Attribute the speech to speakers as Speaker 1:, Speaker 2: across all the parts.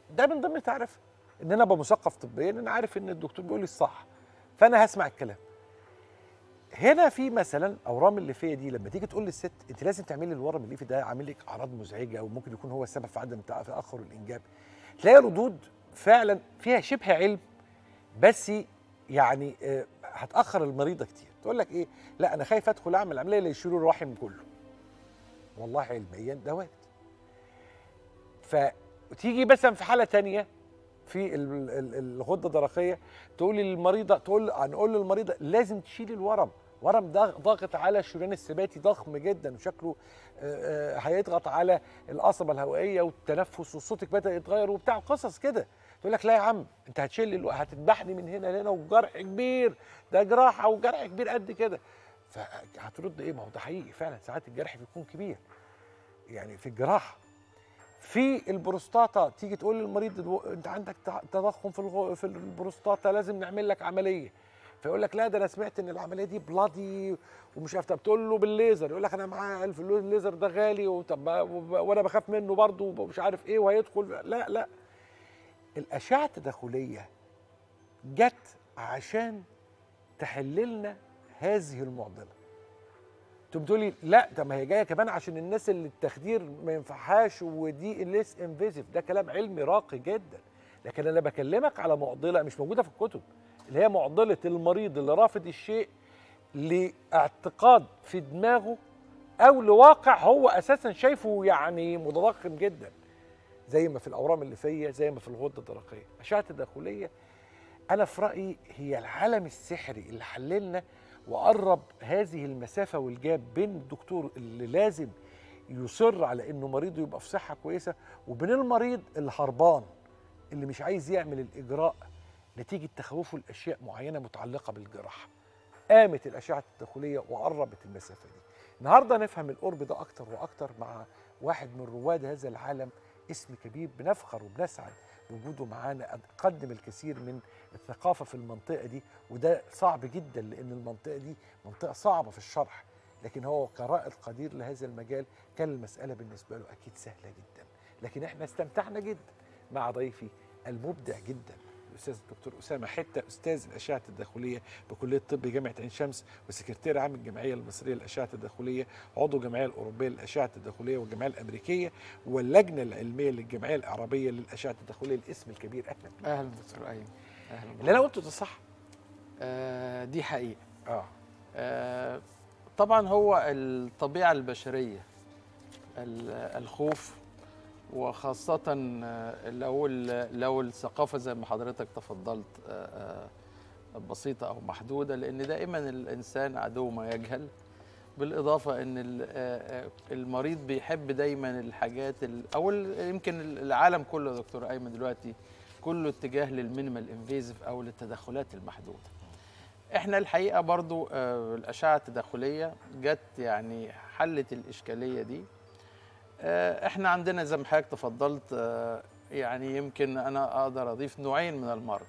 Speaker 1: ده من ضمن تعرف ان انا ابقى مثقف طبيا انا عارف ان الدكتور بيقول لي الصح فانا هسمع الكلام هنا في مثلا اورام الليفيه دي لما تيجي تقول للست انت لازم تعملي الورم الليفي ده عامل لك اعراض مزعجه او ممكن يكون هو السبب في عدم تاخر الانجاب تلاقي ردود فعلا فيها شبه علم بس يعني آه، هتاخر المريضه كتير تقول لك ايه لا انا خايف ادخل اعمل عمليه ليشيلوا الرحم كله والله علميا ده وارد فتيجي مثلا في حاله تانية في ال- ال- الغده الدرقيه تقول للمريضه تقول هنقول للمريضه لازم تشيل الورم ورم ده ضاغط على الشريان السباتي ضخم جدا وشكله آه، آه، هيضغط على القصبه الهوائيه والتنفس وصوتك بدا يتغير وبتاع قصص كده تقول لك لا يا عم انت هتشيل الو- هتذبحني من هنا لهنا وجرح كبير ده جراحه وجرح كبير قد كده فهترد ايه ما هو ده حقيقي فعلا ساعات الجرح بيكون كبير يعني في الجراحه في البروستاتا تيجي تقول للمريض دو- انت عندك ت- تضخم في الغو في البروستاتا لازم نعمل لك عمليه فيقول لك لا ده انا سمعت ان العمليه دي بلادي ومش عارف طب تقول له بالليزر يقول لك انا معايا الف الليزر ده غالي وطب وانا بخاف منه برضه ومش عارف ايه وهيدخل لا لا الاشعه التداخليه جت عشان تحل لنا هذه المعضله انتوا بتقولي لا ده ما هي جايه كمان عشان الناس اللي التخدير ما ينفعهاش ودي ليس انفيزيف ده كلام علمي راقي جدا لكن انا بكلمك على معضله مش موجوده في الكتب اللي هي معضله المريض اللي رافض الشيء لاعتقاد في دماغه او لواقع هو اساسا شايفه يعني متضخم جدا زي ما في الاورام الليفيه زي ما في الغده الدرقيه اشعه التداخليه انا في رايي هي العالم السحري اللي حللنا وقرب هذه المسافه والجاب بين الدكتور اللي لازم يصر على انه مريضه يبقى في صحه كويسه وبين المريض اللي هربان اللي مش عايز يعمل الاجراء نتيجه تخوفه لاشياء معينه متعلقه بالجراحه قامت الاشعه التداخليه وقربت المسافه دي النهارده نفهم القرب ده اكتر واكتر مع واحد من رواد هذا العالم اسم كبير بنفخر وبنسعد بوجوده معانا قدم الكثير من الثقافه في المنطقه دي وده صعب جدا لان المنطقه دي منطقه صعبه في الشرح لكن هو كرائد قدير لهذا المجال كان المساله بالنسبه له اكيد سهله جدا لكن احنا استمتعنا جدا مع ضيفي المبدع جدا الاستاذ الدكتور اسامه حته استاذ الاشعه التداخليه بكليه الطب جامعه عين شمس وسكرتير عام الجمعيه المصريه للاشعه التداخليه عضو الجمعيه الاوروبيه للاشعه التداخليه والجمعيه الامريكيه واللجنه العلميه للجمعيه العربيه للاشعه التداخليه الاسم الكبير اهلا
Speaker 2: اهلا دكتور ايمن اهلا
Speaker 1: اللي انا قلته ده صح
Speaker 2: آه دي حقيقه
Speaker 1: اه
Speaker 2: آه طبعا هو الطبيعه البشريه ال- الخوف وخاصة آه، لو ال- لو الثقافة زي ما حضرتك تفضلت آه، آه، بسيطة أو محدودة لأن دائما الإنسان عدو ما يجهل بالإضافة أن ال- آه، آه، المريض بيحب دايما الحاجات ال- أو ال- يمكن العالم كله يا دكتور أيمن دلوقتي كله اتجاه للمينيمال انفيزيف أو للتدخلات المحدودة احنا الحقيقة برضو آه، الأشعة التداخلية جت يعني حلت الإشكالية دي آه، احنا عندنا زي ما حضرتك تفضلت آه، يعني يمكن انا اقدر اضيف نوعين من المرض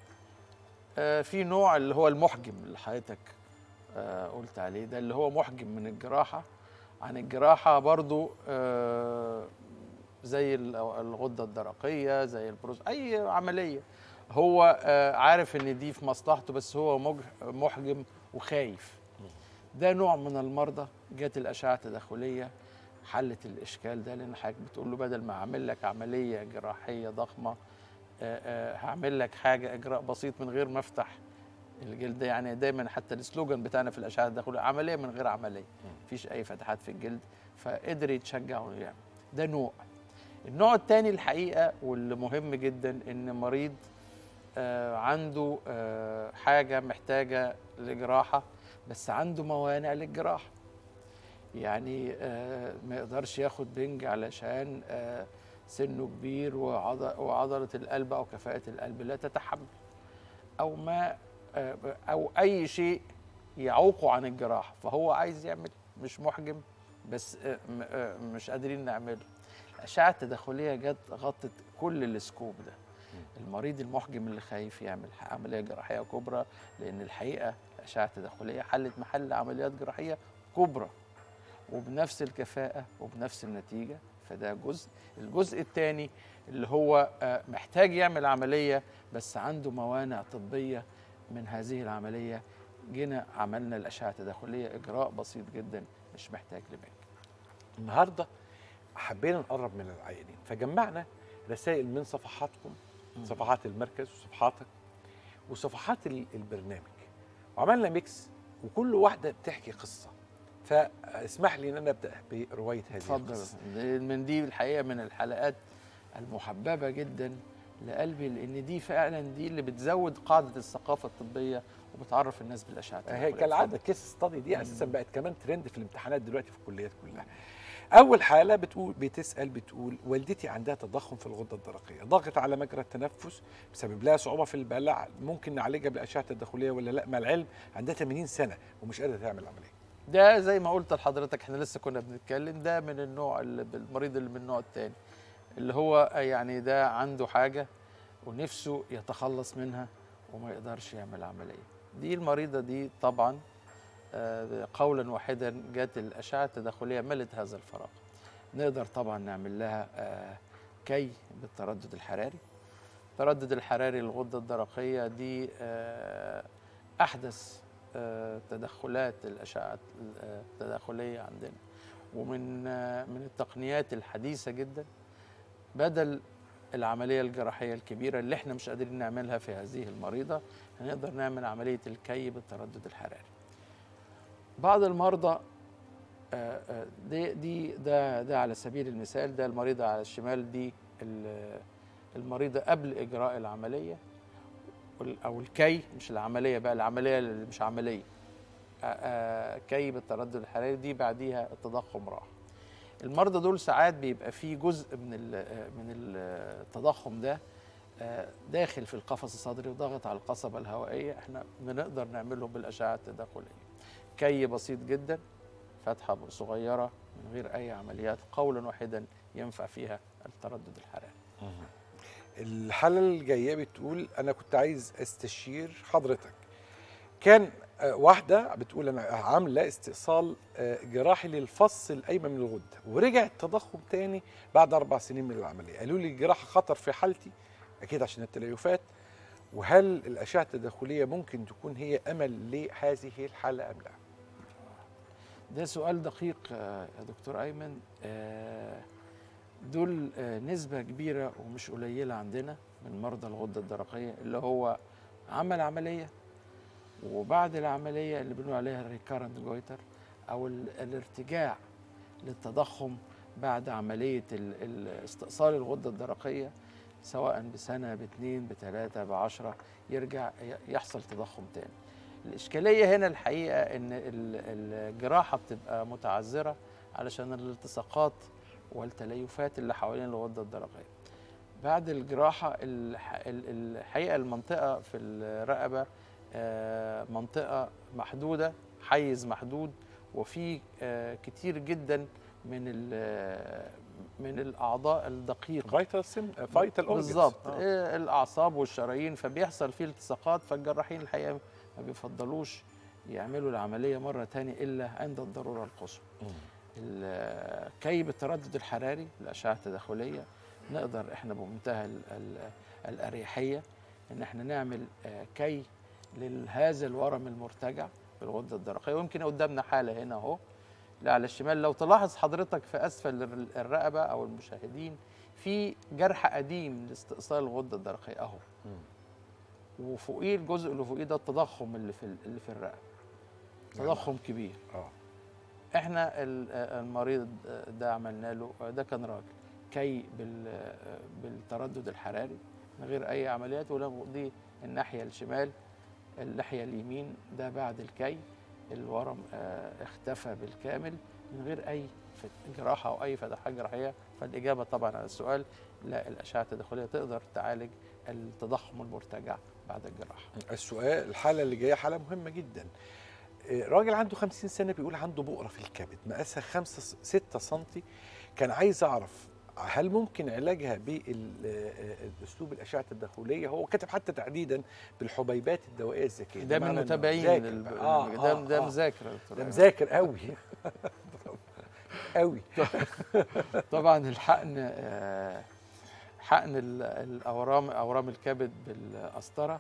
Speaker 2: آه، في نوع اللي هو المحجم اللي حضرتك آه، قلت عليه ده اللي هو محجم من الجراحه عن الجراحه برضو آه، زي ال- الغده الدرقيه زي البروز اي عمليه هو آه، عارف ان دي في مصلحته بس هو مج- محجم وخايف ده نوع من المرضى جت الاشعه التداخليه حلت الاشكال ده لان حضرتك بتقول له بدل ما اعمل لك عمليه جراحيه ضخمه آه، آه، هعمل لك حاجه اجراء بسيط من غير ما افتح الجلد يعني دايما حتى السلوجان بتاعنا في الاشعه الداخليه عمليه من غير عمليه مفيش اي فتحات في الجلد فقدر يتشجع ويعمل ده نوع النوع الثاني الحقيقه واللي مهم جدا ان مريض آه، عنده آه، حاجه محتاجه لجراحه بس عنده موانع للجراحه يعني آه، ما يقدرش ياخد بنج علشان آه، سنه كبير وعض- وعضله القلب او كفاءه القلب لا تتحمل او ما آه، او اي شيء يعوقه عن الجراحه فهو عايز يعمل مش محجم بس آه، م- آه، مش قادرين نعمله الاشعه التداخليه جت غطت كل السكوب ده المريض المحجم اللي خايف يعمل عمليه جراحيه كبرى لان الحقيقه الاشعه التداخليه حلت محل عمليات جراحيه كبرى وبنفس الكفاءه وبنفس النتيجه فده جزء الجزء الثاني اللي هو آه، محتاج يعمل عمليه بس عنده موانع طبيه من هذه العمليه جينا عملنا الاشعه التداخليه اجراء بسيط جدا مش محتاج لبنك
Speaker 1: النهارده حبينا نقرب من العيانين فجمعنا رسائل من صفحاتكم صفحات المركز وصفحاتك وصفحات ال- البرنامج وعملنا ميكس وكل واحده بتحكي قصه فاسمح لي ان انا ابدا بروايه هذه
Speaker 2: اتفضل
Speaker 1: القصه
Speaker 2: من دي الحقيقه من الحلقات المحببه جدا لقلبي لان دي فعلا دي اللي بتزود قاعده الثقافه الطبيه وبتعرف الناس بالاشعه
Speaker 1: هي
Speaker 2: التداخلية.
Speaker 1: كالعاده كيس ستادي دي اساسا بقت كمان ترند في الامتحانات دلوقتي في الكليات كلها اول حاله بتقول بتسال بتقول والدتي عندها تضخم في الغده الدرقيه ضغط على مجرى التنفس بسبب لها صعوبه في البلع ممكن نعالجها بالاشعه التداخليه ولا لا مع العلم عندها 80 سنه ومش قادره تعمل عمليه
Speaker 2: ده زي ما قلت لحضرتك احنا لسه كنا بنتكلم ده من النوع اللي المريض اللي من النوع الثاني اللي هو يعني ده عنده حاجه ونفسه يتخلص منها وما يقدرش يعمل عمليه دي المريضه دي طبعا آه، قولا واحدا جات الاشعه التداخليه ملت هذا الفراغ نقدر طبعا نعمل لها آه، كي بالتردد الحراري التردد الحراري للغده الدرقيه دي آه، احدث آه، تدخلات الاشعه آه، التداخليه عندنا ومن آه، من التقنيات الحديثه جدا بدل العمليه الجراحيه الكبيره اللي احنا مش قادرين نعملها في هذه المريضه هنقدر نعمل عمليه الكي بالتردد الحراري بعض المرضى آه، آه، دي دي ده ده على سبيل المثال ده المريضه على الشمال دي ال- المريضه قبل اجراء العمليه وال- او الكي مش العمليه بقى العمليه اللي مش عمليه آه، آه، كي بالتردد الحراري دي بعديها التضخم راح المرضى دول ساعات بيبقى في جزء من ال- آه، من التضخم ده آه، داخل في القفص الصدري وضغط على القصبة الهوائية احنا بنقدر نعمله بالأشعة التداخلية كي بسيط جدا فتحة صغيرة من غير أي عمليات قولا واحدا ينفع فيها التردد الحراري
Speaker 1: الحاله الجايه بتقول انا كنت عايز استشير حضرتك كان آه، واحده بتقول انا عامله استئصال آه، جراحي للفص الايمن من الغده ورجع التضخم تاني بعد اربع سنين من العمليه قالوا لي الجراحه خطر في حالتي اكيد عشان التليفات وهل الاشعه التداخليه ممكن تكون هي امل لهذه الحاله ام لا؟
Speaker 2: ده سؤال دقيق آه، يا دكتور أيمن آه، دول آه، نسبة كبيرة ومش قليلة عندنا من مرضى الغدة الدرقية اللي هو عمل عملية وبعد العملية اللي بنقول عليها الريكارنت جويتر أو ال- الارتجاع للتضخم بعد عملية ال- ال- استئصال الغدة الدرقية سواء بسنة باثنين بثلاثة بعشرة يرجع ي- يحصل تضخم تاني الإشكالية هنا الحقيقة إن ال- الجراحة بتبقى متعذرة علشان الالتصاقات والتليفات اللي حوالين الغدة الدرقية بعد الجراحة الح- ال- الحقيقة المنطقة في الرقبة آه، منطقة محدودة حيز محدود وفي آه، كتير جدا من ال- من الأعضاء الدقيقة
Speaker 1: فايتال سيم فايتال اورجنز
Speaker 2: بالظبط آه. الاعصاب والشرايين فبيحصل فيه التصاقات فالجراحين الحقيقه ما بيفضلوش يعملوا العمليه مره تاني الا عند الضروره القصوى ال- كي بالتردد الحراري الاشعه التداخليه نقدر احنا بمنتهى ال- ال- الاريحيه ان احنا نعمل آه، كي لهذا الورم المرتجع في الغده الدرقيه ويمكن قدامنا حاله هنا اهو اللي على الشمال لو تلاحظ حضرتك في اسفل الر- الرقبه او المشاهدين في جرح قديم لاستئصال الغده الدرقيه اهو وفوقيه الجزء اللي فوقيه ده التضخم اللي في ال- اللي في الرقبه تضخم كبير
Speaker 1: اه
Speaker 2: احنا ال- المريض ده عملنا له ده كان راجل كي بال- بالتردد الحراري من غير اي عمليات وله دي الناحيه الشمال الناحيه اليمين ده بعد الكي الورم آه، اختفى بالكامل من غير اي فت- جراحه او اي فتحات جراحيه فالاجابه طبعا على السؤال لا الاشعه التداخليه تقدر تعالج التضخم المرتجع بعد الجراحه
Speaker 1: السؤال الحاله اللي جايه حاله مهمه جدا آه، راجل عنده 50 سنه بيقول عنده بؤره في الكبد مقاسها 5 6 سم كان عايز اعرف هل ممكن علاجها بالاسلوب الاشعه التداخليه هو كاتب حتى تحديدا بالحبيبات الدوائيه الذكيه
Speaker 2: ده من
Speaker 1: بمعنى إنه
Speaker 2: متابعين
Speaker 1: مذاكر
Speaker 2: للب-
Speaker 1: بقى. آه
Speaker 2: ده
Speaker 1: آه
Speaker 2: ده
Speaker 1: آه
Speaker 2: مذاكر يا دكتور
Speaker 1: ده
Speaker 2: أيمن.
Speaker 1: مذاكر قوي قوي
Speaker 2: طبعا الحقن آه، حقن ال- الاورام اورام الكبد بالقسطره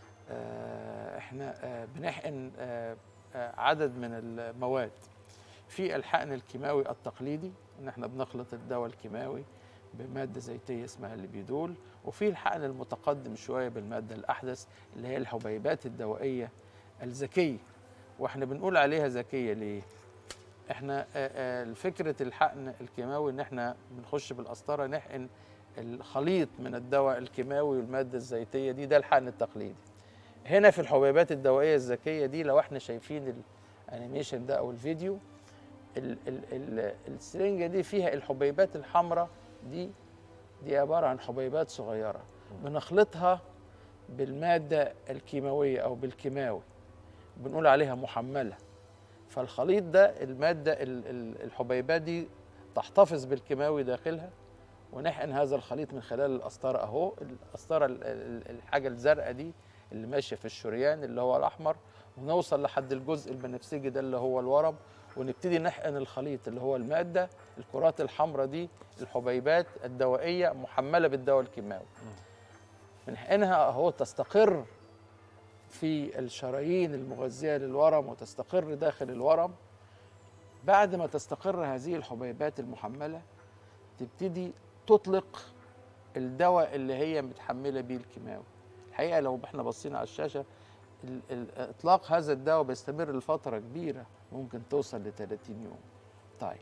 Speaker 2: آه، احنا آه، بنحقن آه، آه، عدد من المواد في الحقن الكيماوي التقليدي ان احنا بنخلط الدواء الكيماوي بماده زيتيه اسمها الليبيدول وفي الحقن المتقدم شويه بالماده الاحدث اللي هي الحبيبات الدوائيه الذكيه واحنا بنقول عليها ذكيه ليه احنا آه، آه، فكره الحقن الكيماوي ان احنا بنخش بالقسطره نحقن الخليط من الدواء الكيماوي والماده الزيتيه دي ده الحقن التقليدي هنا في الحبيبات الدوائيه الذكيه دي لو احنا شايفين الانيميشن ده او الفيديو ال ال ال السرنجه دي فيها الحبيبات الحمراء دي دي عباره عن حبيبات صغيره بنخلطها بالماده الكيماويه او بالكيماوي بنقول عليها محمله فالخليط ده الماده ال- ال- الحبيبات دي تحتفظ بالكيماوي داخلها ونحقن هذا الخليط من خلال القسطره اهو القسطره ال- ال- الحاجه الزرقاء دي اللي ماشيه في الشريان اللي هو الاحمر ونوصل لحد الجزء البنفسجي ده اللي هو الورم ونبتدي نحقن الخليط اللي هو الماده الكرات الحمراء دي الحبيبات الدوائيه محمله بالدواء الكيماوي بنحقنها اهو تستقر في الشرايين المغذيه للورم وتستقر داخل الورم بعد ما تستقر هذه الحبيبات المحمله تبتدي تطلق الدواء اللي هي متحمله بيه الكيماوي الحقيقه لو احنا بصينا على الشاشه ال- ال- اطلاق هذا الدواء بيستمر لفتره كبيره ممكن توصل ل 30 يوم طيب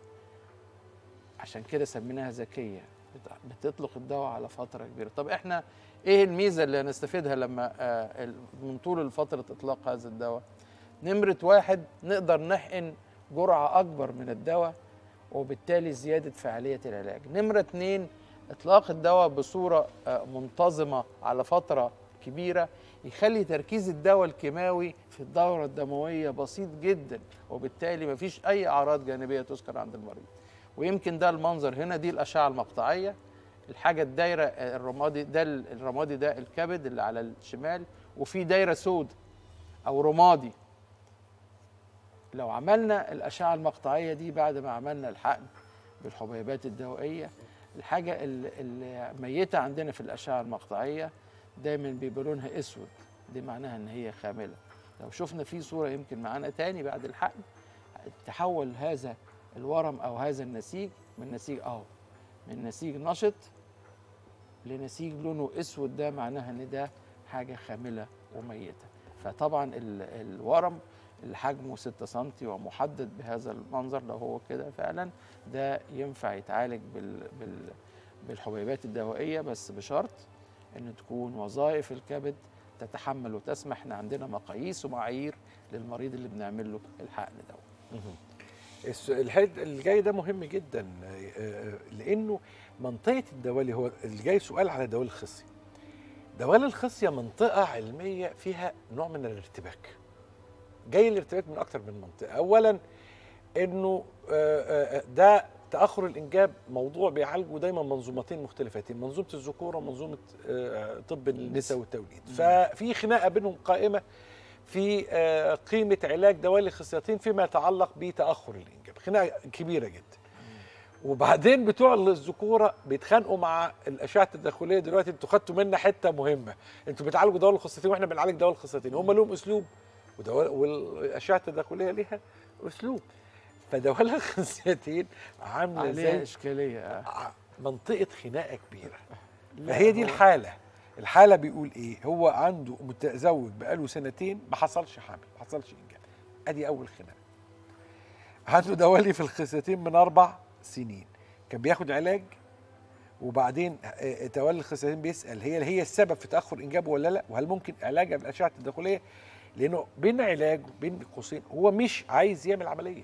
Speaker 2: عشان كده سميناها ذكيه بت- بتطلق الدواء على فتره كبيره طب احنا ايه الميزه اللي هنستفيدها لما آه، ال- من طول فتره اطلاق هذا الدواء نمره واحد نقدر نحقن جرعه اكبر من الدواء وبالتالي زياده فعاليه العلاج نمره اتنين اطلاق الدواء بصوره آه، منتظمه على فتره كبيره يخلي تركيز الدواء الكيماوي في الدوره الدمويه بسيط جدا وبالتالي مفيش اي اعراض جانبيه تذكر عند المريض ويمكن ده المنظر هنا دي الاشعه المقطعيه الحاجه الدايره آه، الرمادي ده ال- الرمادي ده الكبد اللي على الشمال وفي دايره سود او رمادي لو عملنا الاشعه المقطعيه دي بعد ما عملنا الحقن بالحبيبات الدوائيه الحاجه ال- الميته عندنا في الاشعه المقطعيه دايما بيبقى لونها اسود دي معناها ان هي خامله لو شفنا في صوره يمكن معانا تاني بعد الحقن تحول هذا الورم او هذا النسيج من نسيج اهو من نسيج نشط لنسيج لونه اسود ده معناها ان ده حاجه خامله وميته فطبعا ال- الورم اللي حجمه 6 سم ومحدد بهذا المنظر لو هو كده فعلا ده ينفع يتعالج بال بال بالحبيبات الدوائيه بس بشرط ان تكون وظائف الكبد تتحمل وتسمح احنا عندنا مقاييس ومعايير للمريض اللي بنعمل له الحقن ده
Speaker 1: الس- الحد الجاي ده مهم جدا آه، آه، لانه منطقه الدوالي هو اللي جاي سؤال على دوالي الخصيه دوالي الخصيه منطقه علميه فيها نوع من الارتباك جاي الارتباك من اكتر من منطقه اولا انه آه، آه، ده تاخر الانجاب موضوع بيعالجه دايما منظومتين مختلفتين منظومه الذكوره ومنظومه آه، طب النساء والتوليد ففي خناقه بينهم قائمه في آه، قيمه علاج دوالي الخصيتين فيما يتعلق بتاخر الانجاب خناقه كبيره جدا وبعدين بتوع الذكوره بيتخانقوا مع الاشعه التداخليه دلوقتي انتوا خدتوا منا حته مهمه انتوا بتعالجوا دوال الخصيتين واحنا بنعالج دوال الخصيتين هم لهم اسلوب ودوال والاشعه التداخليه ليها اسلوب فدوال الخصيتين عامله
Speaker 2: عليها
Speaker 1: زي
Speaker 2: اشكاليه آه.
Speaker 1: ع- منطقه خناقه كبيره
Speaker 2: لا،
Speaker 1: فهي دي
Speaker 2: هو-
Speaker 1: الحاله الحاله بيقول ايه هو عنده متزوج بقاله سنتين ما حصلش حمل ما حصلش انجاب ادي اول خناقه عنده دوالي في الخصيتين من اربع سنين كان بياخد علاج وبعدين آه، تولي الخصيتين بيسال هي هي السبب في تاخر انجابه ولا لا وهل ممكن علاجها بالاشعه التداخليه لانه بين علاج بين قوسين هو مش عايز يعمل عمليه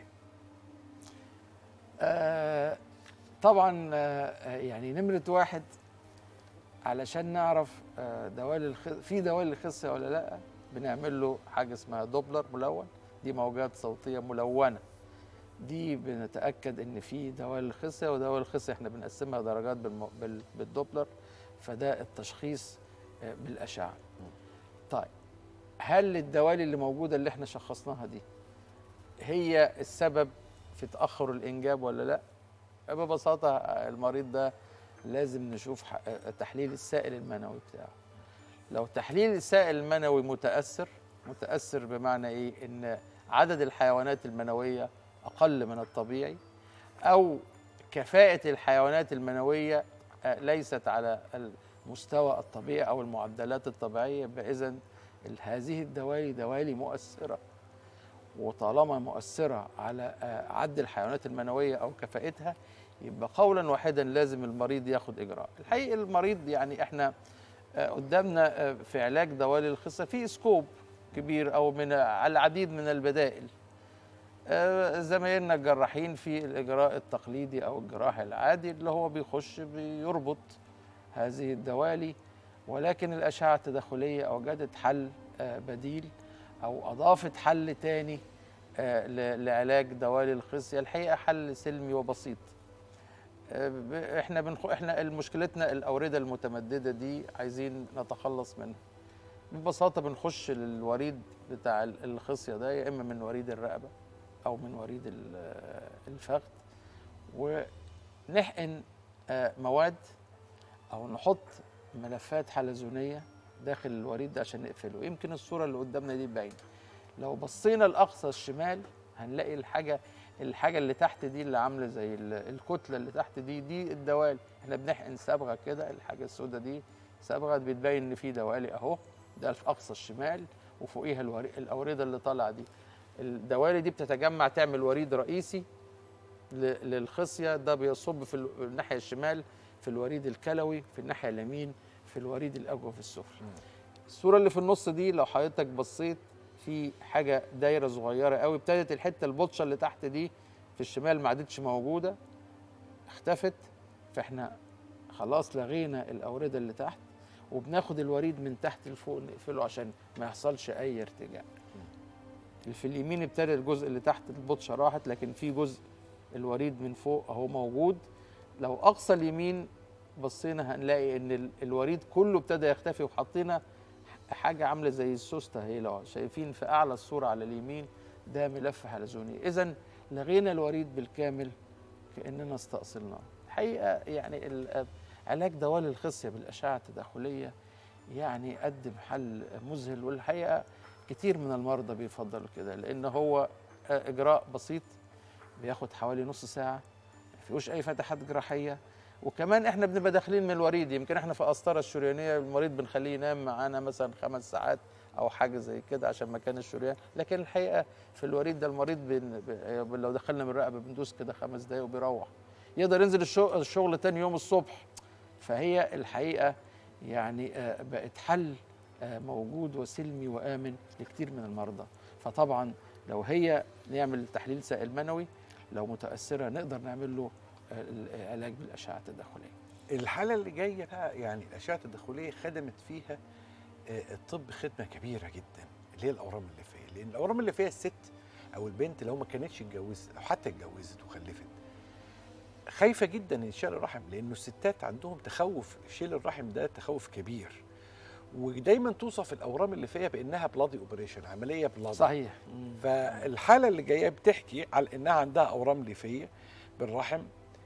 Speaker 2: آه طبعا آه يعني نمرة واحد علشان نعرف آه دوالي الخ... في دوالي الخصية ولا لا بنعمل له حاجة اسمها دوبلر ملون دي موجات صوتية ملونة دي بنتأكد إن في دوالي الخصية ودوالي الخصية احنا بنقسمها درجات بالم... بال... بالدوبلر فده التشخيص آه بالأشعة طيب هل الدوالي اللي موجودة اللي احنا شخصناها دي هي السبب في تأخر الإنجاب ولا لا؟ ببساطه المريض ده لازم نشوف ح- تحليل السائل المنوي بتاعه لو تحليل السائل المنوي متاثر متاثر بمعنى ايه ان عدد الحيوانات المنويه اقل من الطبيعي او كفاءه الحيوانات المنويه آه، ليست على المستوى الطبيعي او المعدلات الطبيعيه اذا هذه الدوالي دوالي مؤثره وطالما مؤثره على آه، عد الحيوانات المنويه او كفاءتها يبقى قولا واحدا لازم المريض ياخد اجراء الحقيقه المريض يعني احنا آه، قدامنا آه، في علاج دوالي الخصه في سكوب كبير او من على العديد من البدائل آه، زمايلنا الجراحين في الاجراء التقليدي او الجراحي العادي اللي هو بيخش بيربط هذه الدوالي ولكن الاشعه التداخليه اوجدت حل آه، بديل او اضافت حل تاني آه، ل- لعلاج دوالي الخصيه الحقيقه حل سلمي وبسيط آه، ب- احنا بنخ... احنا مشكلتنا الاورده المتمدده دي عايزين نتخلص منها ببساطه بنخش للوريد بتاع ال- الخصيه ده يا اما من وريد الرقبه او من وريد ال- آه، الفخذ ونحقن آه، مواد او نحط ملفات حلزونيه داخل الوريد ده عشان نقفله يمكن الصوره اللي قدامنا دي باينه لو بصينا لاقصى الشمال هنلاقي الحاجه الحاجه اللي تحت دي اللي عامله زي ال- الكتله اللي تحت دي دي الدوالي احنا بنحقن صبغه كده الحاجه السوداء دي صبغه بتبين ان في دوالي اهو ده في اقصى الشمال وفوقيها الوري... الاورده اللي طالعه دي الدوالي دي بتتجمع تعمل وريد رئيسي ل- للخصيه ده بيصب في ال- الناحيه الشمال في الوريد الكلوي في الناحيه اليمين في الوريد الاجوف السفلي الصوره اللي في النص دي لو حضرتك بصيت في حاجه دايره صغيره قوي ابتدت الحته البطشه اللي تحت دي في الشمال ما عادتش موجوده اختفت فاحنا خلاص لغينا الاورده اللي تحت وبناخد الوريد من تحت لفوق نقفله عشان ما يحصلش اي ارتجاع في اليمين ابتدى الجزء اللي تحت البطشه راحت لكن في جزء الوريد من فوق اهو موجود لو اقصى اليمين بصينا هنلاقي ان ال- الوريد كله ابتدى يختفي وحطينا حاجه عامله زي السوسته اهي لو شايفين في اعلى الصوره على اليمين ده ملف حلزوني اذا لغينا الوريد بالكامل كاننا استأصلناه الحقيقه يعني ال- علاج دوالي الخصيه بالاشعه التداخليه يعني قدم حل مذهل والحقيقه كتير من المرضى بيفضلوا كده لان هو آه، اجراء بسيط بياخد حوالي نص ساعه ما فيهوش اي فتحات جراحيه وكمان احنا بنبقى داخلين من الوريد يمكن احنا في قسطره الشريانيه المريض بنخليه ينام معانا مثلا خمس ساعات او حاجه زي كده عشان مكان الشريان لكن الحقيقه في الوريد ده المريض بن... ب... لو دخلنا من الرقبه بندوس كده خمس دقايق وبيروح يقدر ينزل الشغل, الشغل تاني يوم الصبح فهي الحقيقه يعني آه، بقت حل آه، موجود وسلمي وامن لكتير من المرضى فطبعا لو هي نعمل تحليل سائل منوي لو متاثره نقدر نعمل له آه، العلاج بالاشعه التداخليه
Speaker 1: الحاله اللي جايه بقى يعني الاشعه التداخليه خدمت فيها آه، الطب خدمه كبيره جدا اللي هي الاورام الليفيه لان الاورام الليفيه الست او البنت لو ما كانتش اتجوزت او حتى اتجوزت وخلفت خايفه جدا من شيل الرحم لانه الستات عندهم تخوف شيل الرحم ده تخوف كبير ودايما توصف الاورام الليفيه بانها بلادي اوبريشن عمليه بلادي
Speaker 2: صحيح
Speaker 1: فالحاله اللي جايه بتحكي على انها عندها اورام ليفيه بالرحم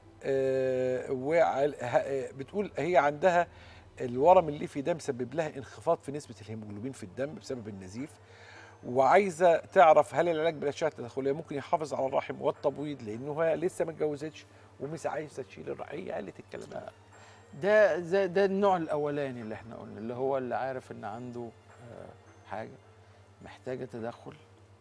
Speaker 1: آه، وعل- ه- آه، بتقول هي عندها الورم الليفي ده مسبب لها انخفاض في نسبه الهيموجلوبين في الدم بسبب النزيف وعايزه تعرف هل العلاج بالاشعه التداخليه ممكن يحافظ على الرحم والتبويض لانه هي لسه ما اتجوزتش ومش عايزه تشيل الرحم هي قالت الكلام ده
Speaker 2: ده ده, ده النوع الاولاني اللي احنا قلنا اللي هو اللي عارف ان عنده آه، حاجه محتاجه تدخل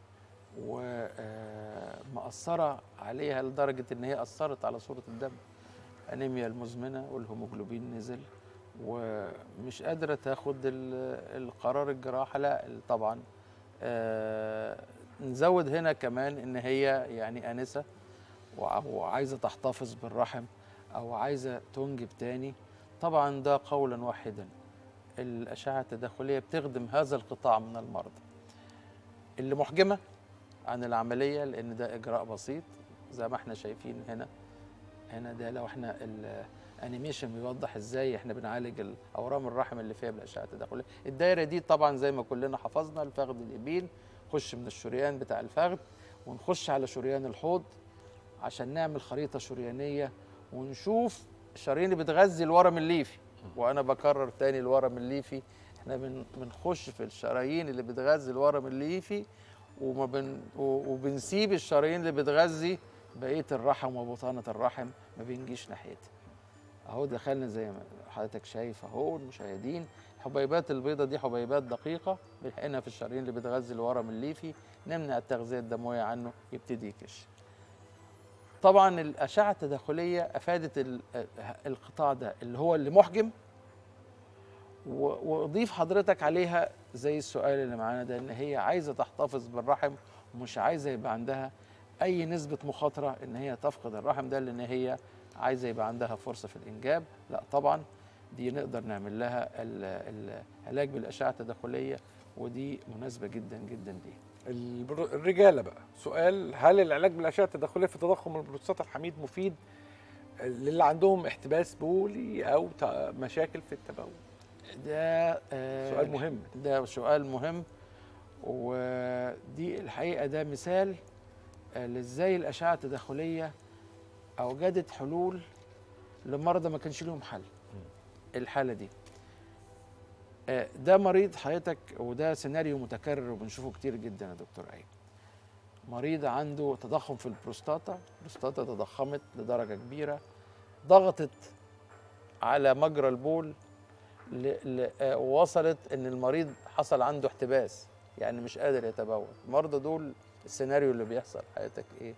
Speaker 2: ومأثرة عليها لدرجة إن هي أثرت على صورة الدم أنيميا المزمنة والهيموجلوبين نزل ومش قادرة تاخد ال- القرار الجراحة لا طبعا آه، نزود هنا كمان إن هي يعني آنسة وع- وعايزة تحتفظ بالرحم أو عايزة تنجب تاني طبعا ده قولا واحدا الأشعة التداخلية بتخدم هذا القطاع من المرضى اللي محجمة عن العملية لأن ده إجراء بسيط زي ما احنا شايفين هنا هنا ده لو احنا الانيميشن بيوضح ازاي احنا بنعالج اورام الرحم اللي فيها بالاشعه التداخليه الدايره دي طبعا زي ما كلنا حفظنا الفخذ اليمين خش من الشريان بتاع الفخذ ونخش على شريان الحوض عشان نعمل خريطه شريانيه ونشوف الشرايين اللي بتغذي الورم الليفي وانا بكرر تاني الورم الليفي احنا بن- بنخش في الشرايين اللي بتغذي الورم الليفي وما بن و- وبنسيب الشرايين اللي بتغذي بقيه الرحم وبطانه الرحم ما بنجيش ناحيتها اهو دخلنا زي ما حضرتك شايف اهو المشاهدين الحبيبات البيضاء دي حبيبات دقيقه بنحقنها في الشرايين اللي بتغذي الورم الليفي نمنع التغذيه الدمويه عنه يبتدي يكش طبعا الاشعه التداخليه افادت ال- القطاع ده اللي هو اللي محجم و- واضيف حضرتك عليها زي السؤال اللي معانا ده ان هي عايزه تحتفظ بالرحم ومش عايزه يبقى عندها اي نسبه مخاطره ان هي تفقد الرحم ده لان هي عايزه يبقى عندها فرصه في الانجاب لا طبعا دي نقدر نعمل لها ال- العلاج بالاشعه التداخليه ودي مناسبه جدا جدا ليها
Speaker 1: البر- الرجاله بقى سؤال هل العلاج بالاشعه التداخليه في تضخم البروستاتا الحميد مفيد للي عندهم احتباس بولي او ت- مشاكل في التبول
Speaker 2: ده آه،
Speaker 1: سؤال مهم
Speaker 2: ده سؤال مهم ودي الحقيقه ده مثال آه، لازاي الاشعه التداخليه اوجدت حلول لمرضى ما كانش لهم حل الحاله دي آه، ده مريض حضرتك وده سيناريو متكرر وبنشوفه كتير جدا يا دكتور ايمن مريض عنده تضخم في البروستاتا البروستاتا تضخمت لدرجه كبيره ضغطت على مجرى البول ل... ل... آه، وصلت ان المريض حصل عنده احتباس يعني مش قادر يتبول المرضى دول السيناريو اللي بيحصل حياتك ايه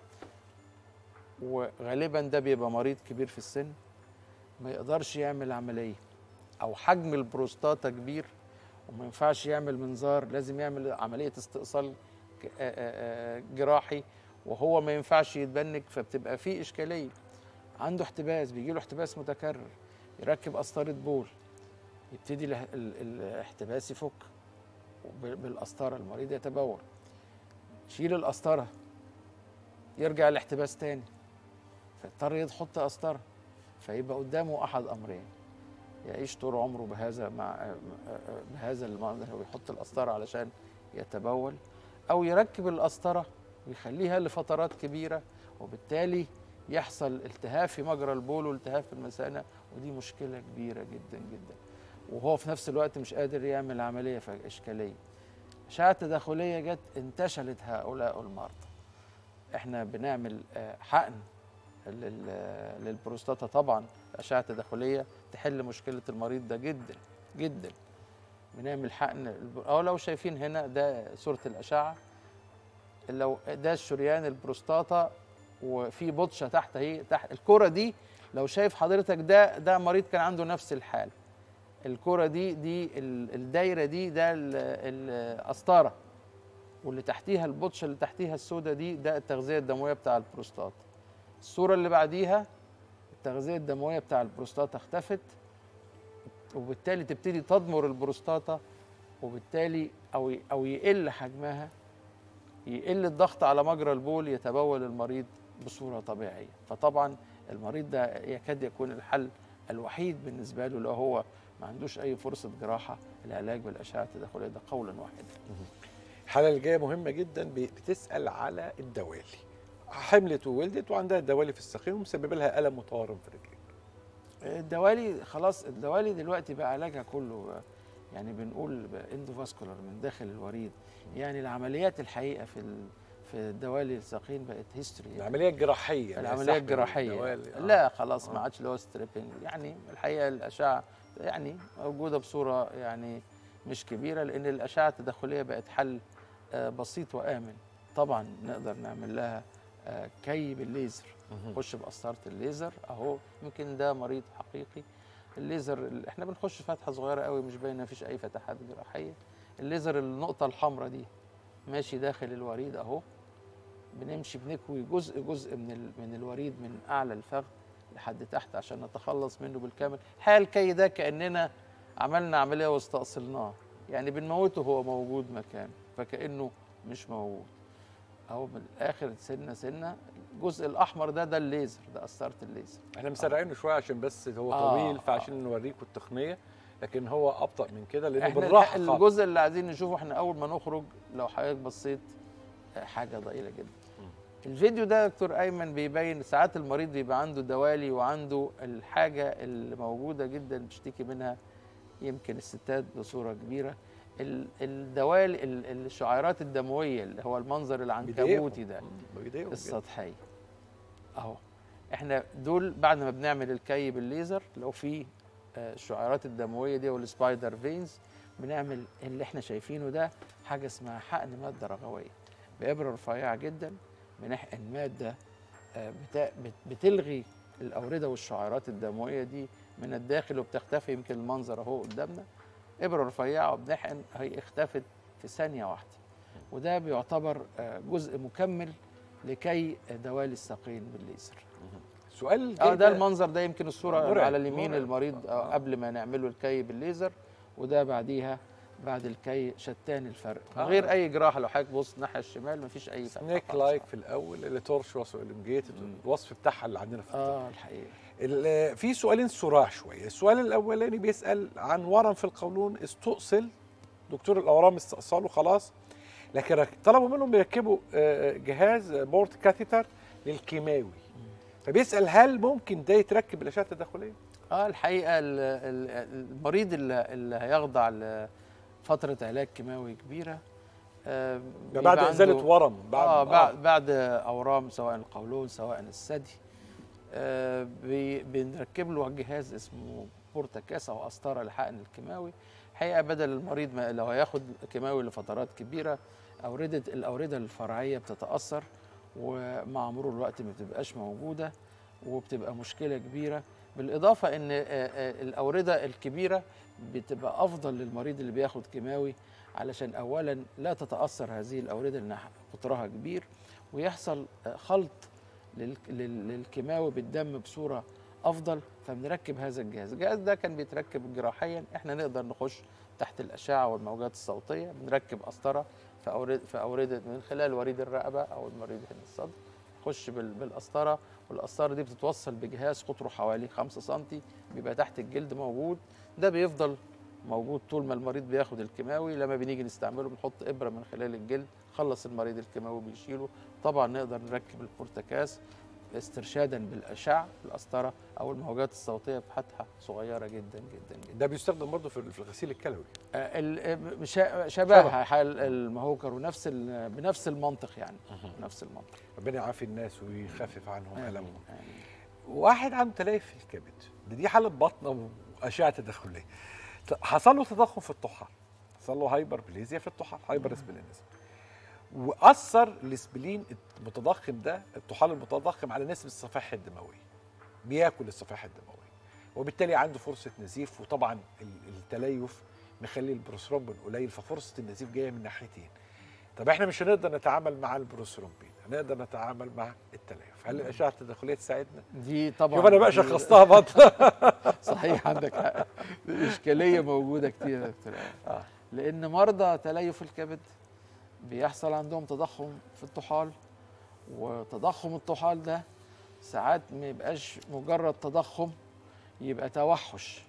Speaker 2: وغالبا ده بيبقى مريض كبير في السن ما يقدرش يعمل عمليه او حجم البروستاتا كبير وما ينفعش يعمل منظار لازم يعمل عمليه استئصال ك- آه، آه، آه، جراحي وهو ما ينفعش يتبنك فبتبقى فيه اشكاليه عنده احتباس بيجي له احتباس متكرر يركب قسطره بول يبتدي اله- ال- الاحتباس يفك وب- بالقسطره المريض يتبول شيل القسطره يرجع الاحتباس تاني فيضطر يحط قسطره فيبقى قدامه احد امرين يعيش طول عمره بهذا مع بهذا المنظر ويحط القسطره علشان يتبول او يركب القسطره ويخليها لفترات كبيره وبالتالي يحصل التهاب في مجرى البول والتهاب في المثانه ودي مشكله كبيره جدا جدا وهو في نفس الوقت مش قادر يعمل عمليه فاشكاليه اشعه تداخليه جت انتشلت هؤلاء المرضى احنا بنعمل آه، حقن لل- للبروستاتا طبعا الاشعه التداخليه تحل مشكله المريض ده جدا جدا بنعمل حقن الب- او لو شايفين هنا ده صوره الاشعه لو ده الشريان البروستاتا وفي بطشه تحت اهي تحت الكره دي لو شايف حضرتك ده ده مريض كان عنده نفس الحال الكره دي دي ال- الدايره دي ده ال- القسطره واللي تحتيها البطشه اللي تحتيها السوداء دي ده التغذيه الدمويه بتاع البروستاتا الصوره اللي بعديها التغذيه الدمويه بتاع البروستاتا اختفت وبالتالي تبتدي تضمر البروستاتا وبالتالي او او يقل حجمها يقل الضغط على مجرى البول يتبول المريض بصوره طبيعيه فطبعا المريض ده يكاد يكون الحل الوحيد بالنسبه له لو هو ما عندوش اي فرصه جراحه العلاج بالاشعه التداخليه ده قولا واحدا
Speaker 1: الحلقه اللي جايه مهمه جدا ب- بتسال على الدوالي حملت وولدت وعندها الدوالي في الساقين ومسبب لها الم وطوارم في رجليها
Speaker 2: الدوالي خلاص الدوالي دلوقتي بقى علاجها كله يعني بنقول اندوفاسكولار من داخل الوريد يعني العمليات الحقيقه في ال- في الدوالي الساقين بقت هيستوري
Speaker 1: العمليه الجراحيه
Speaker 2: العمليه
Speaker 1: سحب
Speaker 2: الجراحيه
Speaker 1: الدوالي. آه.
Speaker 2: لا خلاص ما
Speaker 1: آه.
Speaker 2: عادش اللي هو ستريبنج يعني الحقيقه الاشعه يعني موجوده بصوره يعني مش كبيره لان الاشعه التداخليه بقت حل آه، بسيط وامن طبعا نقدر نعمل لها آه، كي بالليزر
Speaker 1: مهم.
Speaker 2: نخش بقسطره الليزر اهو يمكن ده مريض حقيقي الليزر ال- احنا بنخش فتحه صغيره قوي مش باينه مفيش اي فتحات جراحيه الليزر النقطه الحمراء دي ماشي داخل الوريد اهو بنمشي بنكوي جزء جزء من ال- من الوريد من اعلى الفخذ لحد تحت عشان نتخلص منه بالكامل حال كي ده كاننا عملنا عمليه واستأصلناه يعني بنموته هو موجود مكانه فكانه مش موجود اهو من الاخر سنه سنه الجزء الاحمر ده ده الليزر ده قسطره الليزر
Speaker 1: احنا مسرعينه شويه عشان بس هو
Speaker 2: آه،
Speaker 1: طويل
Speaker 2: آه.
Speaker 1: فعشان نوريكم التقنيه لكن هو ابطا من كده لانه
Speaker 2: احنا
Speaker 1: بالراحه
Speaker 2: الح-
Speaker 1: خالص.
Speaker 2: الجزء اللي عايزين نشوفه احنا اول ما نخرج لو حضرتك بصيت آه، حاجه ضئيله جدا الفيديو ده يا دكتور ايمن بيبين ساعات المريض بيبقى عنده دوالي وعنده الحاجه اللي موجوده جدا بتشتكي منها يمكن الستات بصوره كبيره ال- الدوالي ال- الشعيرات الدمويه اللي هو المنظر العنكبوتي ده
Speaker 1: بيضايقهم جداً.
Speaker 2: السطحيه اهو احنا دول بعد ما بنعمل الكي بالليزر لو في آه، الشعيرات الدمويه دي والسبايدر فينز بنعمل اللي احنا شايفينه ده حاجه اسمها حقن ماده رغويه بابره رفيعه جدا بنحقن ماده آه، بتا- بت- بتلغي الاورده والشعيرات الدمويه دي من الداخل وبتختفي يمكن المنظر اهو قدامنا ابره رفيعه وبنحقن هي اختفت في ثانيه واحده وده بيعتبر آه، جزء مكمل لكي دوالي الساقين بالليزر
Speaker 1: سؤال
Speaker 2: اه
Speaker 1: جاي
Speaker 2: ده المنظر ده يمكن الصوره
Speaker 1: مرعب،
Speaker 2: على اليمين
Speaker 1: مرعب.
Speaker 2: المريض
Speaker 1: آه.
Speaker 2: آه قبل ما نعمله الكي بالليزر وده بعديها بعد الكي شتان الفرق من
Speaker 1: آه.
Speaker 2: غير اي جراحه لو حضرتك بص الناحيه الشمال مفيش اي فرق
Speaker 1: سنيك
Speaker 2: خالص.
Speaker 1: لايك في الاول اللي تورشوس والانجيتد الوصف بتاعها اللي عندنا في الطب
Speaker 2: اه الحقيقه
Speaker 1: ال- في سؤالين صراح شويه السؤال الاولاني بيسال عن ورم في القولون استؤصل دكتور الاورام استأصله خلاص لكن رك- طلبوا منهم يركبوا آه، جهاز بورت كاثيتر للكيماوي فبيسال هل ممكن ده يتركب بالاشعه التداخليه
Speaker 2: اه الحقيقه ال- ال- المريض اللي, اللي هيخضع لفتره علاج كيماوي كبيره آه
Speaker 1: ده
Speaker 2: بيبقى
Speaker 1: بعد
Speaker 2: عنده-
Speaker 1: ازاله ورم بعد
Speaker 2: اه بعد بعد اورام سواء القولون سواء الثدي آه بي- بنركب له جهاز اسمه بورتاكاس او قسطره لحقن الكيماوي حقيقه بدل المريض ما لو هياخد كيماوي لفترات كبيره اورده الاورده الفرعيه بتتاثر ومع مرور الوقت ما بتبقاش موجوده وبتبقى مشكله كبيره بالاضافه ان آه، آه، الاورده الكبيره بتبقى افضل للمريض اللي بياخد كيماوي علشان اولا لا تتاثر هذه الاورده لانها قطرها كبير ويحصل آه، خلط لل- لل- للكيماوي بالدم بصوره افضل فبنركب هذا الجهاز الجهاز ده كان بيتركب جراحيا احنا نقدر نخش تحت الاشعه والموجات الصوتيه بنركب قسطره في اورده في اورده من خلال وريد الرقبه او المريض هنا الصدر نخش بال- بالقسطره والقسطره دي بتتوصل بجهاز قطره حوالي 5 سم بيبقى تحت الجلد موجود ده بيفضل موجود طول ما المريض بياخد الكيماوي لما بنيجي نستعمله بنحط ابره من خلال الجلد خلص المريض الكيماوي بيشيله طبعا نقدر نركب البورتاكاس استرشادا بالاشعه القسطره او الموجات الصوتيه بفتحه صغيره جدا جدا جدا
Speaker 1: ده بيستخدم برضه في في الغسيل الكلوي
Speaker 2: آه، ال- شا- شبهها حال المهوكر ونفس ال- بنفس المنطق يعني نفس المنطق
Speaker 1: ربنا يعافي الناس ويخفف عنهم
Speaker 2: آمين،
Speaker 1: المهم
Speaker 2: آمين.
Speaker 1: واحد عنده تليف في الكبد دي, دي حاله بطنه واشعه تداخليه ت- حصل له تضخم في الطحال حصل له هايبر بليزيا في الطحال هايبر اسبلينيزم واثر الاسبلين المتضخم ده الطحال المتضخم على نسبه الصفائح الدمويه بياكل الصفائح الدمويه وبالتالي عنده فرصه نزيف وطبعا ال- التليف مخلي البروثرومبين قليل ففرصه النزيف جايه من ناحيتين طب احنا مش هنقدر نتعامل مع البروثرومبين هنقدر نتعامل مع التليف هل الاشعه التداخليه تساعدنا
Speaker 2: دي طبعا
Speaker 1: شوف انا بقى
Speaker 2: دي-
Speaker 1: شخصتها بطن
Speaker 2: صحيح عندك حق دي اشكاليه موجوده كتير يا دكتور
Speaker 1: آه.
Speaker 2: لان مرضى تليف الكبد بيحصل عندهم تضخم في الطحال وتضخم الطحال ده ساعات ما يبقاش مجرد تضخم يبقى توحش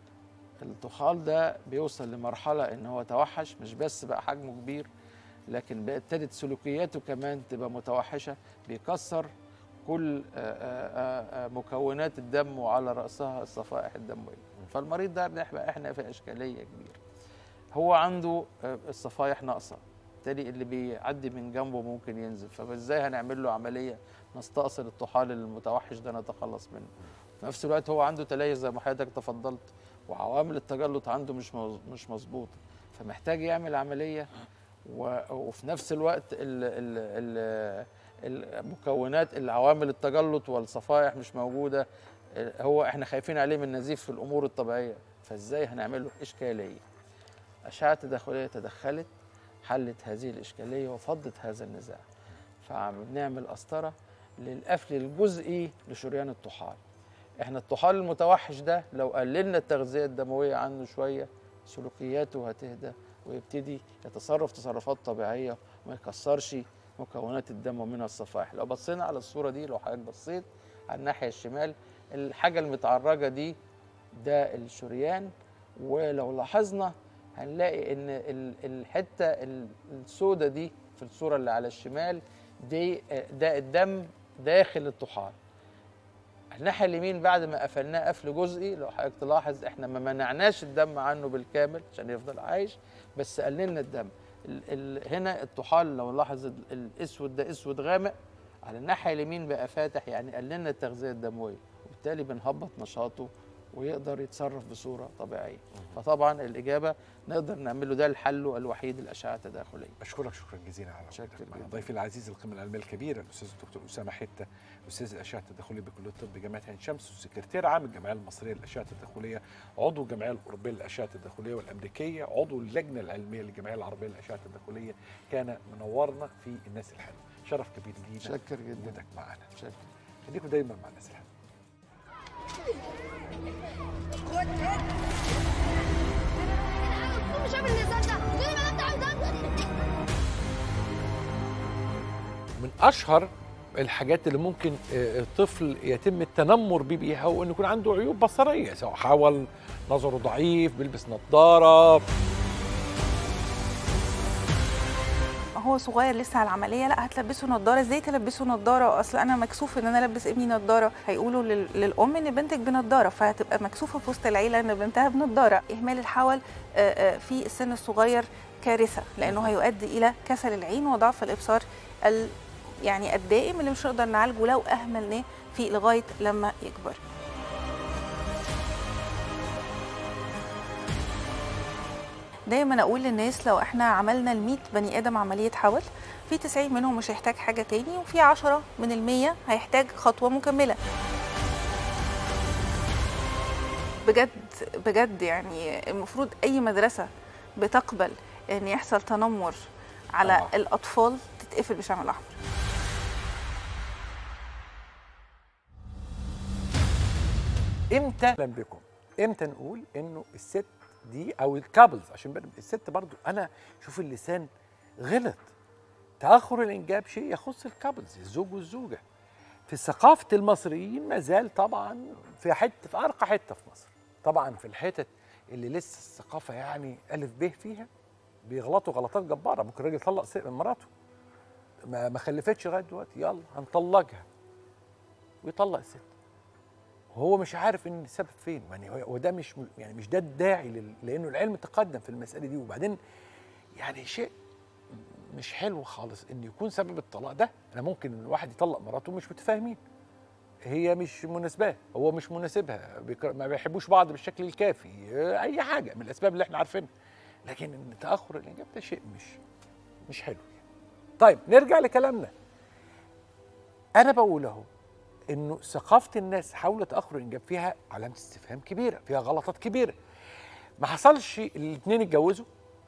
Speaker 2: الطحال ده بيوصل لمرحله ان هو توحش مش بس بقى حجمه كبير لكن بقى ابتدت سلوكياته كمان تبقى متوحشه بيكسر كل آه، آه، آه، مكونات الدم وعلى راسها الصفائح الدمويه فالمريض ده بنبقى احنا في اشكاليه كبيره هو عنده آه، الصفائح ناقصه بالتالي اللي بيعدي من جنبه ممكن ينزل فازاي هنعمل له عمليه نستأصل الطحال المتوحش ده نتخلص منه في نفس الوقت هو عنده تليف زي ما حضرتك تفضلت وعوامل التجلط عنده مش مظ- مش مظبوطه فمحتاج يعمل عمليه و- وفي نفس الوقت ال ال ال المكونات العوامل التجلط والصفائح مش موجوده ال- هو احنا خايفين عليه من نزيف في الامور الطبيعيه فازاي هنعمل له اشكاليه اشعه تداخليه تدخلت حلت هذه الاشكاليه وفضت هذا النزاع فبنعمل قسطره للقفل الجزئي لشريان الطحال احنا الطحال المتوحش ده لو قللنا التغذيه الدمويه عنه شويه سلوكياته هتهدى ويبتدي يتصرف تصرفات طبيعيه وما يكسرش مكونات الدم ومنها الصفائح لو بصينا على الصوره دي لو حضرتك بصيت على الناحيه الشمال الحاجه المتعرجه دي ده الشريان ولو لاحظنا هنلاقي ان ال- الحته ال- السوداء دي في الصوره اللي على الشمال دي آه، ده الدم داخل الطحال الناحيه اليمين بعد ما قفلناه قفل جزئي لو حضرتك تلاحظ احنا ما منعناش الدم عنه بالكامل عشان يفضل عايش بس قللنا الدم ال ال هنا الطحال لو لاحظ ال- الاسود ده اسود غامق على الناحيه اليمين بقى فاتح يعني قللنا التغذيه الدمويه وبالتالي بنهبط نشاطه ويقدر يتصرف بصوره طبيعيه فطبعا الاجابه نقدر نعمله ده الحل الوحيد الاشعه التداخليه
Speaker 1: بشكرك شكرا جزيلا على
Speaker 2: شكرا
Speaker 1: وجودك معنا.
Speaker 2: جدا.
Speaker 1: ضيفي العزيز القيمه العلميه الكبيره الاستاذ الدكتور اسامه حته استاذ الاشعه التداخليه بكليه الطب جامعه عين شمس وسكرتير عام الجمعيه المصريه للاشعه التداخليه عضو الجمعيه الاوروبيه للاشعه التداخليه والامريكيه عضو اللجنه العلميه للجمعيه العربيه للاشعه التداخليه كان منورنا في الناس الحلوه شرف كبير لينا
Speaker 2: شكر جدا
Speaker 1: وجودك معنا
Speaker 2: شكرا
Speaker 1: خليكم دايما مع الناس الحلوه
Speaker 3: مش عامل النظام ده زي ما انت عاوز
Speaker 1: من اشهر الحاجات اللي ممكن آه، الطفل يتم التنمر بيه بيها هو انه يكون عنده عيوب بصريه سواء حاول نظره ضعيف بيلبس نظاره
Speaker 4: هو صغير لسه على العمليه لا هتلبسه نظاره ازاي تلبسه نظاره اصل انا مكسوف ان انا البس ابني نظاره هيقولوا لل- للام ان بنتك بنظاره فهتبقى مكسوفه في وسط العيله ان بنتها بنظاره اهمال الحول آه، آه، في السن الصغير كارثه لانه هيؤدي الى كسل العين وضعف الابصار ال يعني الدائم اللي مش هنقدر نعالجه لو اهملناه في لغايه لما يكبر دايما اقول للناس لو احنا عملنا ال 100 بني ادم عمليه حول في 90 منهم مش هيحتاج حاجه تاني وفي 10 من ال 100 هيحتاج خطوه مكمله بجد بجد يعني المفروض اي مدرسه بتقبل ان يحصل تنمر على
Speaker 1: آه.
Speaker 4: الاطفال تتقفل بشمع الاحمر
Speaker 1: امتى اهلا بكم امتى نقول انه الست دي او الكابلز عشان بقى الست برضو انا شوف اللسان غلط تاخر الانجاب شيء يخص الكابلز الزوج والزوجه في ثقافه المصريين ما زال طبعا في حته في ارقى حته في مصر طبعا في الحتت اللي لسه الثقافه يعني الف ب فيها بيغلطوا غلطات جباره ممكن الراجل يطلق س- مراته ما ما خلفتش لغايه دلوقتي يلا هنطلقها ويطلق الست وهو مش عارف ان السبب فين يعني هو وده مش م- يعني مش ده الداعي لل- لانه العلم تقدم في المساله دي وبعدين يعني شيء مش حلو خالص ان يكون سبب الطلاق ده انا ممكن الواحد يطلق مراته مش متفاهمين هي مش مناسباه هو مش مناسبها بيك- ما بيحبوش بعض بالشكل الكافي اي حاجه من الاسباب اللي احنا عارفينها لكن ان تاخر الانجاب ده شيء مش مش حلو طيب نرجع لكلامنا انا بقول اهو انه ثقافه الناس حول تاخر الانجاب فيها علامه استفهام كبيره فيها غلطات كبيره ما حصلش الاثنين اتجوزوا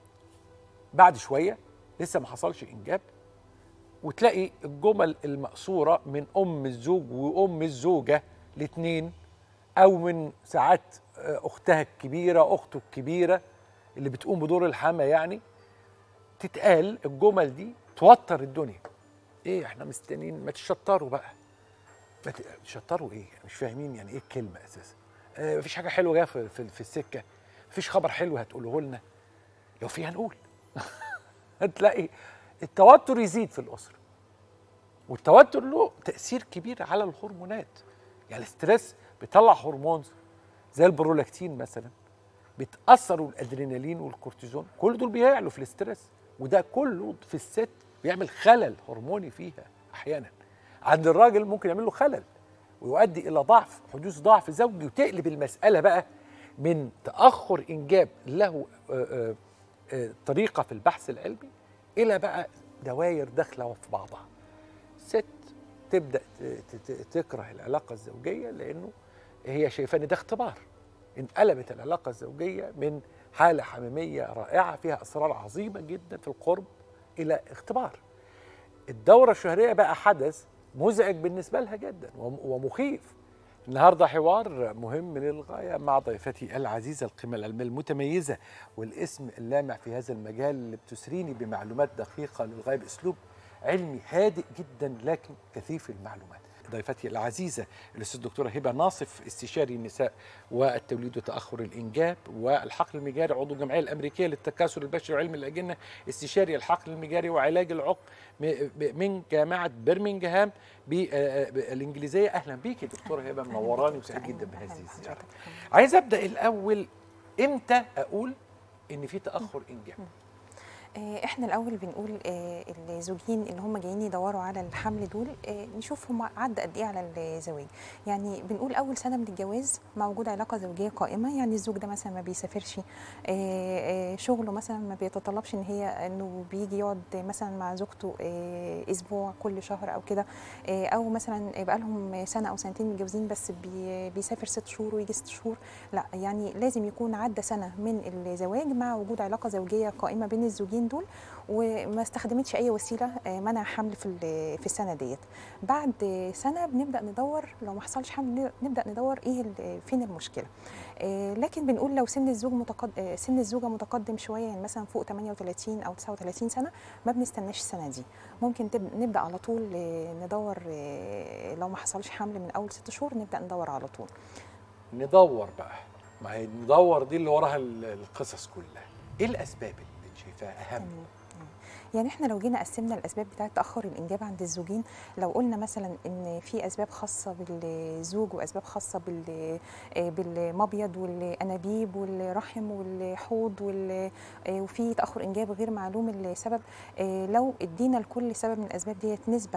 Speaker 1: بعد شويه لسه ما حصلش انجاب وتلاقي الجمل المقصوره من ام الزوج وام الزوجه الاثنين او من ساعات آه، اختها الكبيره اخته الكبيره اللي بتقوم بدور الحما يعني تتقال الجمل دي توتر الدنيا ايه احنا مستنيين ما تشطروا بقى ما ت- تشطروا ايه مش فاهمين يعني ايه الكلمه اساسا آه مفيش حاجه حلوه جايه في, في, في السكه مفيش خبر حلو هتقوله لنا لو في هنقول هتلاقي التوتر يزيد في الاسره والتوتر له تاثير كبير على الهرمونات يعني الاسترس بيطلع هرمون زي البرولاكتين مثلا بتاثروا الادرينالين والكورتيزون كل دول بيعلوا في الاسترس وده كله في الست بيعمل خلل هرموني فيها احيانا عند الراجل ممكن يعمل له خلل ويؤدي الى ضعف حدوث ضعف زوجي وتقلب المساله بقى من تاخر انجاب له آه، آه، آه، طريقه في البحث العلمي الى بقى دواير داخله في بعضها ست تبدا ت- ت- ت- تكره العلاقه الزوجيه لانه هي شايفه ان ده اختبار انقلبت العلاقه الزوجيه من حاله حميميه رائعه فيها اسرار عظيمه جدا في القرب الى اختبار الدوره الشهريه بقى حدث مزعج بالنسبه لها جدا وم- ومخيف النهارده حوار مهم للغايه مع ضيفتي العزيزه القيمه العلميه المتميزه والاسم اللامع في هذا المجال اللي بتسريني بمعلومات دقيقه للغايه باسلوب علمي هادئ جدا لكن كثيف المعلومات ضيفتي العزيزه الاستاذ الدكتوره هبه ناصف استشاري النساء والتوليد وتاخر الانجاب والحقل المجاري عضو الجمعيه الامريكيه للتكاثر البشري وعلم الاجنه استشاري الحقل المجاري وعلاج العقم م- ب- من جامعه برمنجهام بالانجليزيه اهلا بيكي دكتوره هبه منوراني وسعيد جدا بهذه الزياره عايز ابدا الاول امتى اقول ان في تاخر انجاب
Speaker 5: آه، احنا الاول بنقول آه، الزوجين اللي هم جايين يدوروا على الحمل دول آه، نشوف هم عدى قد ايه على الزواج يعني بنقول اول سنه من الجواز مع وجود علاقه زوجيه قائمه يعني الزوج ده مثلا ما بيسافرش آه، آه، شغله مثلا ما بيتطلبش ان هي انه بيجي يقعد مثلا مع زوجته آه، اسبوع كل شهر او كده آه، او مثلا يبقى لهم سنه او سنتين متجوزين بس بي- بيسافر ست شهور ويجي ست شهور لا يعني لازم يكون عدى سنه من الزواج مع وجود علاقه زوجيه قائمه بين الزوجين دول وما استخدمتش اي وسيله آه، منع حمل في ال- في السنه ديت بعد سنه بنبدا ندور لو ما حصلش حمل نبدا ندور ايه ال- فين المشكله آه، لكن بنقول لو سن الزوج متقدم سن الزوجه متقدم شويه يعني مثلا فوق 38 او 39 سنه ما بنستناش السنه دي ممكن تب- نبدا على طول آه، ندور آه، لو ما حصلش حمل من اول ست شهور نبدا ندور على طول
Speaker 1: ندور بقى ما هي ندور دي اللي وراها ال- القصص كلها ايه الاسباب اللي شايفاها اهم
Speaker 5: تمام. يعني احنا لو جينا قسمنا الاسباب بتاعه تاخر الانجاب عند الزوجين لو قلنا مثلا ان في اسباب خاصه بالزوج واسباب خاصه بال آه، بالمبيض والانابيب والرحم والحوض وال- آه، وفي تاخر انجاب غير معلوم السبب آه، لو ادينا لكل سبب من الاسباب ديت نسبه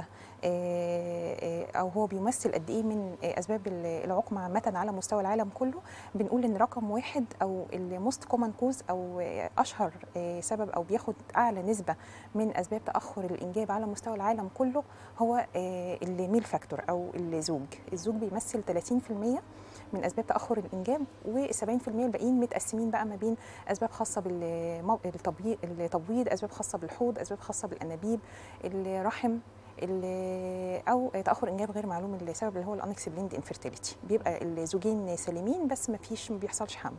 Speaker 5: آه، آه، او هو بيمثل قد ايه من آه، اسباب ال- العقم عامه على مستوى العالم كله بنقول ان رقم واحد او الموست كومن كوز او آه، اشهر آه، سبب او بياخد اعلى نسبه من اسباب تاخر الانجاب على مستوى العالم كله هو آه، الميل فاكتور او الزوج الزوج بيمثل 30% من اسباب تاخر الانجاب و70% الباقيين متقسمين بقى ما بين اسباب خاصه بالتبويض التبويض اسباب خاصه بالحوض اسباب خاصه بالانابيب الرحم ال- او تاخر انجاب غير معلوم السبب اللي هو الانكسبليند انفيرتيليتي بيبقى الزوجين سليمين بس ما فيش ما بيحصلش حمل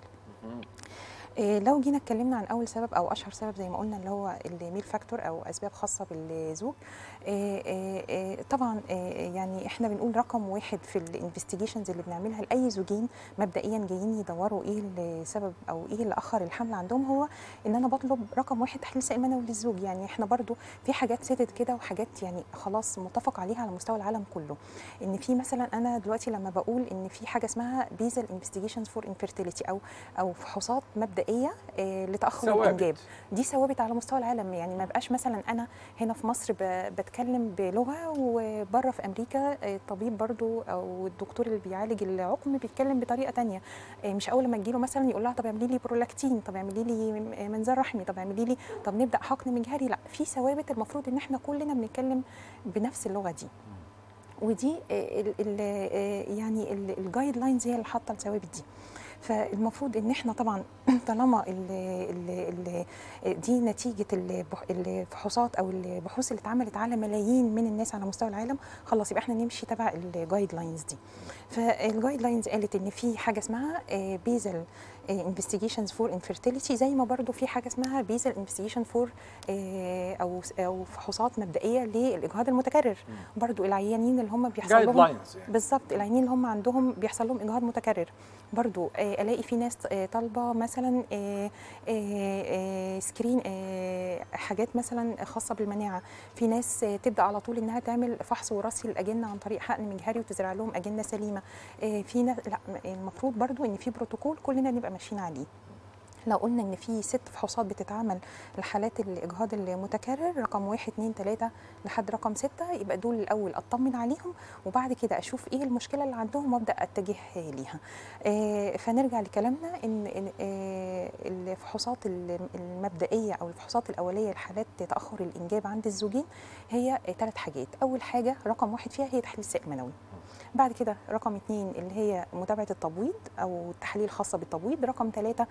Speaker 5: إيه، لو جينا اتكلمنا عن اول سبب او اشهر سبب زي ما قلنا اللي هو الميل فاكتور او اسباب خاصه بالزوج إيه، إيه، إيه، طبعا إيه، يعني احنا بنقول رقم واحد في الانفستيجيشنز اللي بنعملها لاي زوجين مبدئيا جايين يدوروا ايه السبب او ايه اللي اخر الحمل عندهم هو ان انا بطلب رقم واحد تحليل سائل منوي للزوج يعني احنا برضو في حاجات ثبت كده وحاجات يعني خلاص متفق عليها على مستوى العالم كله ان في مثلا انا دلوقتي لما بقول ان في حاجه اسمها بيزل انفستيجيشنز فور انفيرتيليتي او او فحوصات مبدئيه آه، لتاخر
Speaker 1: ثوابت.
Speaker 5: الانجاب دي ثوابت على مستوى العالم يعني ما بقاش مثلا انا هنا في مصر ب- بتكلم بلغه وبره في امريكا آه، الطبيب برضو او الدكتور اللي بيعالج العقم بيتكلم بطريقه تانية آه، مش اول ما تجيله مثلا يقول لها طب اعملي لي برولاكتين طب اعملي لي منظار رحمي طب اعملي لي طب نبدا حقن مجهري لا في ثوابت المفروض ان احنا كلنا بنتكلم بنفس اللغه دي ودي آه، ال- ال- آه، يعني الجايد لاينز هي اللي حاطه الثوابت دي فالمفروض ان احنا طبعا طالما ال ال ال دي نتيجه البح- الفحوصات او البحوث اللي اتعملت على ملايين من الناس على مستوى العالم خلاص يبقى احنا نمشي تبع الجايد لاينز دي فالجايد لاينز قالت ان في حاجه اسمها بيزل انفستيجيشنز فور انفيرتيليتي زي ما برضو في حاجه اسمها بيزل انفستيجيشن فور او او فحوصات مبدئيه للاجهاض المتكرر برضو العيانين اللي هم بيحصل
Speaker 1: جايد
Speaker 5: لهم
Speaker 1: لاينز يعني
Speaker 5: بالظبط العيانين اللي هم عندهم بيحصل لهم اجهاض متكرر برضو آه، الاقي في ناس آه، طالبه مثلا آه، آه، آه، سكرين آه، حاجات مثلا خاصه بالمناعه في ناس آه، تبدا على طول انها تعمل فحص وراثي للاجنه عن طريق حقن مجهري وتزرع لهم اجنه سليمه آه، في ناس لا المفروض برضو ان في بروتوكول كلنا نبقى ماشيين عليه لو قلنا ان في ست فحوصات بتتعمل لحالات الاجهاض المتكرر رقم واحد اتنين تلاته لحد رقم سته يبقى دول الاول اطمن عليهم وبعد كده اشوف ايه المشكله اللي عندهم وابدا اتجه ليها آه، فنرجع لكلامنا ان إن، آه، الفحوصات الم- المبدئيه او الفحوصات الاوليه لحالات تاخر الانجاب عند الزوجين هي ثلاث حاجات اول حاجه رقم واحد فيها هي تحليل سائل منوي بعد كده رقم اتنين اللي هي متابعه التبويض او التحاليل الخاصه بالتبويض رقم ثلاثه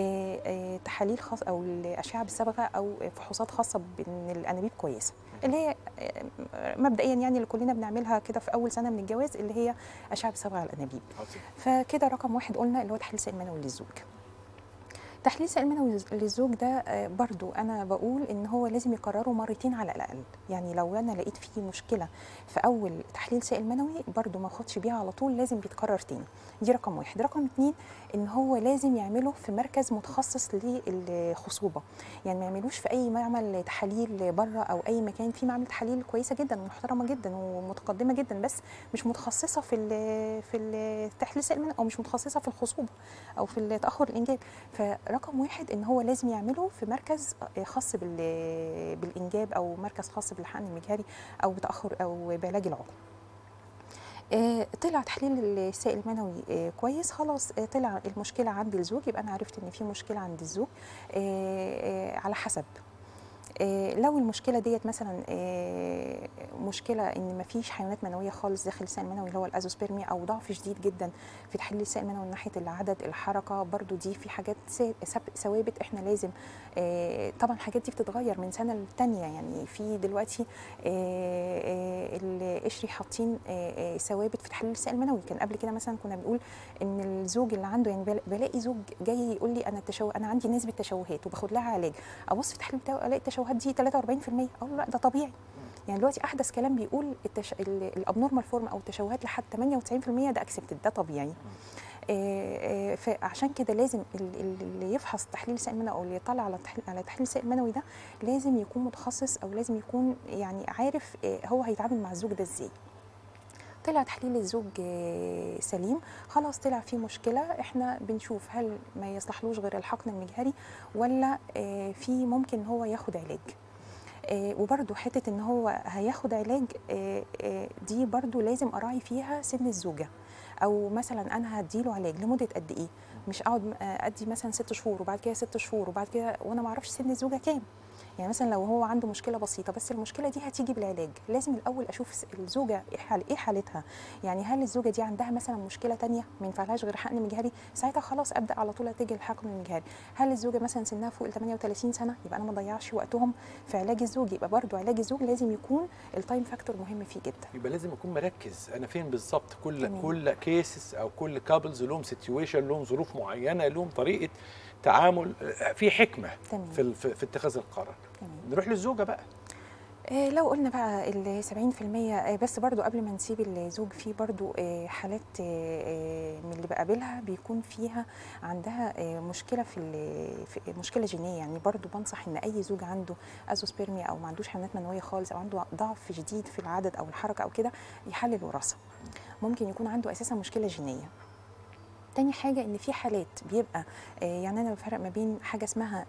Speaker 5: تحاليل خاص او الاشعه بالصبغه او فحوصات خاصه بان الانابيب كويسه اللي هي آه، مبدئيا يعني اللي كلنا بنعملها كده في اول سنه من الجواز اللي هي اشعه بالصبغه على الانابيب
Speaker 1: عظيم.
Speaker 5: فكده رقم واحد قلنا اللي هو تحليل سائل منوي للزوج تحليل سائل منوي للزوج ده آه، برضو انا بقول ان هو لازم يكرره مرتين على الاقل يعني لو انا لقيت فيه مشكله في اول تحليل سائل منوي برضو ما اخدش بيها على طول لازم بيتكرر تاني دي رقم واحد رقم اتنين ان هو لازم يعمله في مركز متخصص للخصوبه يعني ما يعملوش في اي معمل تحاليل بره او اي مكان في معمل تحاليل كويسه جدا ومحترمه جدا ومتقدمه جدا بس مش متخصصه في ال- في التحليل سائل منوي او مش متخصصه في الخصوبه او في تاخر الانجاب فرقم واحد ان هو لازم يعمله في مركز خاص بال- بالانجاب او مركز خاص بالحقن المجهري او بتاخر او بعلاج العقم آه، طلع تحليل السائل المنوي آه، كويس خلاص آه، طلع المشكله عند الزوج يبقى انا عرفت ان في مشكله عند الزوج آه، آه، على حسب آه، لو المشكله ديت مثلا آه، مشكله ان مفيش حيوانات منويه خالص داخل السائل المنوي اللي هو الازوسبرميا او ضعف شديد جدا في تحليل السائل المنوي من ناحيه العدد الحركه برضو دي في حاجات سا- سب- ثوابت احنا لازم آه، طبعا الحاجات دي بتتغير من سنه للتانيه يعني في دلوقتي آه، آه، القشري حاطين آه، آه، ثوابت في تحليل السائل المنوي كان قبل كده مثلا كنا بنقول ان الزوج اللي عنده يعني بلا- بلاقي زوج جاي يقول لي انا التشوه انا عندي نسبه تشوهات وباخد لها علاج ابص في التحليل بتاعه الاقي التشوهات دي 43% اقول له لا ده طبيعي يعني دلوقتي احدث كلام بيقول التش... الابنورمال فورم او التشوهات لحد 98% ده اكسبتد ده طبيعي آه، آه، فعشان كده لازم ال- ال- اللي يفحص تحليل السائل المنوي او اللي يطلع على تحليل على تحليل السائل المنوي ده لازم يكون متخصص او لازم يكون يعني عارف آه، هو هيتعامل مع الزوج ده ازاي طلع تحليل الزوج آه، سليم خلاص طلع فيه مشكله احنا بنشوف هل ما يصلحلوش غير الحقن المجهري ولا آه، في ممكن هو ياخد علاج آه، وبرده حته ان هو هياخد علاج آه، آه، دي برده لازم اراعي فيها سن الزوجه او مثلا انا هديله علاج لمده قد ايه مش اقعد آه، ادي مثلا ست شهور وبعد كده ست شهور وبعد كده وانا ما اعرفش سن الزوجه كام يعني مثلا لو هو عنده مشكله بسيطه بس المشكله دي هتيجي بالعلاج لازم الاول اشوف س- الزوجه ايه حال ايه حالتها يعني هل الزوجه دي عندها مثلا مشكله تانية ما ينفعلهاش غير حقن مجهري ساعتها خلاص ابدا على طول اتجه للحقن المجهري هل الزوجه مثلا سنها فوق ال 38 سنه يبقى انا ما اضيعش وقتهم في علاج الزوج يبقى برضو علاج الزوج لازم يكون التايم فاكتور مهم فيه جدا
Speaker 1: يبقى لازم اكون مركز انا فين بالظبط كل
Speaker 5: تمام.
Speaker 1: كل كيسز او كل كابلز لهم سيتويشن لهم ظروف معينه لهم طريقه تعامل آه، في حكمه
Speaker 5: تمام.
Speaker 1: في ال- في في اتخاذ القرار
Speaker 5: تمام
Speaker 1: نروح للزوجه بقى
Speaker 5: آه، لو قلنا بقى ال 70% آه، بس برضو قبل ما نسيب الزوج في برضو آه، حالات آه، آه، من اللي بقابلها بيكون فيها عندها آه، مشكله في ال- في مشكله جينيه يعني برضو بنصح ان اي زوج عنده ازوسبيرميا او ما عندوش حيوانات منويه خالص او عنده ضعف شديد في العدد او الحركه او كده يحلل وراثه ممكن يكون عنده اساسا مشكله جينيه تاني حاجة إن في حالات بيبقى آه، يعني أنا بفرق ما بين حاجة اسمها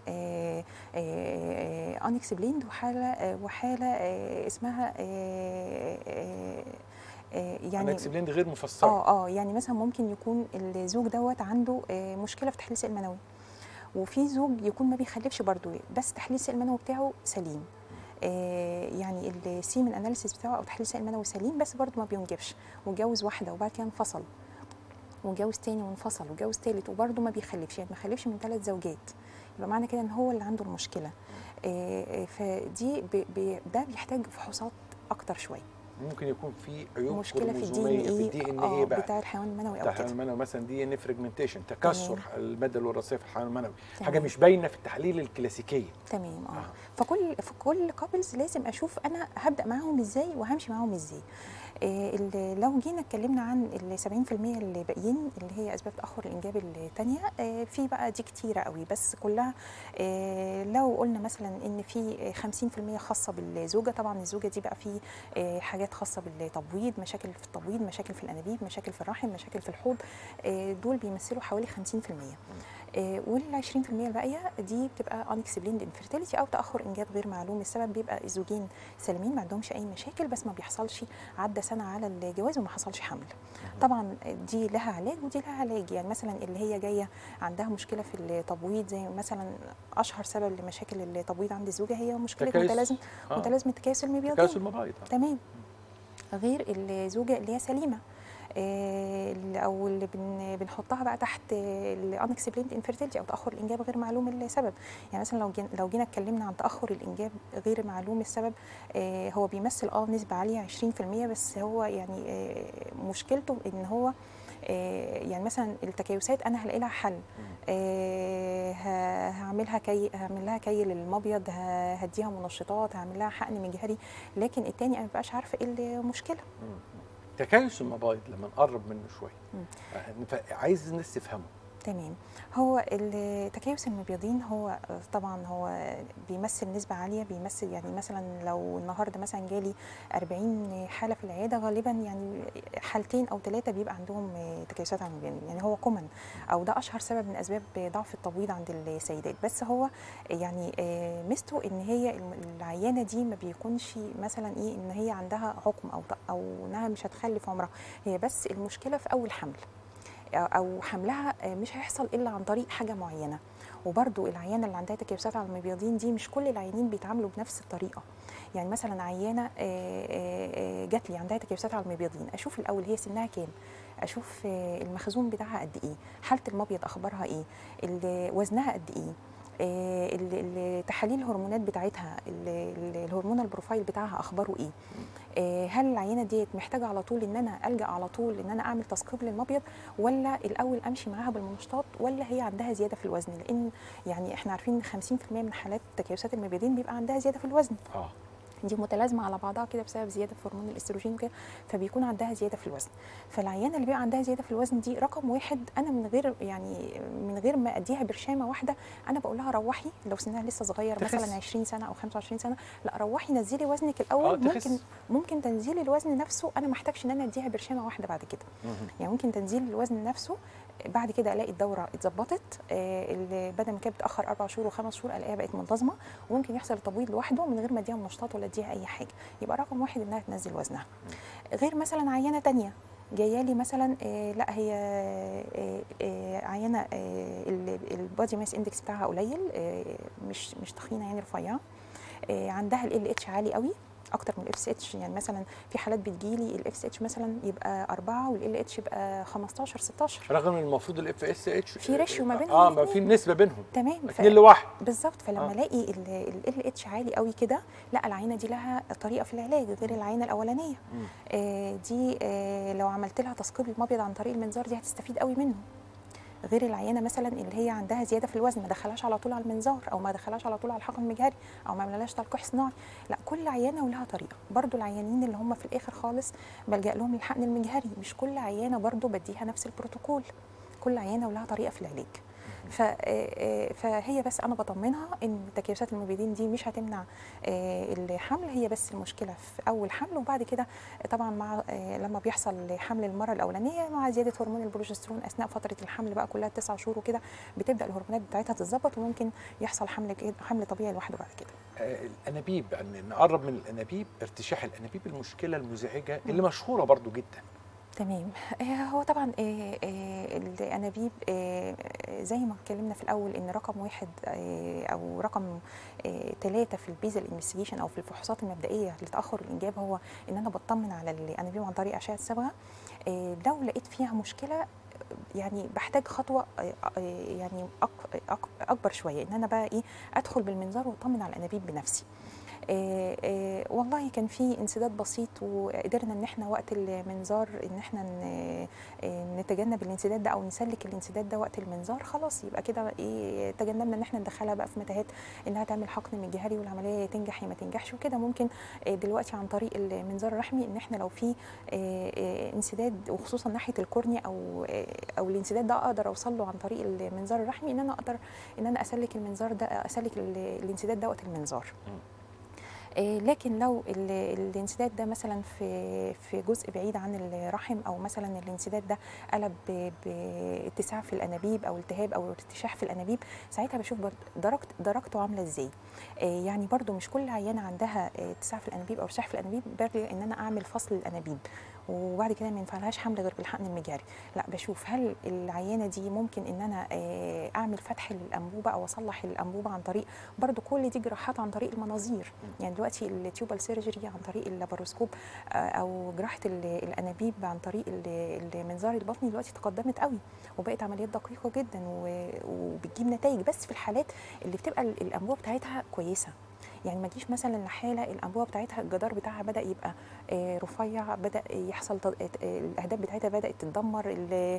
Speaker 5: أنكسبليند وحالة آه، وحالة آه، اسمها آه، آه، آه،
Speaker 1: يعني
Speaker 5: يعني
Speaker 1: اكسبليند غير مفسره
Speaker 5: اه اه يعني مثلا ممكن يكون الزوج دوت عنده آه، مشكله في تحليل السائل المنوي وفي زوج يكون ما بيخلفش برضه بس تحليل السائل المنوي بتاعه سليم آه، يعني السيمن اناليسيس بتاعه او تحليل السائل المنوي سليم بس برضه ما بينجبش واتجوز واحده وبعد كده انفصل واتجوز تاني وانفصل واتجوز تالت وبرضه ما بيخلفش يعني ما خلفش من ثلاث زوجات يبقى معنى كده ان هو اللي عنده المشكله آه، آه، فدي بي بي ده بيحتاج فحوصات اكتر شويه
Speaker 1: ممكن يكون في عيوب
Speaker 5: مشكله في الدي ان
Speaker 1: كروموزوميه في
Speaker 5: ايه
Speaker 1: الدي ان
Speaker 5: آه،
Speaker 1: ايه بقى
Speaker 5: بتاع الحيوان المنوي او
Speaker 1: بتاع
Speaker 5: كده
Speaker 1: الحيوان المنوي مثلا دي ان فراجمنتيشن تكسر
Speaker 5: تمام.
Speaker 1: الماده الوراثيه في الحيوان المنوي
Speaker 5: تمام.
Speaker 1: حاجه مش باينه في التحاليل الكلاسيكيه
Speaker 5: تمام اه
Speaker 1: آه.
Speaker 5: فكل في كل كابلز لازم اشوف انا هبدا معاهم ازاي وهمشي معاهم ازاي آه، ال- لو جينا اتكلمنا عن ال 70% اللي باقيين اللي هي اسباب تاخر الانجاب الثانيه في بقى دي كتيره قوي بس كلها آه، لو قلنا مثلا ان في 50% خاصه بالزوجه طبعا الزوجه دي بقى في آه، حاجات خاصه بالتبويض مشاكل في التبويض مشاكل في الانابيب مشاكل في الرحم مشاكل في الحوض آه، دول بيمثلوا حوالي 50% آه، وال 20% الباقيه دي بتبقى unexplained infertility او تاخر انجاب غير معلوم السبب بيبقى الزوجين سالمين ما عندهمش اي مشاكل بس ما بيحصلش عدى سنه على الجواز وما حصلش حمل طبعا دي لها علاج ودي لها علاج يعني مثلا اللي هي جايه عندها مشكله في التبويض زي مثلا اشهر سبب لمشاكل التبويض عند الزوجه هي مشكله
Speaker 1: تكيس.
Speaker 5: متلازمه
Speaker 1: آه.
Speaker 5: متلازمه تكاسل المبيضين
Speaker 1: تكاسل المبايض آه.
Speaker 5: تمام غير الزوجه اللي هي سليمه آه، او اللي بن بنحطها بقى تحت الانكسبليند انفيرتيلتي او تاخر الانجاب غير معلوم السبب يعني مثلا لو جينا لو جينا اتكلمنا عن تاخر الانجاب غير معلوم السبب آه، هو بيمثل اه نسبه عاليه 20% بس هو يعني آه، مشكلته ان هو آه، يعني مثلا التكيسات انا هلاقي لها حل آه، ه- هعملها كي هعمل لها كي للمبيض ه- هديها منشطات هعمل لها حقن مجهري لكن التاني انا مبقاش عارفه ايه المشكله
Speaker 1: تكيس المبايض لما نقرب منه شويه
Speaker 5: مم.
Speaker 1: آه، عايز الناس تفهمه
Speaker 5: تمام هو التكيس المبيضين هو طبعا هو بيمثل نسبة عالية بيمثل يعني مثلا لو النهارده مثلا جالي 40 حالة في العيادة غالبا يعني حالتين أو ثلاثة بيبقى عندهم تكيسات على المبيضين يعني هو كومن أو ده أشهر سبب من أسباب ضعف التبويض عند السيدات بس هو يعني آه، ميزته إن هي الم- العيانة دي ما بيكونش مثلا إيه إن هي عندها عقم أو أو إنها مش هتخلف عمرها هي بس المشكلة في أول حمل او حملها مش هيحصل الا عن طريق حاجه معينه وبرده العيانه اللي عندها تكيسات على المبيضين دي مش كل العيانين بيتعاملوا بنفس الطريقه يعني مثلا عيانه آه، آه، آه، جات لي عندها تكيسات على المبيضين اشوف الاول هي سنها كام اشوف آه، المخزون بتاعها قد ايه حاله المبيض اخبارها ايه ال- وزنها قد ايه آه، ال- ال- تحاليل الهرمونات بتاعتها ال- ال- الهرمون البروفايل بتاعها اخباره ايه آه، هل العينه ديت محتاجه على طول ان انا الجا على طول ان انا اعمل تثقيب للمبيض ولا الاول امشي معاها بالمنشطات ولا هي عندها زياده في الوزن لان يعني احنا عارفين ان 50% من حالات تكيسات المبيضين بيبقى عندها زياده في الوزن
Speaker 1: اه
Speaker 5: دي متلازمه على بعضها كده بسبب زياده في هرمون الاستروجين وكده فبيكون عندها زياده في الوزن فالعيانه اللي بيبقى عندها زياده في الوزن دي رقم واحد انا من غير يعني من غير ما اديها برشامه واحده انا بقول لها روحي لو سنها لسه صغير
Speaker 1: تخس.
Speaker 5: مثلا 20 سنه او 25 سنه لا روحي نزلي وزنك الاول
Speaker 1: آه، تخس.
Speaker 5: ممكن ممكن تنزيل الوزن نفسه انا ما احتاجش ان انا اديها برشامه واحده بعد كده
Speaker 1: مهم.
Speaker 5: يعني ممكن تنزيل الوزن نفسه بعد كده الاقي الدوره اتظبطت آه، اللي بدل ما كانت بتاخر اربع شهور وخمس شهور الاقيها بقت منتظمه وممكن يحصل التبويض لوحده من غير ما اديها منشطات ولا اديها اي حاجه يبقى رقم واحد انها تنزل وزنها غير مثلا عينه تانية جايه لي مثلا آه لا هي آه آه عينه آه البادي ماس اندكس بتاعها قليل آه مش مش تخينه يعني رفيعه آه عندها ال اتش عالي قوي اكتر من الاف سي اتش يعني مثلا في حالات بتجيلي الاف سي اتش مثلا يبقى 4 والال اتش يبقى 15 16
Speaker 1: رغم ان المفروض الاف اس اتش
Speaker 5: في ريشيو ما بينهم
Speaker 1: اه ما
Speaker 5: الاتنين.
Speaker 1: في نسبه بينهم
Speaker 5: تمام ف-
Speaker 1: اتنين لواحد
Speaker 5: بالظبط فلما
Speaker 1: آه.
Speaker 5: الاقي ال اتش عالي قوي كده لا العينه دي لها طريقه في العلاج غير العينه الاولانيه
Speaker 1: مم.
Speaker 5: آه دي آه لو عملت لها تثقيب المبيض عن طريق المنظار دي هتستفيد قوي منه غير العيانه مثلا اللي هي عندها زياده في الوزن ما دخلهاش على طول على المنظار او ما دخلهاش على طول على الحقن المجهري او ما عملهاش تلقيح صناعي لا كل عيانه ولها طريقه برضو العيانين اللي هم في الاخر خالص بلجا لهم للحقن المجهري مش كل عيانه برضو بديها نفس البروتوكول كل عيانه ولها طريقه في العلاج ف- آه، آه، فهي بس انا بطمنها ان تكيسات المبيدين دي مش هتمنع آه، الحمل هي بس المشكله في اول حمل وبعد كده طبعا مع آه، لما بيحصل حمل المره الاولانيه مع زياده هرمون البروجسترون اثناء فتره الحمل بقى كلها تسع شهور وكده بتبدا الهرمونات بتاعتها تتظبط وممكن يحصل حمل كده- حمل طبيعي لوحده بعد كده
Speaker 1: آه، الانابيب يعني نقرب من الانابيب ارتشاح الانابيب المشكله المزعجه اللي مشهوره برضو جدا
Speaker 5: تمام آه، هو طبعا آه، آه، الانابيب آه، آه، زي ما اتكلمنا في الاول ان رقم واحد آه، او رقم ثلاثه في البيزل انفستيجيشن او في الفحوصات المبدئيه لتاخر الانجاب هو ان انا بطمن على الانابيب عن طريق اشعه صبغه آه، لو لقيت فيها مشكله يعني بحتاج خطوه آه، آه، يعني أك- أك- اكبر شويه ان انا بقى ايه ادخل بالمنظار واطمن على الانابيب بنفسي آه، آه، والله كان في انسداد بسيط وقدرنا ان احنا وقت المنظار ان احنا ن- آه، نتجنب الانسداد ده او نسلك الانسداد ده وقت المنظار خلاص يبقى كده ايه تجنبنا ان احنا ندخلها بقى في متاهات انها تعمل حقن مجهري والعمليه يا تنجح يا ما تنجحش وكده ممكن آه، دلوقتي عن طريق المنظار الرحمي ان احنا لو في آه، آه، انسداد وخصوصا ناحيه الكورنيا او آه، او الانسداد ده اقدر اوصل له عن طريق المنظار الرحمي ان انا اقدر ان انا اسلك المنظار ده اسلك ال- الانسداد ده وقت المنظار آه، لكن لو ال- الانسداد ده مثلا في في جزء بعيد عن الرحم او مثلا الانسداد ده قلب ب- باتساع في الانابيب او التهاب او ارتشاح في الانابيب ساعتها بشوف بر- درجت درجته عامله ازاي آه، يعني برضو مش كل عيانه عندها آه، اتساع في الانابيب او ارتشاح في الانابيب برجع ان انا اعمل فصل الانابيب وبعد كده ما ينفعلهاش حمل غير بالحقن المجاري لا بشوف هل العيانه دي ممكن ان انا آه، اعمل فتح للانبوبه او اصلح الانبوبه عن طريق برضو كل دي جراحات عن طريق المناظير يعني دلوقتي التيوبال سيرجري عن طريق اللاباروسكوب آه، او جراحه ال- الانابيب عن طريق ال- المنظار البطني دلوقتي تقدمت قوي وبقت عمليات دقيقه جدا و- وبتجيب نتائج بس في الحالات اللي بتبقى ال- الانبوبه بتاعتها كويسه يعني ما تجيش مثلا لحاله الانبوبه بتاعتها الجدار بتاعها بدا يبقى آه، رفيع بدا يحصل تض- آه، الاهداب بتاعتها بدات تتدمر ال-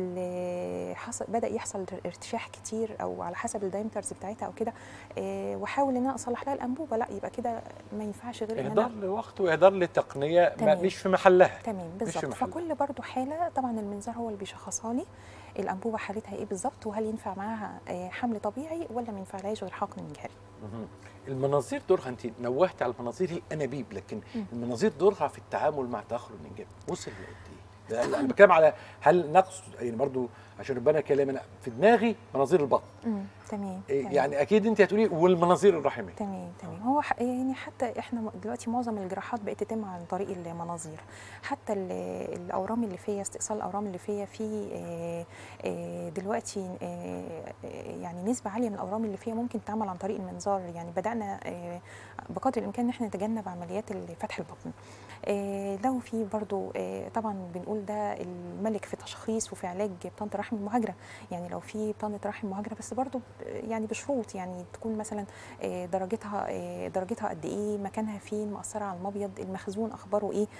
Speaker 5: ال- حصل بدا يحصل ارتشاح كتير او على حسب الدايمترز بتاعتها او كده آه، واحاول ان انا اصلح لها الانبوبه لا يبقى كده ما ينفعش غير ان
Speaker 1: اهدار
Speaker 5: انا
Speaker 1: لوقت واهدار لتقنيه ما
Speaker 5: تمام.
Speaker 1: مش في محلها
Speaker 5: تمام
Speaker 1: في
Speaker 5: بالظبط
Speaker 1: محل.
Speaker 5: فكل برضو حاله طبعا المنظار هو اللي بيشخصها لي الانبوبه حالتها ايه بالظبط وهل ينفع معاها آه، حمل طبيعي ولا ما ينفعلهاش غير حقن مجهري
Speaker 1: مهم. المناظير دورها انت نوهت على المناظير الانابيب لكن
Speaker 5: مم.
Speaker 1: المناظير دورها في التعامل مع تاخر الانجاب وصل لقد ايه؟ ده انا بتكلم على هل نقص يعني برضو عشان يبقى انا كلامي انا في دماغي مناظير البطن
Speaker 5: امم تمام
Speaker 1: إيه
Speaker 5: تمام.
Speaker 1: يعني اكيد انت هتقولي والمناظير الرحميه
Speaker 5: تمام تمام هو ح- يعني حتى احنا م- دلوقتي معظم الجراحات بقت تتم عن طريق المناظير حتى ال- الاورام الليفيه استئصال الاورام الليفيه في آه، آه، دلوقتي آه، آه، يعني نسبه عاليه من الاورام الليفيه ممكن تتعمل عن طريق المنظار يعني بدانا آه، بقدر الامكان ان احنا نتجنب عمليات ال- فتح البطن آه، لو في برضو آه، طبعا بنقول ده الملك في تشخيص وفي علاج بطانه الرحم المهاجره يعني لو في بطانه رحم مهاجره بس برضو ب- يعني بشروط يعني تكون مثلا آه، درجتها آه، درجتها قد ايه مكانها فين مأثره على المبيض المخزون اخباره ايه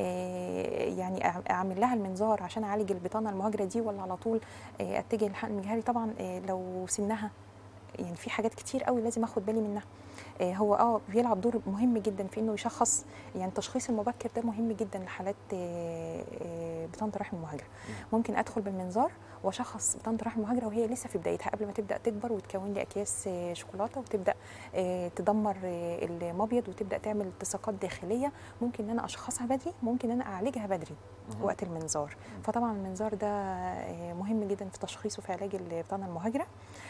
Speaker 5: آه، يعني أع- اعمل لها المنظار عشان اعالج البطانه المهاجره دي ولا على طول آه، اتجه للحقن المجهري طبعا آه، لو سنها يعني في حاجات كتير قوي لازم اخد بالي منها آه، هو اه بيلعب دور مهم جدا في انه يشخص يعني التشخيص المبكر ده مهم جدا لحالات آه، آه، بطانه الرحم المهاجره ممكن ادخل بالمنظار واشخص بطانه الرحم المهاجره وهي لسه في بدايتها قبل ما تبدا تكبر وتكون لي اكياس آه، شوكولاته وتبدا آه، تدمر آه، المبيض وتبدا تعمل التصاقات داخليه ممكن ان انا اشخصها بدري ممكن ان انا اعالجها بدري وقت المنظار فطبعا المنظار ده آه، مهم جدا في تشخيص وفي علاج البطانه المهاجره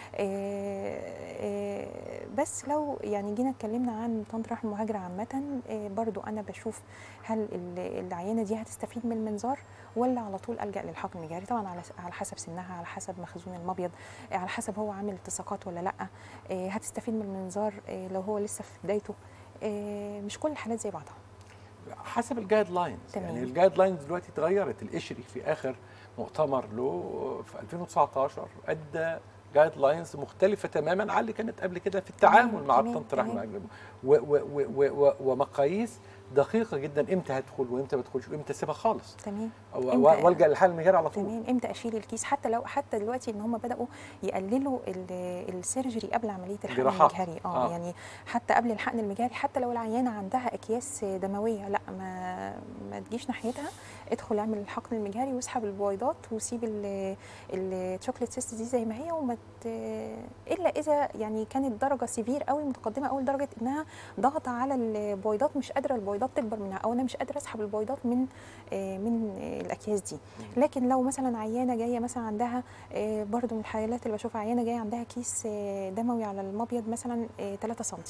Speaker 5: آه، آه، بس لو يعني جينا اتكلمنا عن بطانه الرحم المهاجره عامه آه، برضو انا بشوف هل ال- العيانه دي هتستفيد من المنظار ولا على طول الجا للحقن المجهري طبعا على على حسب سنها على حسب مخزون المبيض آه، على حسب هو عامل التصاقات ولا لا آه، هتستفيد من المنظار آه، لو هو لسه في بدايته آه، مش كل الحالات زي بعضها
Speaker 1: حسب الجايد لاينز
Speaker 5: تمام.
Speaker 1: يعني الجايد لاينز دلوقتي اتغيرت القشري في اخر مؤتمر له في 2019 ادى جايد لاينز مختلفه تماما عن اللي كانت قبل كده في التعامل
Speaker 5: تمام،
Speaker 1: مع
Speaker 5: تمام،
Speaker 1: بطانه الرحم
Speaker 5: تمام.
Speaker 1: المهاجرة. و- و- و- و- و- ومقاييس دقيقه جدا امتى هدخل وامتى ما ادخلش وامتى اسيبها خالص
Speaker 5: تمام
Speaker 1: و-
Speaker 5: إمتى؟
Speaker 1: والجا للحل المجاري على طول
Speaker 5: تمام امتى اشيل الكيس حتى لو حتى دلوقتي ان هم بداوا يقللوا ال- السيرجري قبل عمليه الحقن
Speaker 1: الجراحات.
Speaker 5: المجهري اه,
Speaker 1: آه.
Speaker 5: آه. يعني حتى قبل الحقن المجهري حتى لو العيانه عندها اكياس دمويه لا ما ما تجيش ناحيتها ادخل اعمل الحقن المجهري واسحب البويضات وسيب ال- الشوكليت سيست دي زي ما هي وما ت- الا اذا يعني كانت درجه سيفير قوي متقدمه قوي لدرجه انها ضغط على البويضات مش قادره البويضات تكبر منها او انا مش قادره اسحب البويضات من آه، من آه، الاكياس دي لكن لو مثلا عيانه جايه مثلا عندها آه، برضو من الحالات اللي بشوفها عيانه جايه عندها كيس آه، دموي على المبيض مثلا آه، 3 سم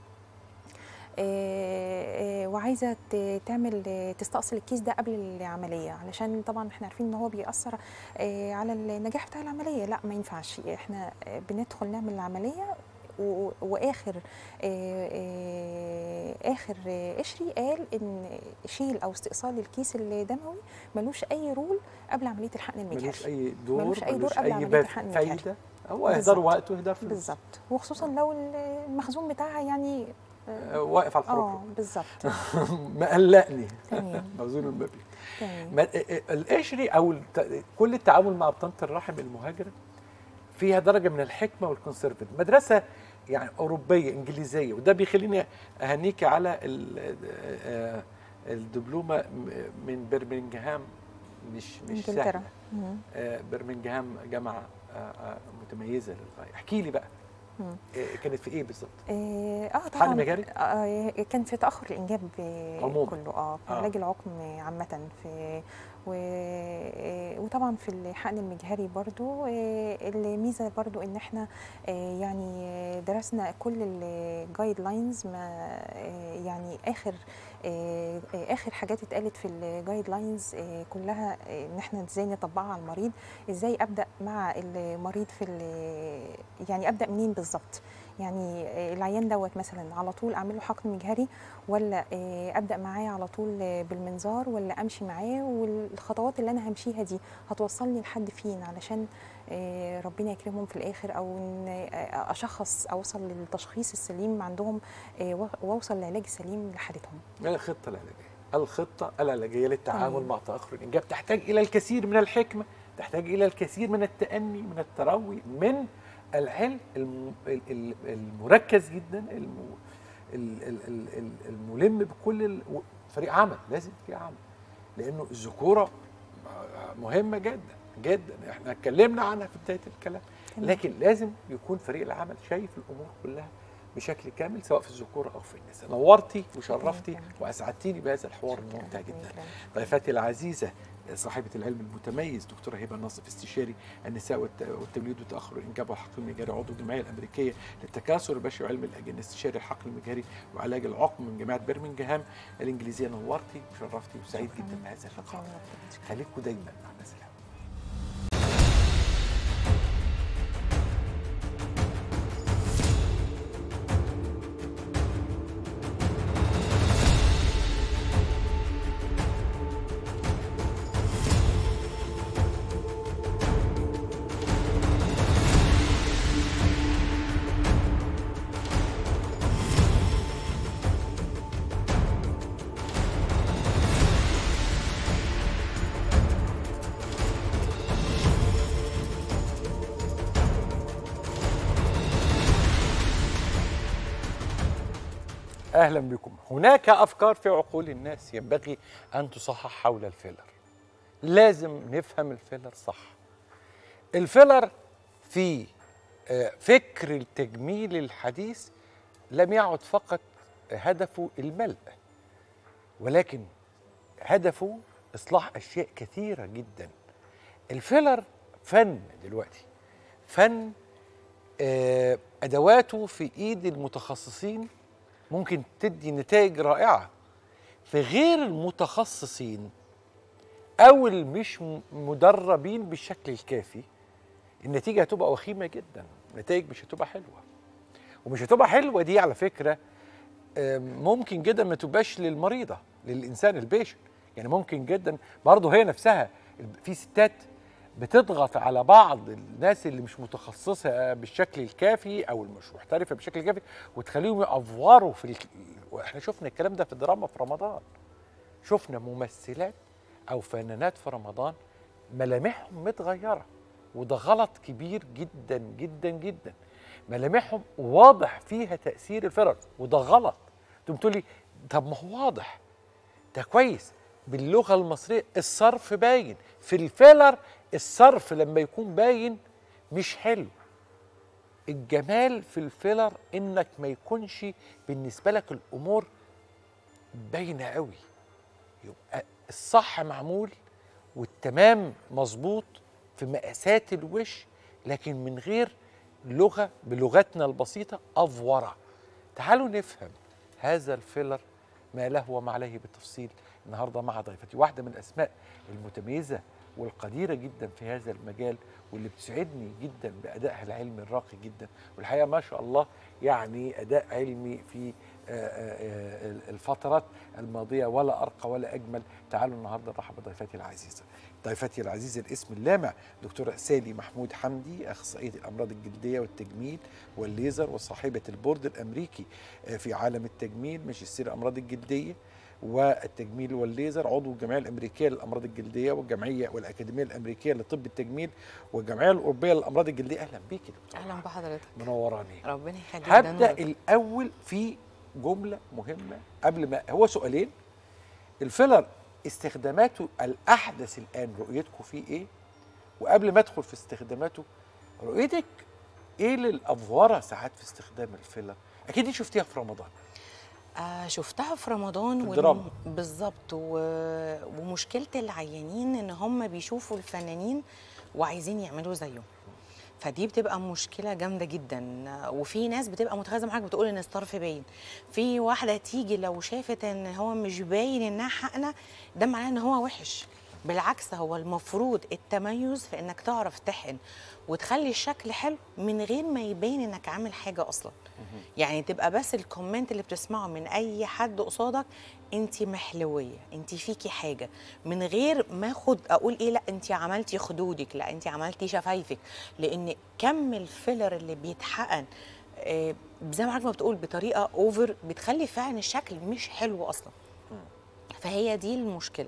Speaker 5: آه، آه، وعايزه ت- تعمل آه، تستأصل الكيس ده قبل العمليه علشان طبعا احنا عارفين ان هو بيأثر آه، على النجاح بتاع العمليه لا ما ينفعش احنا آه، بندخل نعمل العمليه و- واخر آه، آه، اخر آه، قشري قال ان شيل او استئصال الكيس الدموي ملوش اي رول قبل عمليه الحقن المجهري
Speaker 1: ملوش اي دور
Speaker 5: ملوش أي دور قبل
Speaker 1: اي
Speaker 5: عملية
Speaker 1: بث-
Speaker 5: الحقن المجهري.
Speaker 1: فايده هو اهدار
Speaker 5: بالظبط.
Speaker 1: وقت واهدار فلوس
Speaker 5: بالظبط وخصوصا لو المخزون بتاعها يعني
Speaker 1: آه، واقف على
Speaker 5: اه
Speaker 1: الحروف
Speaker 5: بالظبط
Speaker 1: مقلقني
Speaker 5: تمام
Speaker 1: مخزون المبيض
Speaker 5: تمام
Speaker 1: ما- القشري او الت- كل التعامل مع بطانه الرحم المهاجره فيها درجه من الحكمه والكونسرفتيف مدرسه يعني اوروبيه انجليزيه وده بيخليني اهنيك على ال- آه، الدبلومه م- من برمنجهام مش مش
Speaker 5: انجلترا
Speaker 1: سهله
Speaker 5: مم.
Speaker 1: آه، برمنجهام جامعه آه، آه، متميزه للغايه احكي لي بقى
Speaker 5: مم.
Speaker 1: آه، كانت في ايه بالظبط
Speaker 5: اه آه،
Speaker 1: حقن
Speaker 5: طبعا
Speaker 1: مجاري؟
Speaker 5: آه كان في تاخر الانجاب آه،
Speaker 1: عموماً.
Speaker 5: كله اه في
Speaker 1: آه.
Speaker 5: علاج العقم عامه في و... آه، وطبعا في الحقن المجهري برضو آه، الميزه برضو ان احنا آه، يعني آه، درسنا كل الجايد لاينز ما آه، يعني اخر آه، آه، اخر حاجات اتقالت في الجايد لاينز كلها آه، ان احنا ازاي نطبقها على المريض ازاي ابدا مع المريض في ال- يعني ابدا منين بالظبط يعني آه، العيان دوت مثلا على طول اعمل له حقن مجهري ولا آه، ابدا معاه على طول آه، بالمنظار ولا امشي معاه والخطوات اللي انا همشيها دي هتوصلني لحد فين علشان آه، ربنا يكرمهم في الاخر او ان آه، اشخص اوصل للتشخيص السليم عندهم آه، و- واوصل للعلاج السليم لحالتهم
Speaker 1: الخطة العلاجية الخطة العلاجية للتعامل
Speaker 5: تمام.
Speaker 1: مع تأخر الإنجاب تحتاج إلى الكثير من الحكمة تحتاج إلى الكثير من التأني من التروي من العلم الم- ال- ال- المركز جدا الم- ال- ال- ال- ال- الملم بكل ال- و- فريق عمل لازم فريق عمل لأنه الذكورة مهمة جدا جدا احنا اتكلمنا عنها في بداية الكلام
Speaker 5: تمام.
Speaker 1: لكن لازم يكون فريق العمل شايف الأمور كلها بشكل كامل سواء في الذكورة أو في النساء نورتي وشرفتي
Speaker 5: تمام.
Speaker 1: وأسعدتيني بهذا الحوار الممتع
Speaker 5: ربنا
Speaker 1: جدا
Speaker 5: يكرمك.
Speaker 1: ضيفتي العزيزة صاحبة العلم المتميز دكتورة هبة ناصف استشاري النساء والت- والتوليد وتأخر الإنجاب والحقل المجاري عضو الجمعية الأمريكية للتكاثر البشري وعلم الأجنة استشاري الحقل المجاري وعلاج العقم من جامعة برمنجهام الإنجليزية نورتي وشرفتي وسعيد
Speaker 5: شكراً.
Speaker 1: جدا بهذا
Speaker 5: شكراً
Speaker 1: اللقاء
Speaker 5: يا رب.
Speaker 1: خليكم دايما مع الناس الحلوة اهلا بكم هناك افكار في عقول الناس ينبغي ان تصحح حول الفيلر لازم نفهم الفيلر صح الفيلر في آه، فكر التجميل الحديث لم يعد فقط هدفه الملء ولكن هدفه اصلاح اشياء كثيره جدا الفيلر فن دلوقتي فن آه، ادواته في ايد المتخصصين ممكن تدي نتائج رائعه في غير المتخصصين او اللي مش م- مدربين بالشكل الكافي النتيجه هتبقى وخيمه جدا النتائج مش هتبقى حلوه ومش هتبقى حلوه دي على فكره آم، ممكن جدا ما تبقاش للمريضه للانسان البيشن يعني ممكن جدا برضه هي نفسها في ستات بتضغط على بعض الناس اللي مش متخصصه بالشكل الكافي او مش محترفه بالشكل الكافي وتخليهم يأفوروا في ال... واحنا شفنا الكلام ده في الدراما في رمضان شفنا ممثلات او فنانات في رمضان ملامحهم متغيره وده غلط كبير جدا جدا جدا ملامحهم واضح فيها تاثير الفرر وده غلط تقوم تقولي طب ما هو واضح ده كويس باللغه المصريه الصرف باين في الفيلر الصرف لما يكون باين مش حلو الجمال في الفيلر انك ما يكونش بالنسبه لك الامور باينه قوي يبقى الصح معمول والتمام مظبوط في مقاسات الوش لكن من غير لغه بلغتنا البسيطه افوره تعالوا نفهم هذا الفيلر ما له وما عليه بالتفصيل النهارده مع ضيفتي واحده من الاسماء المتميزه والقديره جدا في هذا المجال واللي بتسعدني جدا بادائها العلمي الراقي جدا والحقيقه ما شاء الله يعني اداء علمي في آه، آه، آه، الفترات الماضيه ولا ارقى ولا اجمل تعالوا النهارده نرحب بضيفتي العزيزه ضيفتي العزيزه الاسم اللامع دكتوره سالي محمود حمدي اخصائيه الامراض الجلديه والتجميل والليزر وصاحبه البورد الامريكي آه، في عالم التجميل ماجستير الامراض الجلديه والتجميل والليزر عضو الجمعيه الامريكيه للامراض الجلديه والجمعيه والاكاديميه الامريكيه لطب التجميل والجمعيه الاوروبيه للامراض الجلديه اهلا بيك يا دكتور
Speaker 6: اهلا بحضرتك
Speaker 1: منوراني
Speaker 6: ربنا يخليك
Speaker 1: هبدا
Speaker 6: ده نورك.
Speaker 1: الاول في جمله مهمه قبل ما هو سؤالين الفيلر استخداماته الاحدث الان رؤيتكم فيه ايه وقبل ما ادخل في استخداماته رؤيتك ايه للافوره ساعات في استخدام الفيلر اكيد دي شفتيها في رمضان
Speaker 6: آه شفتها في رمضان
Speaker 1: في
Speaker 6: والم-
Speaker 1: الدراما.
Speaker 6: بالظبط و... ومشكله العيانين ان هم بيشوفوا الفنانين وعايزين يعملوا زيهم فدي بتبقى مشكله جامده جدا آه، وفي ناس بتبقى متخاذه معاك بتقول ان الصرف باين في واحده تيجي لو شافت ان هو مش باين انها حقنه ده معناه ان هو وحش بالعكس هو المفروض التميز في انك تعرف تحقن وتخلي الشكل حلو من غير ما يبين انك عامل حاجه اصلا يعني تبقى بس الكومنت اللي بتسمعه من اي حد قصادك انت محلويه انت فيكي حاجه من غير ما اخد اقول ايه لا انت عملتي خدودك لا انت عملتي شفايفك لان كم الفيلر اللي بيتحقن آه، زي ما حضرتك ما بتقول بطريقه اوفر بتخلي فعلا الشكل مش حلو اصلا فهي دي المشكله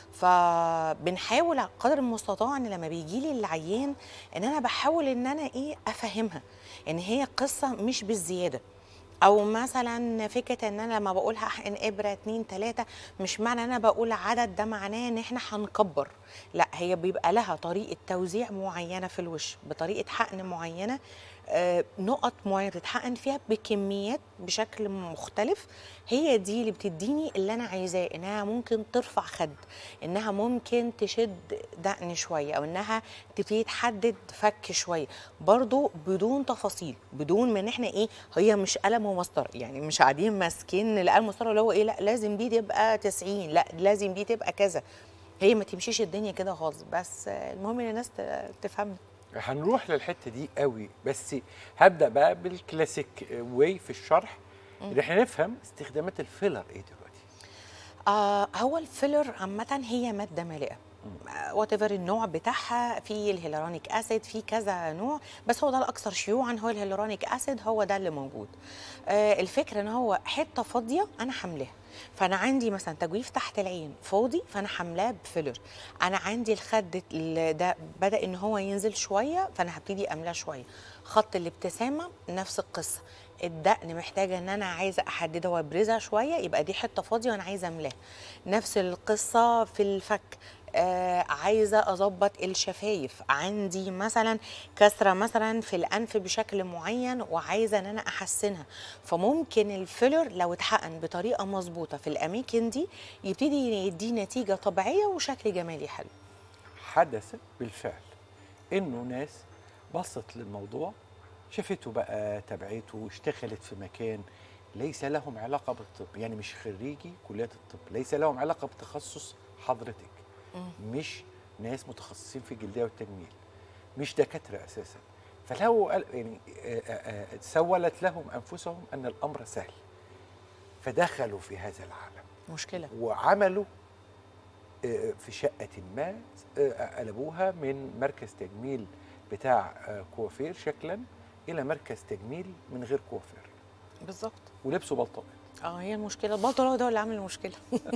Speaker 6: فبنحاول على قدر المستطاع ان لما بيجي لي العيان ان انا بحاول ان انا ايه افهمها ان هي قصه مش بالزياده او مثلا فكره ان انا لما بقول هحقن ابره اتنين تلاته مش معنى ان انا بقول عدد ده معناه ان احنا هنكبر لا هي بيبقى لها طريقه توزيع معينه في الوش بطريقه حقن معينه آه، نقط معينه تتحقن فيها بكميات بشكل مختلف هي دي اللي بتديني اللي انا عايزاه انها ممكن ترفع خد انها ممكن تشد دقن شويه او انها تبتدي تحدد فك شويه برضو بدون تفاصيل بدون ما ان احنا ايه هي مش قلم ومسطره يعني مش قاعدين ماسكين القلم والمسطره اللي هو ايه لا لازم دي تبقى 90 لا لازم دي تبقى كذا هي ما تمشيش الدنيا كده خالص بس آه، المهم ان الناس ت- تفهمني
Speaker 1: هنروح للحته دي قوي بس هبدا بقى بالكلاسيك واي في الشرح ان احنا نفهم استخدامات الفيلر ايه دلوقتي
Speaker 6: آه هو الفيلر عامة هي مادة مالئة وات ايفر النوع بتاعها في الهيلورونيك اسيد في كذا نوع بس هو ده الاكثر شيوعا هو الهيلورونيك اسيد هو ده اللي موجود آه الفكره ان هو حته فاضيه انا حاملاها فانا عندي مثلا تجويف تحت العين فاضي فانا حاملاه بفيلر انا عندي الخد ال- ده بدا ان هو ينزل شويه فانا هبتدي املاه شويه خط الابتسامه نفس القصه الدقن محتاجه ان انا عايزه احددها وابرزها شويه يبقى دي حته فاضيه وانا عايزه املاها نفس القصه في الفك آه عايزه اظبط الشفايف عندي مثلا كسره مثلا في الانف بشكل معين وعايزه ان انا احسنها فممكن الفيلر لو اتحقن بطريقه مظبوطه في الاماكن دي يبتدي يدي نتيجه طبيعيه وشكل جمالي حلو
Speaker 1: حدث بالفعل انه ناس بصت للموضوع شافته بقى تبعته اشتغلت في مكان ليس لهم علاقه بالطب يعني مش خريجي كليات الطب ليس لهم علاقه بتخصص حضرتك مش ناس متخصصين في الجلديه والتجميل مش دكاتره اساسا فلو قال- يعني آه، آه، آه، سولت لهم انفسهم ان الامر سهل فدخلوا في هذا العالم
Speaker 6: مشكله
Speaker 1: وعملوا آه، في شقة ما آه، قلبوها من مركز تجميل بتاع آه، كوافير شكلا إلى مركز تجميل من غير كوافير
Speaker 6: بالظبط
Speaker 1: ولبسوا بلطوات
Speaker 6: اه هي المشكله البلطو هو ده اللي عامل المشكله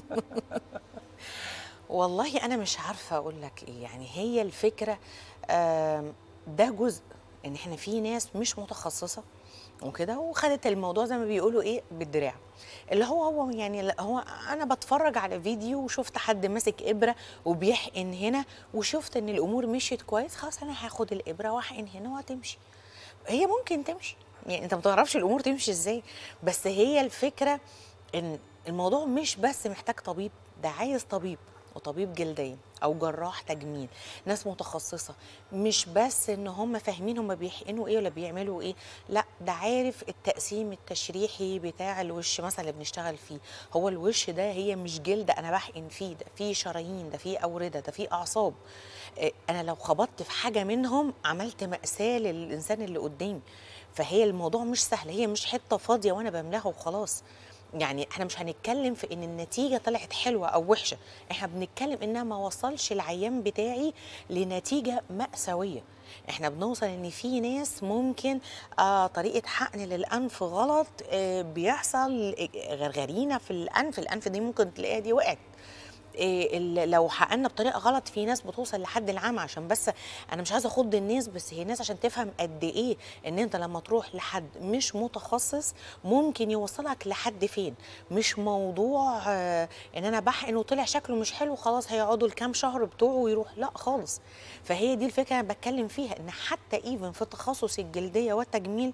Speaker 6: والله انا مش عارفه اقول لك ايه يعني هي الفكره آم، ده جزء ان احنا في ناس مش متخصصه وكده وخدت الموضوع زي ما بيقولوا ايه بالدراع اللي هو هو يعني لا، هو انا بتفرج على فيديو وشفت حد ماسك ابره وبيحقن هنا وشفت ان الامور مشيت كويس خلاص انا هاخد الابره واحقن هنا وهتمشي هي ممكن تمشي يعني انت ما تعرفش الامور تمشي ازاي بس هي الفكره ان الموضوع مش بس محتاج طبيب ده عايز طبيب وطبيب جلديه او جراح تجميل ناس متخصصه مش بس ان هم فاهمين هم بيحقنوا ايه ولا بيعملوا ايه لا ده عارف التقسيم التشريحي بتاع الوش مثلا اللي بنشتغل فيه هو الوش ده هي مش جلد انا بحقن فيه ده فيه شرايين ده فيه اورده ده فيه اعصاب إيه، انا لو خبطت في حاجه منهم عملت ماساه للانسان اللي قدامي فهي الموضوع مش سهل هي مش حته فاضيه وانا بملاها وخلاص يعني احنا مش هنتكلم في ان النتيجه طلعت حلوه او وحشه احنا بنتكلم انها ما وصلش العيان بتاعي لنتيجه ماساويه احنا بنوصل ان في ناس ممكن آه طريقه حقن للانف غلط آه بيحصل غرغرينه في الانف الانف دي ممكن تلاقيها دي وقعت إيه ال- لو حققنا بطريقه غلط في ناس بتوصل لحد العمى عشان بس انا مش عايزه اخض الناس بس هي الناس عشان تفهم قد ايه ان انت لما تروح لحد مش متخصص ممكن يوصلك لحد فين مش موضوع آه، ان انا بحقن وطلع شكله مش حلو خلاص هيقعدوا الكام شهر بتوعه ويروح لا خالص فهي دي الفكره انا بتكلم فيها ان حتى ايفن في تخصص الجلديه والتجميل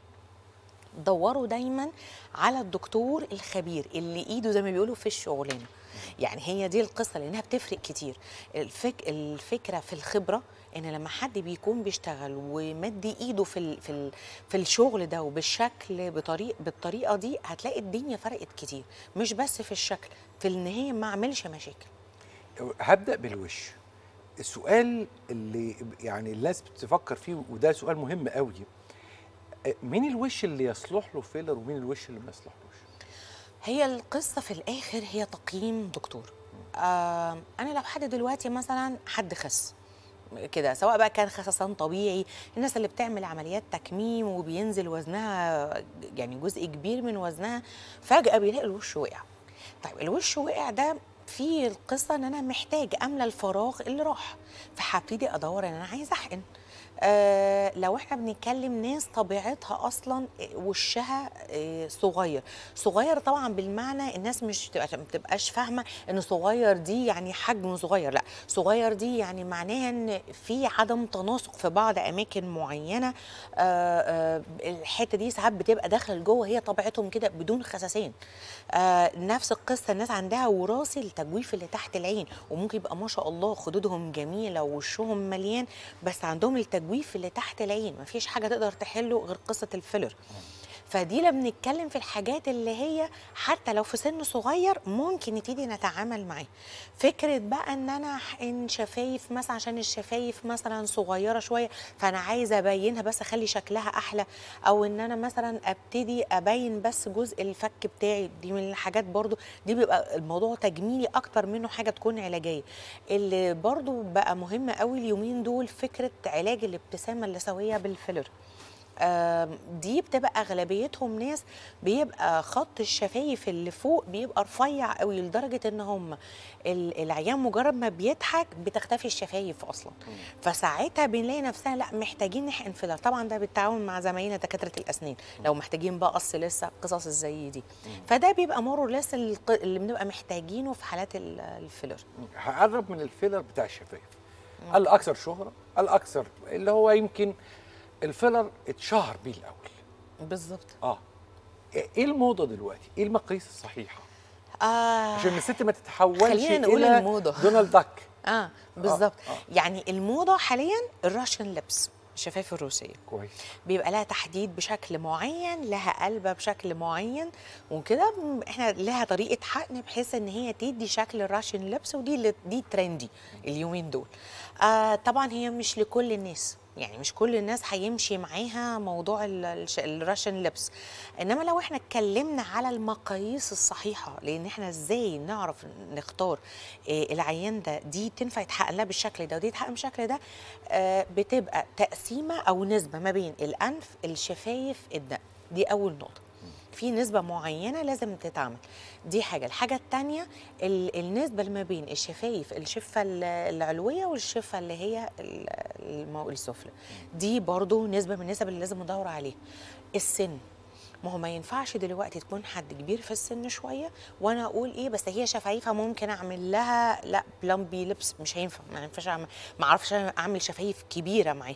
Speaker 6: دوروا دايما على الدكتور الخبير اللي ايده زي ما بيقولوا في الشغلانه يعني هي دي القصه لانها بتفرق كتير الفك الفكره في الخبره ان لما حد بيكون بيشتغل ومدي ايده في ال في ال في الشغل ده وبالشكل بطريق بالطريقه دي هتلاقي الدنيا فرقت كتير مش بس في الشكل في ان هي ما عملش مشاكل
Speaker 1: هبدأ بالوش السؤال اللي يعني الناس بتفكر فيه وده سؤال مهم قوي آه، مين الوش اللي يصلح له فيلر ومين الوش اللي ما يصلحلوش
Speaker 6: هي القصة في الآخر هي تقييم دكتور آه أنا لو حد دلوقتي مثلا حد خس كده سواء بقى كان خسسان طبيعي الناس اللي بتعمل عمليات تكميم وبينزل وزنها يعني جزء كبير من وزنها فجأة بيلاقي الوش وقع طيب الوش وقع ده في القصة ان انا محتاج املى الفراغ اللي راح فهبتدي ادور ان انا عايزه احقن آه لو احنا بنتكلم ناس طبيعتها اصلا وشها آه صغير صغير طبعا بالمعنى الناس مش بتبقى- ما بتبقاش فاهمه ان صغير دي يعني حجم صغير لا صغير دي يعني معناها ان في عدم تناسق في بعض اماكن معينه آه آه الحته دي ساعات بتبقى داخله لجوه هي طبيعتهم كده بدون خساسين آه نفس القصه الناس عندها وراثي التجويف اللي تحت العين وممكن يبقى ما شاء الله خدودهم جميله ووشهم مليان بس عندهم التجويف اللي تحت العين مفيش حاجه تقدر تحله غير قصه الفيلر فدي لما بنتكلم في الحاجات اللي هي حتى لو في سن صغير ممكن نبتدي نتعامل معاه فكره بقى ان انا احقن شفايف مثلا عشان الشفايف مثلا صغيره شويه فانا عايزه ابينها بس اخلي شكلها احلى او ان انا مثلا ابتدي ابين بس جزء الفك بتاعي دي من الحاجات برضو دي بيبقى الموضوع تجميلي اكتر منه حاجه تكون علاجيه اللي برضو بقى مهم قوي اليومين دول فكره علاج الابتسامه اللثويه بالفيلر آم، دي بتبقى اغلبيتهم ناس بيبقى خط الشفايف اللي فوق بيبقى رفيع قوي لدرجه ان هم ال- العيان مجرد ما بيضحك بتختفي الشفايف اصلا فساعتها بنلاقي نفسنا لا محتاجين نحقن فيلر طبعا ده بالتعاون مع زمايلنا دكاتره الاسنان لو محتاجين بقى قص لسه قصص زي دي فده بيبقى مور لس اللي بنبقى محتاجينه في حالات ال- الفيلر
Speaker 1: هقرب من الفيلر بتاع الشفايف الاكثر شهره الاكثر اللي هو يمكن الفيلر اتشهر بيه الاول
Speaker 6: بالظبط
Speaker 1: اه ايه الموضه دلوقتي ايه المقاييس الصحيحه
Speaker 6: آه
Speaker 1: عشان الست ما تتحولش
Speaker 6: خلينا نقول
Speaker 1: الى
Speaker 6: الموضة.
Speaker 1: دونالد داك
Speaker 6: اه بالظبط
Speaker 1: آه.
Speaker 6: يعني الموضه حاليا الراشن لبس الشفايف الروسيه
Speaker 1: كويس
Speaker 6: بيبقى لها تحديد بشكل معين لها قلبه بشكل معين وكده م- احنا لها طريقه حقن بحيث ان هي تدي شكل الراشن لبس ودي اللي دي ترندي اليومين دول آه طبعا هي مش لكل الناس يعني مش كل الناس هيمشي معاها موضوع ال- الش- الراشن لبس انما لو احنا اتكلمنا على المقاييس الصحيحه لان احنا ازاي نعرف نختار آه، العيان ده دي تنفع يتحقن لها بالشكل ده ودي يتحقن بالشكل ده آه، بتبقى تقسيمه او نسبه ما بين الانف الشفايف الدق دي اول نقطه في نسبة معينة لازم تتعمل دي حاجة الحاجة التانية ال- النسبة اللي ما بين الشفايف الشفة ال- العلوية والشفة اللي هي ال- المو- السفلى دي برضو نسبة من النسب اللي لازم ندور عليها السن ما هو ما ينفعش دلوقتي تكون حد كبير في السن شويه وانا اقول ايه بس هي شفايفها ممكن اعمل لها لا بلمبي لبس مش هينفع ما ينفعش اعمل ما اعرفش اعمل شفايف كبيره معاها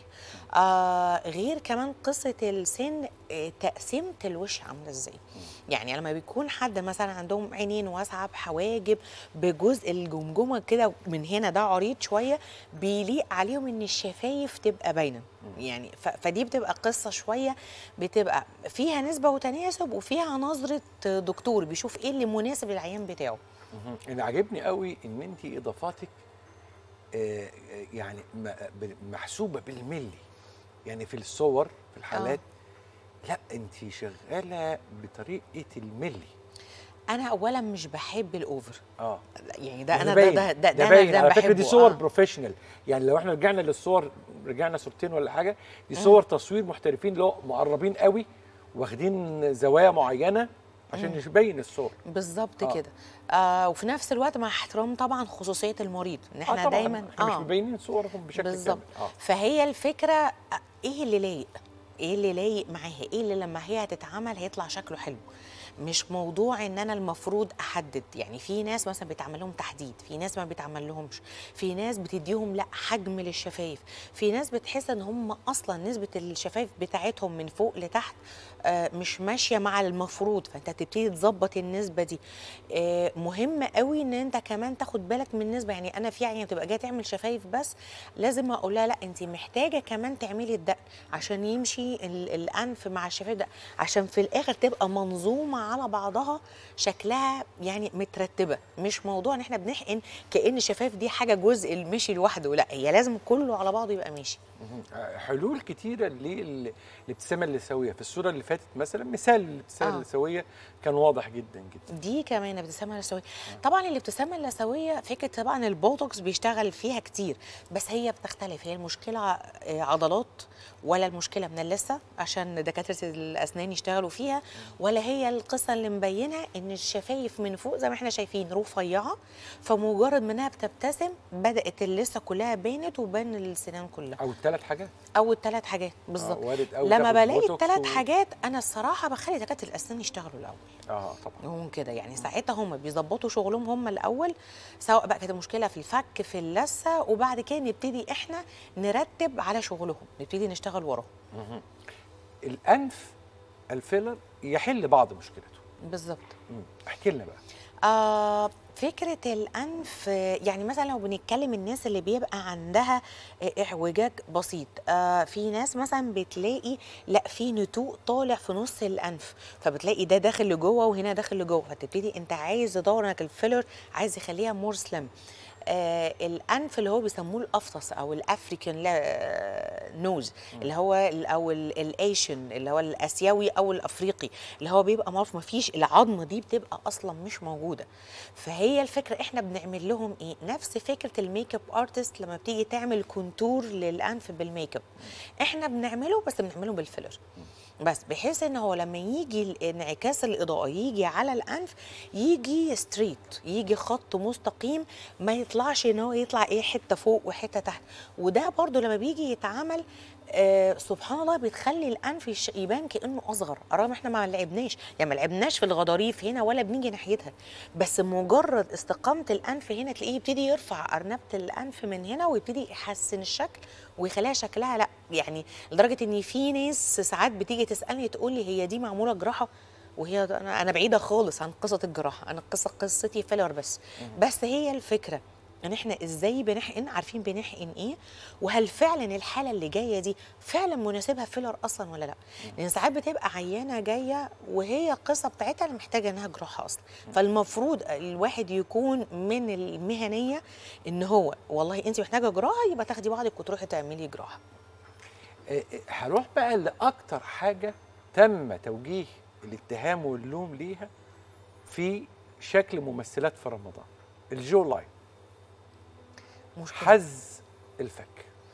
Speaker 6: آه غير كمان قصه السن آه تقسيمه الوش عامله ازاي يعني لما بيكون حد مثلا عندهم عينين واسعه بحواجب بجزء الجمجمه كده من هنا ده عريض شويه بيليق عليهم ان الشفايف تبقى باينه يعني ف- فدي بتبقى قصه شويه بتبقى فيها نسبه وتناسب وفيها نظره دكتور بيشوف ايه اللي مناسب للعيان بتاعه
Speaker 1: مهم. اللي عاجبني قوي ان انت اضافاتك آه، آه، يعني م- ب- محسوبه بالملي يعني في الصور في الحالات لا انت شغاله بطريقه الملي
Speaker 6: انا اولا مش بحب الاوفر
Speaker 1: اه
Speaker 6: يعني ده
Speaker 1: ده
Speaker 6: انا ده
Speaker 1: باين.
Speaker 6: ده ده,
Speaker 1: ده
Speaker 6: أنا
Speaker 1: باين
Speaker 6: ده
Speaker 1: على فكره دي
Speaker 6: بحبه،
Speaker 1: صور
Speaker 6: آه.
Speaker 1: بروفيشنال يعني لو احنا رجعنا للصور رجعنا صورتين ولا حاجه دي صور تصوير محترفين اللي هو مقربين قوي واخدين زوايا معينه عشان يبين الصور
Speaker 6: بالظبط
Speaker 1: آه.
Speaker 6: كده آه وفي نفس الوقت مع احترام طبعا خصوصيه المريض ان احنا
Speaker 1: آه طبعا
Speaker 6: دايما
Speaker 1: احنا مش مبينين صورهم بشكل
Speaker 6: بالظبط
Speaker 1: كامل اه
Speaker 6: فهي الفكره آه، ايه اللي لايق ايه اللي لايق معاها ايه اللي لما هي هتتعمل هيطلع شكله حلو مش موضوع ان انا المفروض احدد يعني في ناس مثلا بيتعمل لهم تحديد في ناس ما بيتعمل لهمش في ناس بتديهم لا حجم للشفايف في ناس بتحس ان هم اصلا نسبه الشفايف بتاعتهم من فوق لتحت آه، مش ماشيه مع المفروض فانت تبتدي تظبط النسبه دي آه، مهم قوي ان انت كمان تاخد بالك من النسبه يعني انا في عينه بتبقى جايه تعمل شفايف بس لازم اقول لها لا انت محتاجه كمان تعملي الدقن عشان يمشي تمشي ال- الانف مع الشفايف ده عشان في الاخر تبقى منظومه على بعضها شكلها يعني مترتبه مش موضوع ان احنا بنحقن كان الشفايف دي حاجه جزء مشي لوحده لا هي لازم كله على بعضه يبقى ماشي
Speaker 1: مهم. حلول كتيره للابتسامه اللثويه في الصوره اللي فاتت مثلا مثال الابتسامه
Speaker 6: آه.
Speaker 1: اللثويه كان واضح جدا جدا
Speaker 6: دي كمان الابتسامه اللثويه طبعا الابتسامه اللثويه فكره طبعا البوتوكس بيشتغل فيها كتير بس هي بتختلف هي المشكله آه، عضلات ولا المشكله من اللثه عشان دكاتره الاسنان يشتغلوا فيها ولا هي القصه اللي مبينه ان الشفايف من فوق زي ما احنا شايفين رفيعه فمجرد ما انها بتبتسم بدات اللثه كلها بانت وبان السنان كلها
Speaker 1: او الثلاث حاجات
Speaker 6: او الثلاث حاجات بالظبط
Speaker 1: وارد أوي
Speaker 6: لما
Speaker 1: تاخد
Speaker 6: بلاقي
Speaker 1: بوتوكس
Speaker 6: الثلاث
Speaker 1: و-
Speaker 6: حاجات انا الصراحه بخلي دكاتره الاسنان يشتغلوا الاول
Speaker 1: اه طبعا
Speaker 6: هم كده يعني ساعتها هم بيظبطوا شغلهم هم الاول سواء بقى كانت المشكله في الفك في اللثه وبعد كده نبتدي احنا نرتب على شغلهم نبتدي نشتغل وراهم
Speaker 1: الانف الفيلر يحل بعض مشكلته
Speaker 6: بالظبط
Speaker 1: مم. احكي لنا بقى
Speaker 6: آه فكرة الأنف آه، يعني مثلا لو بنتكلم الناس اللي بيبقى عندها آه، اعوجاج بسيط آه في ناس مثلا بتلاقي لا في نتوء طالع في نص الأنف فبتلاقي ده داخل لجوه وهنا داخل لجوه فتبتدي أنت عايز تدور انك الفيلر عايز يخليها مور سليم آه الانف اللي هو بيسموه الافطس او الافريكان نوز اللي هو ال- او ال- الايشن اللي هو الاسيوي او الافريقي اللي هو بيبقى معروف ما فيش العظمه دي بتبقى اصلا مش موجوده فهي الفكره احنا بنعمل لهم ايه نفس فكره الميك اب ارتست لما بتيجي تعمل كونتور للانف بالميك اب احنا بنعمله بس بنعمله بالفيلر بس بحيث ان هو لما يجي الانعكاس الاضاءه يجي على الانف يجي ستريت يجي خط مستقيم ما يطلعش ان هو يطلع ايه حته فوق وحته تحت وده برضو لما بيجي يتعمل آه سبحان الله بتخلي الانف يش- يبان كانه اصغر رغم احنا ما لعبناش يعني ما لعبناش في الغضاريف هنا ولا بنيجي ناحيتها بس مجرد استقامه الانف هنا تلاقيه يبتدي يرفع ارنبه الانف من هنا ويبتدي يحسن الشكل ويخليها شكلها لا يعني لدرجه ان في ناس ساعات بتيجي تسالني تقول لي هي دي معموله جراحه وهي انا انا بعيده خالص عن قصه الجراحه انا قصه قصتي فيلر بس بس هي الفكره ان احنا ازاي بنحقن عارفين بنحقن ايه وهل فعلا الحاله اللي جايه دي فعلا مناسبها فيلر اصلا ولا لا لان ساعات بتبقى عيانه جايه وهي القصه بتاعتها اللي محتاجه انها جراحه اصلا فالمفروض الواحد يكون من المهنيه ان هو والله انت محتاجه جراحه يبقى تاخدي بعضك وتروحي تعملي جراحه
Speaker 1: آه، آه، هروح بقى لاكتر حاجه تم توجيه الاتهام واللوم ليها في شكل ممثلات في رمضان الجو لاين
Speaker 6: مشكله
Speaker 1: حز الفك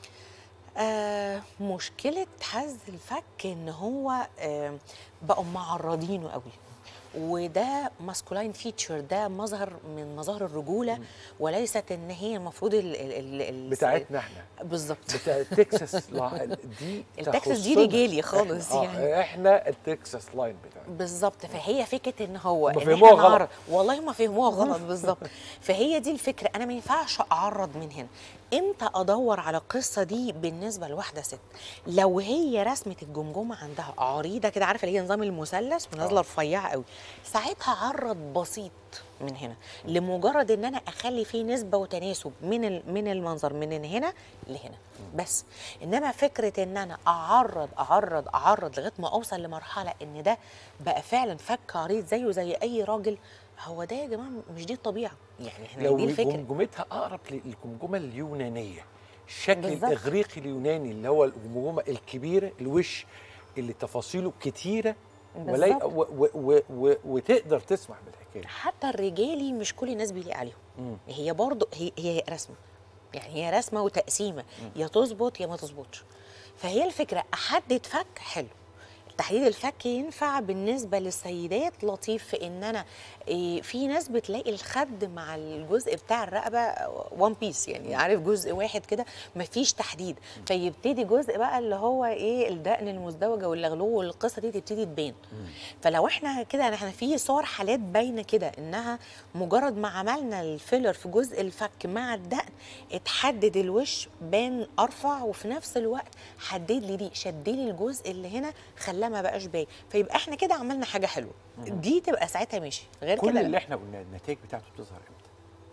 Speaker 6: آه مشكلة حز الفك ان هو آه بقوا معرضينه قوي وده ماسكولاين فيتشر ده مظهر من مظاهر الرجوله وليست ان هي المفروض ال ال ال
Speaker 1: بتاعتنا احنا
Speaker 6: بالظبط
Speaker 1: بتاع تكساس لا دي
Speaker 6: التكساس دي
Speaker 1: تخصنا.
Speaker 6: رجالي خالص
Speaker 1: إحنا- آه،
Speaker 6: يعني.
Speaker 1: احنا التكساس لاين بتاعنا
Speaker 6: بالظبط فهي فكره ان هو
Speaker 1: هما
Speaker 6: إن
Speaker 1: فهموها
Speaker 6: إحنا
Speaker 1: غلط.
Speaker 6: نعرض- والله ما فهموها غلط بالظبط فهي دي الفكره انا ما ينفعش اعرض من هنا امتى ادور على القصه دي بالنسبه لواحده ست لو هي رسمه الجمجمه عندها عريضه كده عارفه اللي هي نظام المثلث ونازله رفيعه قوي ساعتها عرض بسيط من هنا لمجرد ان انا اخلي فيه نسبه وتناسب من ال- من المنظر من هنا لهنا بس انما فكره ان انا اعرض اعرض اعرض لغايه ما اوصل لمرحله ان ده بقى فعلا فك عريض زيه زي اي راجل هو ده يا جماعه مش دي الطبيعه يعني احنا
Speaker 1: لو
Speaker 6: دي الفكره
Speaker 1: جمجمتها اقرب للجمجمه اليونانيه الشكل
Speaker 6: بالظبط.
Speaker 1: الاغريقي اليوناني اللي هو الجمجمه الكبيره الوش اللي تفاصيله كتيره ولا
Speaker 6: بالظبط.
Speaker 1: و و و و وتقدر تسمح بالحكايه
Speaker 6: حتى الرجالي مش كل الناس بيليق عليهم
Speaker 1: مم.
Speaker 6: هي برضه هي, هي رسمه يعني هي رسمه وتقسيمه يا تظبط يا ما تظبطش فهي الفكره احدد فك حلو تحديد الفك ينفع بالنسبه للسيدات لطيف في ان انا إيه، في ناس بتلاقي الخد مع الجزء بتاع الرقبه وان بيس يعني عارف جزء واحد كده مفيش تحديد فيبتدي جزء بقى اللي هو ايه الدقن المزدوجه واللغلو والقصه دي تبتدي تبان فلو احنا كده احنا في صور حالات باينه كده انها مجرد ما عملنا الفيلر في جزء الفك مع الدقن اتحدد الوش بان ارفع وفي نفس الوقت حدد لي دي شد لي الجزء اللي هنا خلاه ما بقاش باين فيبقى احنا كده عملنا حاجه حلوه دي تبقى ساعتها ماشي غير
Speaker 1: كل
Speaker 6: كده
Speaker 1: اللي
Speaker 6: لا.
Speaker 1: احنا قلناه النتائج بتاعته بتظهر امتى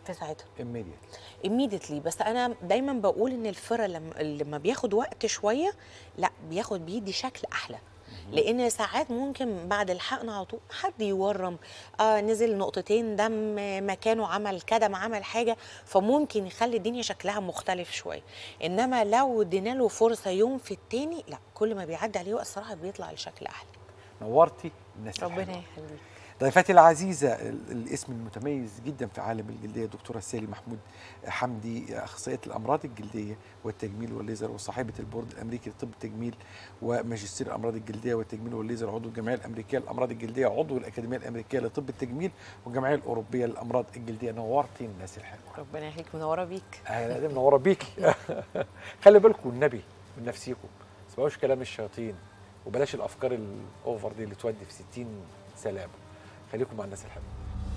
Speaker 6: في ساعتها
Speaker 1: immediately
Speaker 6: immediately بس انا دايما بقول ان الفرة لما لما بياخد وقت شويه لا بياخد بيدي شكل احلى لان ساعات ممكن بعد الحقن على طول حد يورم آه نزل نقطتين دم مكانه عمل كدم عمل حاجه فممكن يخلي الدنيا شكلها مختلف شويه انما لو ادينا له فرصه يوم في التاني لا كل ما بيعدي عليه وقت الصراحه بيطلع الشكل احلى
Speaker 1: نورتي الناس
Speaker 6: ربنا
Speaker 1: الحلوة.
Speaker 6: يخليك
Speaker 1: ضيفتي العزيزة ال- الاسم المتميز جدا في عالم الجلدية دكتورة سالي محمود حمدي أخصائية الأمراض الجلدية والتجميل والليزر وصاحبة البورد الأمريكي لطب التجميل وماجستير الأمراض الجلدية والتجميل والليزر عضو الجمعية الأمريكية للأمراض الجلدية عضو الأكاديمية الأمريكية لطب التجميل والجمعية الأوروبية للأمراض الجلدية نورتي الناس الحلوة
Speaker 6: ربنا يخليك منوره بيك
Speaker 1: اهلا دي منوره بيكي خلي بالكم النبي من نفسيكم ما تسمعوش كلام الشياطين وبلاش الافكار الاوفر دي اللي تودي في 60 سلامه خليكم مع الناس الحلوه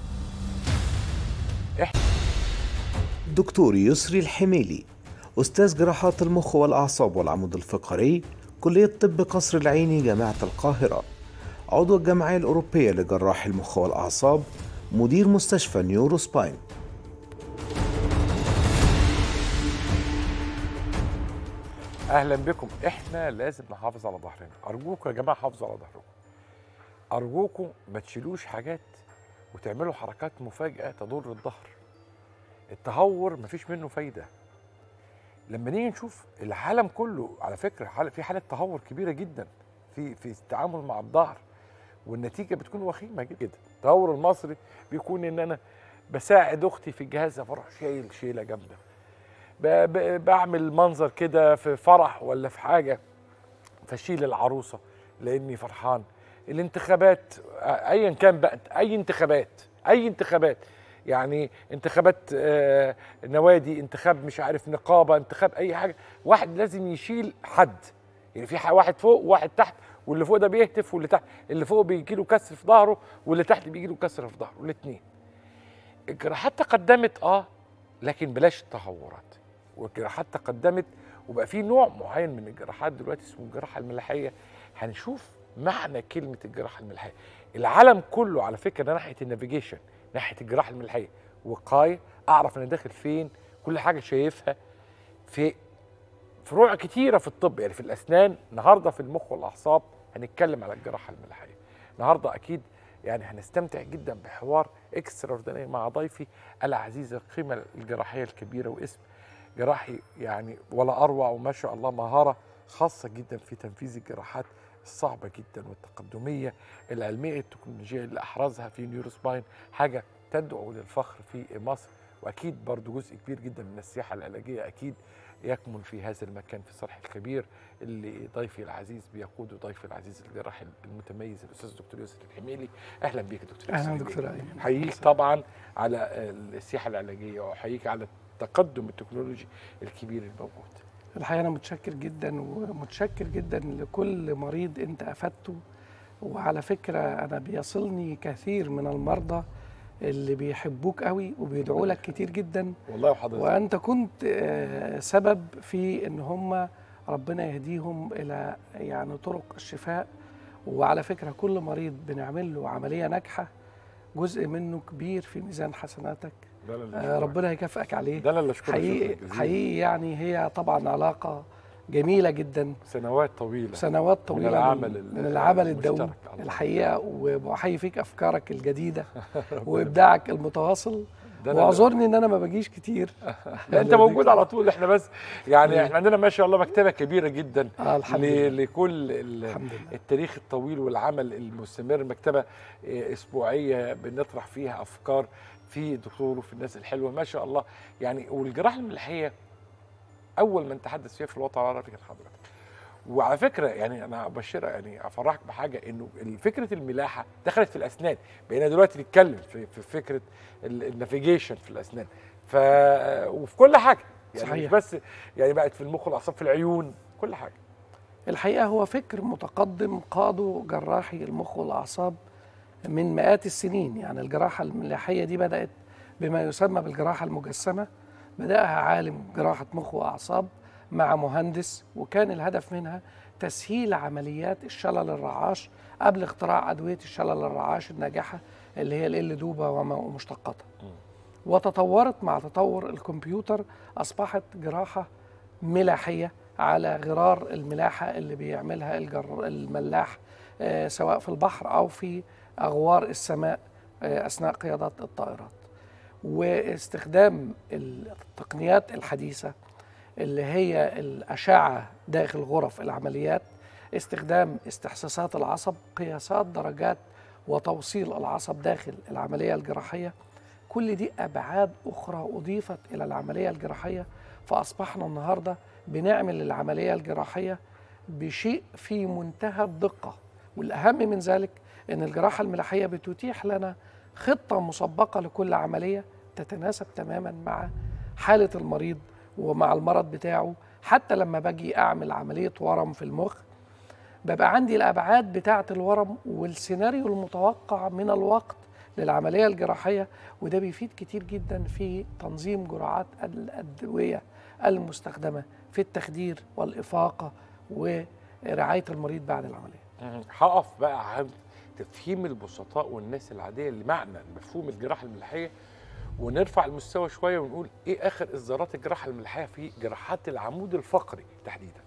Speaker 7: دكتور يسري الحميلي أستاذ جراحات المخ والأعصاب والعمود الفقري كلية طب قصر العيني جامعة القاهرة عضو الجمعية الأوروبية لجراح المخ والأعصاب مدير مستشفى نيورو سباين
Speaker 1: اهلا بكم احنا لازم نحافظ على ظهرنا ارجوكم يا جماعه حافظوا على ظهركم ارجوكم ما تشيلوش حاجات وتعملوا حركات مفاجاه تضر الظهر التهور مفيش منه فايده لما نيجي نشوف العالم كله على فكره حال- في حاله تهور كبيره جدا في في التعامل مع الظهر والنتيجه بتكون وخيمه جدا التهور المصري بيكون ان انا بساعد اختي في الجهاز فاروح شايل شيله جامده ب- ب- بعمل منظر كده في فرح ولا في حاجه فشيل العروسه لاني فرحان الانتخابات آه، ايا كان بقى اي انتخابات اي انتخابات يعني انتخابات آه، نوادي انتخاب مش عارف نقابه انتخاب اي حاجه واحد لازم يشيل حد يعني في ح- واحد فوق وواحد تحت واللي فوق ده بيهتف واللي تحت اللي فوق بيجي له كسر في ظهره واللي تحت بيجي له كسر في ظهره الاثنين الجراحات تقدمت اه لكن بلاش التهورات والجراحات تقدمت وبقى في نوع معين من الجراحات دلوقتي اسمه الجراحه الملاحيه هنشوف معنى كلمه الجراحه الملاحيه العالم كله على فكره ناحيه النافيجيشن ناحيه الجراحه الملاحيه وقايه اعرف انا داخل فين كل حاجه شايفها في فروع كتيره في الطب يعني في الاسنان النهارده في المخ والاعصاب هنتكلم على الجراحه الملاحيه النهارده اكيد يعني هنستمتع جدا بحوار اكسترا مع ضيفي العزيز القيمه الجراحيه الكبيره واسم جراحي يعني ولا اروع وما شاء الله مهاره خاصه جدا في تنفيذ الجراحات الصعبه جدا والتقدميه العلميه التكنولوجيه اللي احرزها في نيورو سباين حاجه تدعو للفخر في مصر واكيد برضو جزء كبير جدا من السياحه العلاجيه اكيد يكمن في هذا المكان في الصرح الكبير اللي ضيفي العزيز بيقوده ضيفي العزيز الجراح المتميز الاستاذ دكتور يوسف الحميلي اهلا بيك يا دكتور
Speaker 8: اهلا
Speaker 1: يوسف
Speaker 8: دكتور ايمن
Speaker 1: احييك طبعا على السياحه العلاجيه واحييك على التقدم التكنولوجي الكبير الموجود
Speaker 8: الحقيقه انا متشكر جدا ومتشكر جدا لكل مريض انت افدته وعلى فكره انا بيصلني كثير من المرضى اللي بيحبوك قوي وبيدعوا لك كتير جدا
Speaker 1: والله وحضرتك
Speaker 8: وانت كنت آه، سبب في ان هم ربنا يهديهم الى يعني طرق الشفاء وعلى فكره كل مريض بنعمل له عمليه ناجحه جزء منه كبير في ميزان حسناتك
Speaker 1: ده أنا اللي
Speaker 8: آه،
Speaker 1: أشكرك.
Speaker 8: ربنا يكافئك عليه
Speaker 1: ده انا اللي اشكرك
Speaker 8: حقيقي
Speaker 1: شكراً جزيلاً.
Speaker 8: حقيقي يعني هي طبعا علاقه جميله جدا
Speaker 1: سنوات طويله
Speaker 8: سنوات طويله
Speaker 1: العمل
Speaker 8: من,
Speaker 1: ال-
Speaker 8: من العمل
Speaker 1: المشترك.
Speaker 8: الدؤوب
Speaker 1: الله
Speaker 8: الحقيقه وبحيي فيك افكارك الجديده وابداعك المتواصل
Speaker 1: ده أنا
Speaker 8: واعذرني ان انا ما بجيش كتير
Speaker 1: لا انت موجود على طول احنا بس يعني
Speaker 8: ليه؟
Speaker 1: احنا عندنا ما شاء الله مكتبه كبيره جدا
Speaker 8: آه الحمد
Speaker 1: ل-
Speaker 8: لله
Speaker 1: لكل ال-
Speaker 8: الحمد لله
Speaker 1: التاريخ الطويل والعمل المستمر مكتبه آه، اسبوعيه بنطرح فيها افكار في دكتور وفي الناس الحلوه ما شاء الله يعني والجراحه الملحيه اول من تحدث فيها في الوطن العربي كان حضرتك وعلى فكره يعني انا ابشر يعني افرحك بحاجه انه فكره الملاحه دخلت في الاسنان بقينا دلوقتي نتكلم في, في فكره ال- النافيجيشن في الاسنان ف وفي كل حاجه يعني
Speaker 8: صحيح.
Speaker 1: مش بس يعني بقت في المخ والاعصاب في العيون كل حاجه
Speaker 8: الحقيقه هو فكر متقدم قاده جراحي المخ والاعصاب من مئات السنين يعني الجراحه الملاحيه دي بدات بما يسمى بالجراحه المجسمه بداها عالم جراحه مخ واعصاب مع مهندس وكان الهدف منها تسهيل عمليات الشلل الرعاش قبل اختراع ادويه الشلل الرعاش الناجحه اللي هي ال دوبا وما- ومشتقاتها وتطورت مع تطور الكمبيوتر اصبحت جراحه ملاحيه على غرار الملاحه اللي بيعملها الجر الملاح آه، سواء في البحر او في اغوار السماء آه، اثناء قيادات الطائرات واستخدام التقنيات الحديثه اللي هي الاشعه داخل غرف العمليات استخدام استحساسات العصب قياسات درجات وتوصيل العصب داخل العمليه الجراحيه كل دي ابعاد اخرى اضيفت الى العمليه الجراحيه فاصبحنا النهارده بنعمل العمليه الجراحيه بشيء في منتهى الدقه والاهم من ذلك ان الجراحه الملاحيه بتتيح لنا خطه مسبقه لكل عمليه تتناسب تماما مع حاله المريض ومع المرض بتاعه حتى لما باجي اعمل عمليه ورم في المخ ببقى عندي الابعاد بتاعه الورم والسيناريو المتوقع من الوقت للعمليه الجراحيه وده بيفيد كتير جدا في تنظيم جرعات الادويه المستخدمه في التخدير والافاقه ورعايه المريض بعد العمليه.
Speaker 1: هقف بقى عند تفهيم البسطاء والناس العاديه لمعنى مفهوم الجراحه الملحيه ونرفع المستوى شويه ونقول ايه اخر اصدارات الجراحه الملحيه في جراحات العمود الفقري تحديدا.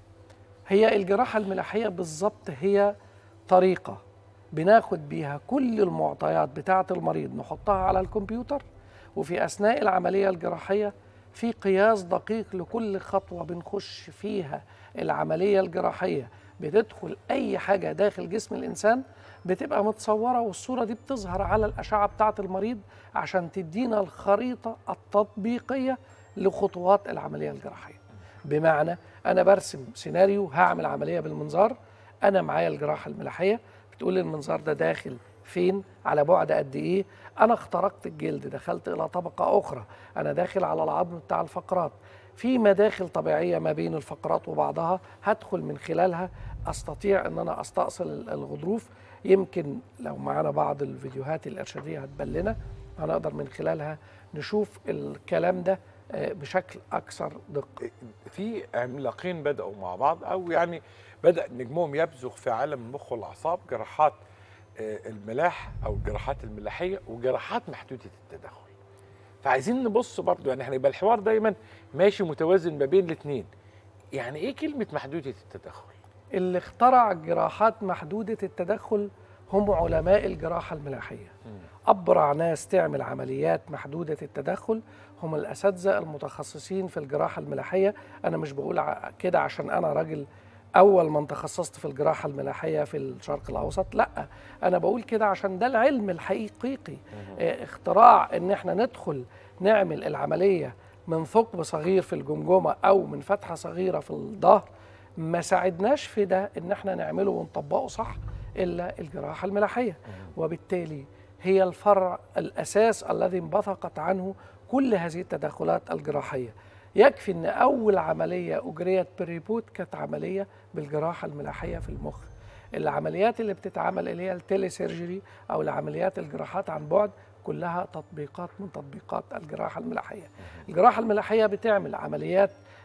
Speaker 8: هي الجراحه الملاحيه بالظبط هي طريقه بناخد بيها كل المعطيات بتاعه المريض نحطها على الكمبيوتر وفي اثناء العمليه الجراحيه في قياس دقيق لكل خطوه بنخش فيها العمليه الجراحيه بتدخل اي حاجه داخل جسم الانسان بتبقى متصوره والصوره دي بتظهر على الاشعه بتاعه المريض عشان تدينا الخريطه التطبيقيه لخطوات العمليه الجراحيه بمعنى انا برسم سيناريو هعمل عمليه بالمنظار انا معايا الجراحه الملاحيه بتقول لي المنظار ده داخل فين على بعد قد ايه انا اخترقت الجلد دخلت الى طبقه اخرى انا داخل على العظم بتاع الفقرات في مداخل طبيعيه ما بين الفقرات وبعضها هدخل من خلالها استطيع ان انا استأصل الغضروف يمكن لو معانا بعض الفيديوهات الارشاديه هتبان لنا هنقدر من خلالها نشوف الكلام ده آه، بشكل اكثر دقه
Speaker 1: في عملاقين بداوا مع بعض او يعني بدا نجمهم يبزغ في عالم المخ والاعصاب جراحات آه، الملاح او الجراحات الملاحيه وجراحات محدوده التدخل فعايزين نبص برضو يعني احنا يبقى الحوار دايما ماشي متوازن ما بين الاثنين يعني ايه كلمه محدوده التدخل
Speaker 8: اللي اخترع جراحات محدودة التدخل هم علماء الجراحة الملاحية أبرع ناس تعمل عمليات محدودة التدخل هم الأساتذة المتخصصين في الجراحة الملاحية أنا مش بقول ع- كده عشان أنا راجل أول من تخصصت في الجراحة الملاحية في الشرق الأوسط لا أنا بقول كده عشان ده العلم الحقيقي اه، اختراع إن احنا ندخل نعمل العملية من ثقب صغير في الجمجمة أو من فتحة صغيرة في الظهر ما ساعدناش في ده ان احنا نعمله ونطبقه صح الا الجراحه الملاحيه وبالتالي هي الفرع الاساس الذي انبثقت عنه كل هذه التدخلات الجراحيه يكفي ان اول عمليه اجريت بريبوت كانت عمليه بالجراحه الملاحيه في المخ العمليات اللي بتتعمل اللي هي التيلي سيرجري او العمليات الجراحات عن بعد كلها تطبيقات من تطبيقات الجراحه الملاحيه الجراحه الملاحيه بتعمل عمليات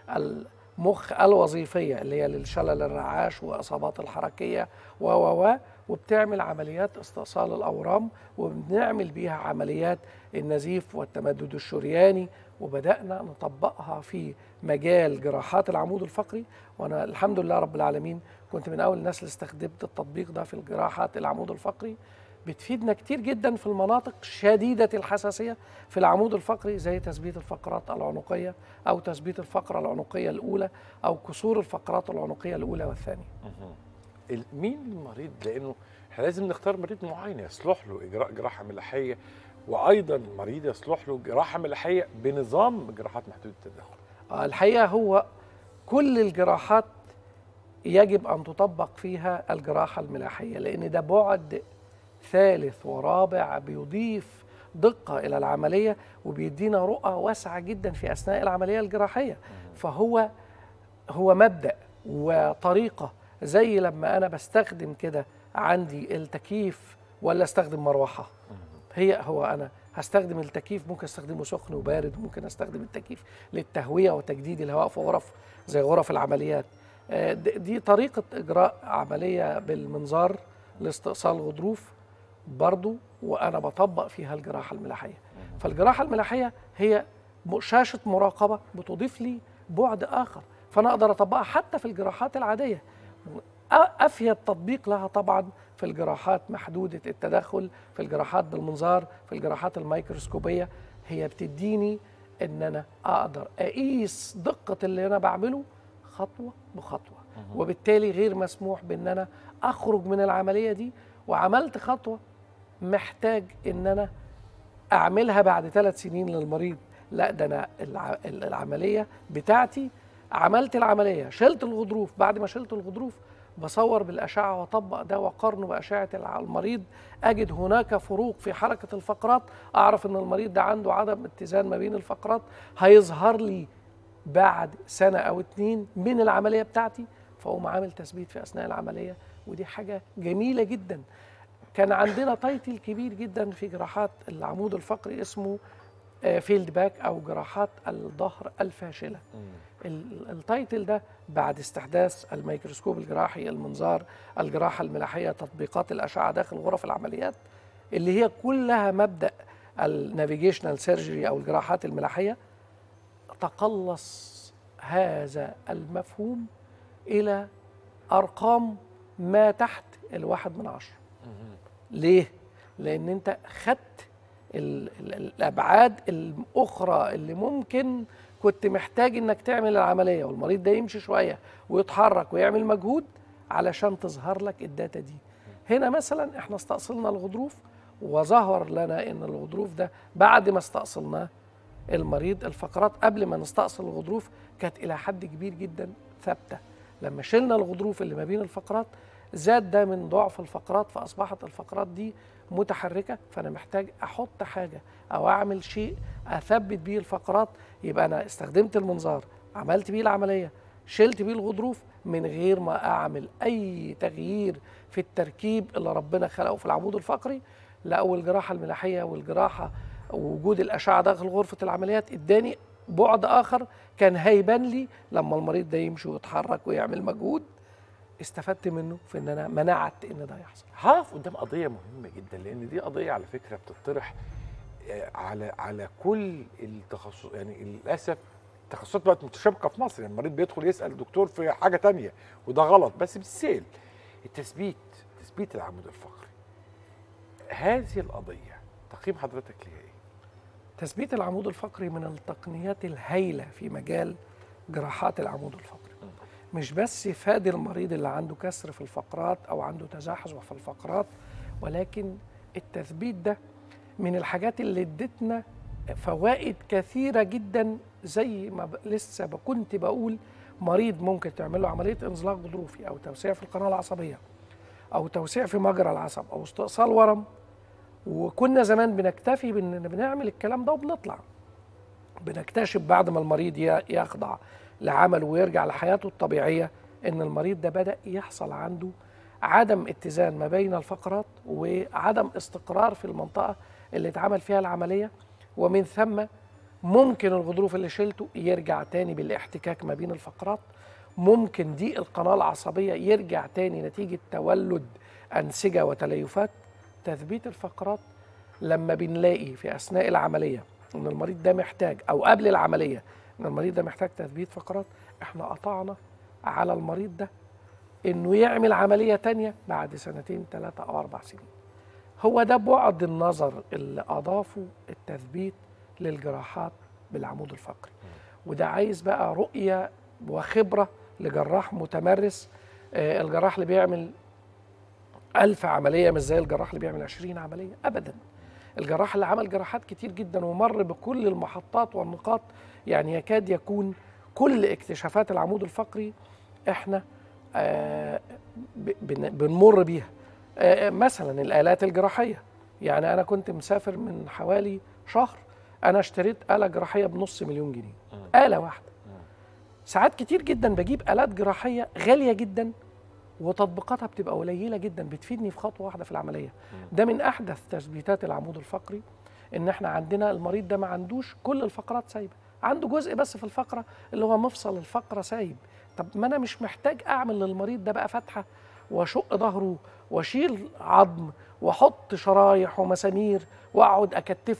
Speaker 8: المخ الوظيفيه اللي هي للشلل الرعاش واصابات الحركيه و و و وبتعمل عمليات استئصال الاورام وبنعمل بيها عمليات النزيف والتمدد الشرياني وبدانا نطبقها في مجال جراحات العمود الفقري وانا الحمد لله رب العالمين كنت من اول الناس اللي استخدمت التطبيق ده في الجراحات العمود الفقري بتفيدنا كتير جدا في المناطق شديدة الحساسية في العمود الفقري زي تثبيت الفقرات العنقية أو تثبيت الفقرة العنقية الأولى أو كسور الفقرات العنقية الأولى والثانية
Speaker 1: ال- مين المريض لانه احنا لازم نختار مريض معين يصلح له اجراء جراحه ملاحيه وايضا مريض يصلح له جراحه ملاحيه بنظام جراحات محدوده التدخل
Speaker 8: آه، الحقيقة هو كل الجراحات يجب أن تطبق فيها الجراحة الملاحية لأن ده بعد ثالث ورابع بيضيف دقة إلى العملية وبيدينا رؤى واسعة جدا في أثناء العملية الجراحية فهو هو مبدأ وطريقة زي لما أنا بستخدم كده عندي التكييف ولا استخدم مروحة هي هو أنا هستخدم التكييف ممكن استخدمه سخن وبارد ممكن استخدم التكييف للتهوية وتجديد الهواء في غرف زي غرف العمليات آه، د- دي طريقة إجراء عملية بالمنظار لاستئصال غضروف برضو وأنا بطبق فيها الجراحة الملاحية فالجراحه الملاحيه هي م- شاشه مراقبه بتضيف لي بعد اخر فانا اقدر اطبقها حتى في الجراحات العاديه أ- افيد تطبيق لها طبعا في الجراحات محدوده التدخل في الجراحات بالمنظار في الجراحات الميكروسكوبيه هي بتديني ان انا اقدر اقيس دقه اللي انا بعمله خطوه بخطوه وبالتالي غير مسموح بان انا اخرج من العمليه دي وعملت خطوه محتاج ان انا اعملها بعد ثلاث سنين للمريض لا ده انا الع- العمليه بتاعتي عملت العمليه شلت الغضروف بعد ما شلت الغضروف بصور بالاشعه واطبق ده واقارنه باشعه الع- المريض اجد هناك فروق في حركه الفقرات اعرف ان المريض ده عنده عدم اتزان ما بين الفقرات هيظهر لي بعد سنه او اتنين من العمليه بتاعتي فاقوم عامل تثبيت في اثناء العمليه ودي حاجه جميله جدا كان عندنا تايتل كبير جدا في جراحات العمود الفقري اسمه فيلد باك او جراحات الظهر الفاشله ال- التايتل ده بعد استحداث الميكروسكوب الجراحي المنظار الجراحه الملاحيه تطبيقات الاشعه داخل غرف العمليات اللي هي كلها مبدا النافيجيشنال سيرجري او الجراحات الملاحيه تقلص هذا المفهوم الى ارقام ما تحت الواحد من عشره ليه؟ لأن أنت خدت ال- ال- الأبعاد الأخرى اللي ممكن كنت محتاج إنك تعمل العملية والمريض ده يمشي شوية ويتحرك ويعمل مجهود علشان تظهر لك الداتا دي. هنا مثلا احنا استأصلنا الغضروف وظهر لنا إن الغضروف ده بعد ما استأصلناه المريض الفقرات قبل ما نستأصل الغضروف كانت إلى حد كبير جدا ثابتة لما شلنا الغضروف اللي ما بين الفقرات زاد ده من ضعف الفقرات فأصبحت الفقرات دي متحركة فأنا محتاج أحط حاجة أو أعمل شيء أثبت بيه الفقرات يبقى أنا استخدمت المنظار عملت بيه العملية شلت بيه الغضروف من غير ما أعمل أي تغيير في التركيب اللي ربنا خلقه في العمود الفقري لا والجراحة الملاحية والجراحة ووجود الأشعة داخل غرفة العمليات اداني بعد آخر كان هيبان لي لما المريض ده يمشي ويتحرك ويعمل مجهود استفدت منه في ان انا منعت ان ده يحصل
Speaker 1: هقف قدام قضيه مهمه جدا لان دي قضيه على فكره بتطرح آه، على على كل التخصص يعني للاسف التخصصات بقت متشابكه في مصر يعني المريض بيدخل يسال الدكتور في حاجه تانية وده غلط بس بالسيل التثبيت تثبيت العمود الفقري هذه القضيه تقييم حضرتك ليها ايه؟
Speaker 8: تثبيت العمود الفقري من التقنيات الهائله في مجال جراحات العمود الفقري مش بس فاد المريض اللي عنده كسر في الفقرات او عنده تزحزح في الفقرات ولكن التثبيت ده من الحاجات اللي ادتنا فوائد كثيره جدا زي ما ب- لسه ب- كنت بقول مريض ممكن تعمل له عمليه انزلاق غضروفي او توسيع في القناه العصبيه او توسيع في مجرى العصب او استئصال ورم وكنا زمان بنكتفي بان بنعمل الكلام ده وبنطلع بنكتشف بعد ما المريض ي- يخضع لعمله ويرجع لحياته الطبيعيه ان المريض ده بدا يحصل عنده عدم اتزان ما بين الفقرات وعدم استقرار في المنطقه اللي اتعمل فيها العمليه ومن ثم ممكن الغضروف اللي شلته يرجع تاني بالاحتكاك ما بين الفقرات ممكن ضيق القناه العصبيه يرجع تاني نتيجه تولد انسجه وتليفات تثبيت الفقرات لما بنلاقي في اثناء العمليه ان المريض ده محتاج او قبل العمليه ان المريض ده محتاج تثبيت فقرات احنا قطعنا على المريض ده انه يعمل عمليه تانية بعد سنتين ثلاثه او اربع سنين هو ده بعد النظر اللي اضافه التثبيت للجراحات بالعمود الفقري وده عايز بقى رؤيه وخبره لجراح متمرس آه، الجراح اللي بيعمل ألف عملية مش زي الجراح اللي بيعمل 20 عملية أبدا الجراح اللي عمل جراحات كتير جدا ومر بكل المحطات والنقاط يعني يكاد يكون كل اكتشافات العمود الفقري احنا آه ب- بن- بنمر بيها آه مثلا الآلات الجراحية يعني أنا كنت مسافر من حوالي شهر أنا اشتريت آلة جراحية بنص مليون جنيه آلة واحدة ساعات كتير جدا بجيب آلات جراحية غالية جدا وتطبيقاتها بتبقى قليله جدا بتفيدني في خطوه واحده في العمليه ده من احدث تثبيتات العمود الفقري ان احنا عندنا المريض ده ما عندوش كل الفقرات سايبه عنده جزء بس في الفقره اللي هو مفصل الفقره سايب طب ما انا مش محتاج اعمل للمريض ده بقى فتحه واشق ظهره واشيل عظم واحط شرايح ومسامير واقعد اكتفه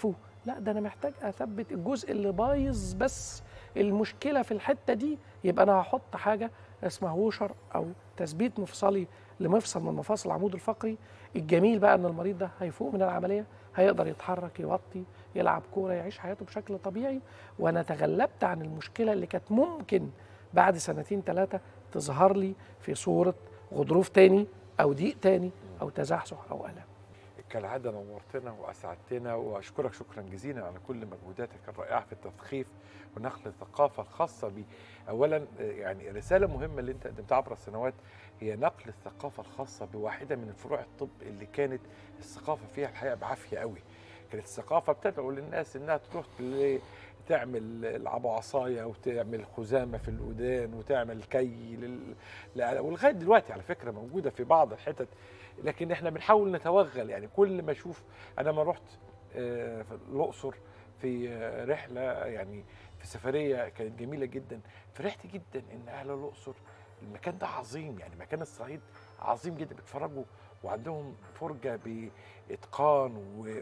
Speaker 8: لا ده انا محتاج اثبت الجزء اللي بايظ بس المشكله في الحته دي يبقى انا هحط حاجه اسمها ووشر او تثبيت مفصلي لمفصل من مفاصل العمود الفقري الجميل بقى ان المريض ده هيفوق من العمليه هيقدر يتحرك يوطي يلعب كوره يعيش حياته بشكل طبيعي وانا تغلبت عن المشكله اللي كانت ممكن بعد سنتين ثلاثه تظهر لي في صوره غضروف تاني او ضيق تاني او تزحزح او الم
Speaker 1: كالعاده نورتنا واسعدتنا واشكرك شكرا جزيلا على كل مجهوداتك الرائعه في التثقيف ونقل الثقافه الخاصه بي اولا آه، يعني رساله مهمه اللي انت قدمتها عبر السنوات هي نقل الثقافه الخاصه بواحده من فروع الطب اللي كانت الثقافه فيها الحقيقه بعافيه قوي كانت الثقافه بتدعو للناس انها تروح ل- تعمل العبوا عصايه وتعمل خزامه في الودان وتعمل كي لل... لا- ولغايه دلوقتي على فكره موجوده في بعض الحتت لكن احنا بنحاول نتوغل يعني كل ما اشوف انا ما رحت آه، في الاقصر في آه، رحله يعني في سفريه كانت جميله جدا فرحت جدا ان اهل الاقصر المكان ده عظيم يعني مكان الصعيد عظيم جدا بيتفرجوا وعندهم فرجه باتقان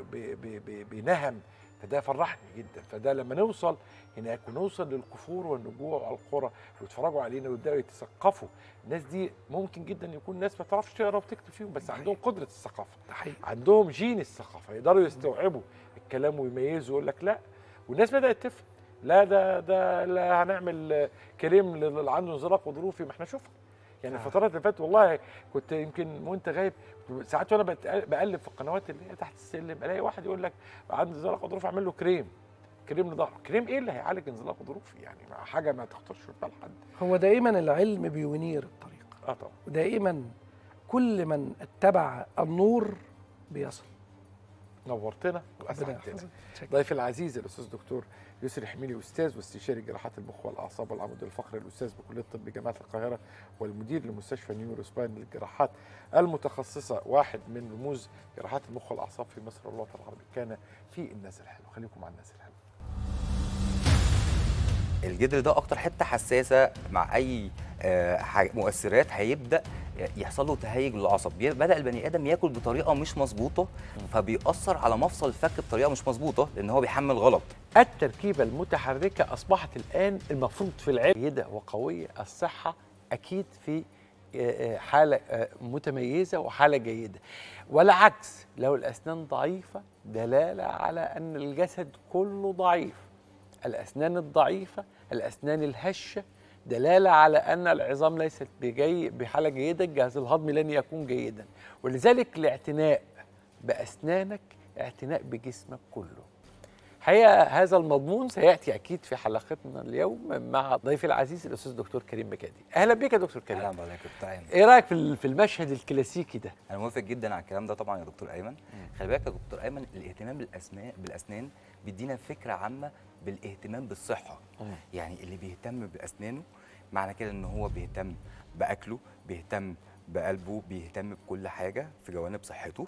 Speaker 1: وبنهم فده فرحني جدا فده لما نوصل هناك ونوصل للكفور والنجوع على القرى ويتفرجوا علينا ويبداوا يتثقفوا الناس دي ممكن جدا يكون ناس ما تعرفش تقرا وتكتب فيهم بس عندهم قدره الثقافه
Speaker 8: ده حقيقي
Speaker 1: عندهم جين الثقافه يقدروا يستوعبوا الكلام ويميزوا يقول لك لا والناس بدات تفهم لا ده ده لا هنعمل آه، كريم اللي عنده انزلاق غضروفي ما احنا شفنا يعني الفترات اللي فاتت والله كنت يمكن وانت غايب كنت ساعات وانا بت- بقلب في القنوات اللي هي تحت السلم الاقي واحد يقول لك عنده انزلاق غضروفي اعمل له كريم كريم لظهره كريم ايه اللي هيعالج انزلاق غضروفي يعني مع حاجه ما تخطرش في بال حد
Speaker 8: هو دائما العلم بينير الطريق
Speaker 1: اه طبعا
Speaker 8: ودائما كل من اتبع النور بيصل
Speaker 1: نورتنا
Speaker 8: ربنا
Speaker 1: واسعدتنا
Speaker 8: يحفظك. شكراً.
Speaker 1: ضيف العزيز الاستاذ دكتور يسري حميلي استاذ واستشاري جراحات المخ والاعصاب والعمود الفقري الاستاذ بكليه الطب جامعه القاهره والمدير لمستشفى نيورو سباين للجراحات المتخصصه واحد من رموز جراحات المخ والاعصاب في مصر والوطن العربي كان في الناس الحلوه خليكم مع الناس الحلوه
Speaker 9: الجدر ده اكتر حته حساسه مع اي آه، ح- مؤثرات هيبدا يحصل له تهيج للعصب بي- بدا البني ادم ياكل بطريقه مش مظبوطه فبيأثر على مفصل الفك بطريقه مش مظبوطه لان هو بيحمل غلط
Speaker 1: التركيبة المتحركة أصبحت الآن المفروض في العلم جيدة وقوية الصحة أكيد في آه، آه، حالة آه، متميزة وحالة جيدة والعكس لو الأسنان ضعيفة دلالة على أن الجسد كله ضعيف الأسنان الضعيفة الأسنان الهشة دلالة على أن العظام ليست بجي بحالة جيدة الجهاز الهضمي لن يكون جيدا ولذلك الاعتناء بأسنانك اعتناء بجسمك كله حقيقة هذا المضمون سيأتي أكيد في حلقتنا اليوم مع ضيفي العزيز الأستاذ دكتور كريم بكادي أهلا بك يا دكتور
Speaker 9: اهلا
Speaker 1: كريم
Speaker 9: بحضرتك بتاعي
Speaker 1: إيه رأيك في ال- في المشهد الكلاسيكي ده؟
Speaker 9: انا موافق جدا على الكلام ده طبعا يا دكتور ايمن خلي بالك يا دكتور ايمن الاهتمام بالاسنان بالاسنان بيدينا فكره عامه بالاهتمام بالصحه يعني اللي بيهتم باسنانه معنى كده ان هو بيهتم باكله بيهتم بقلبه بيهتم بكل حاجه في جوانب صحته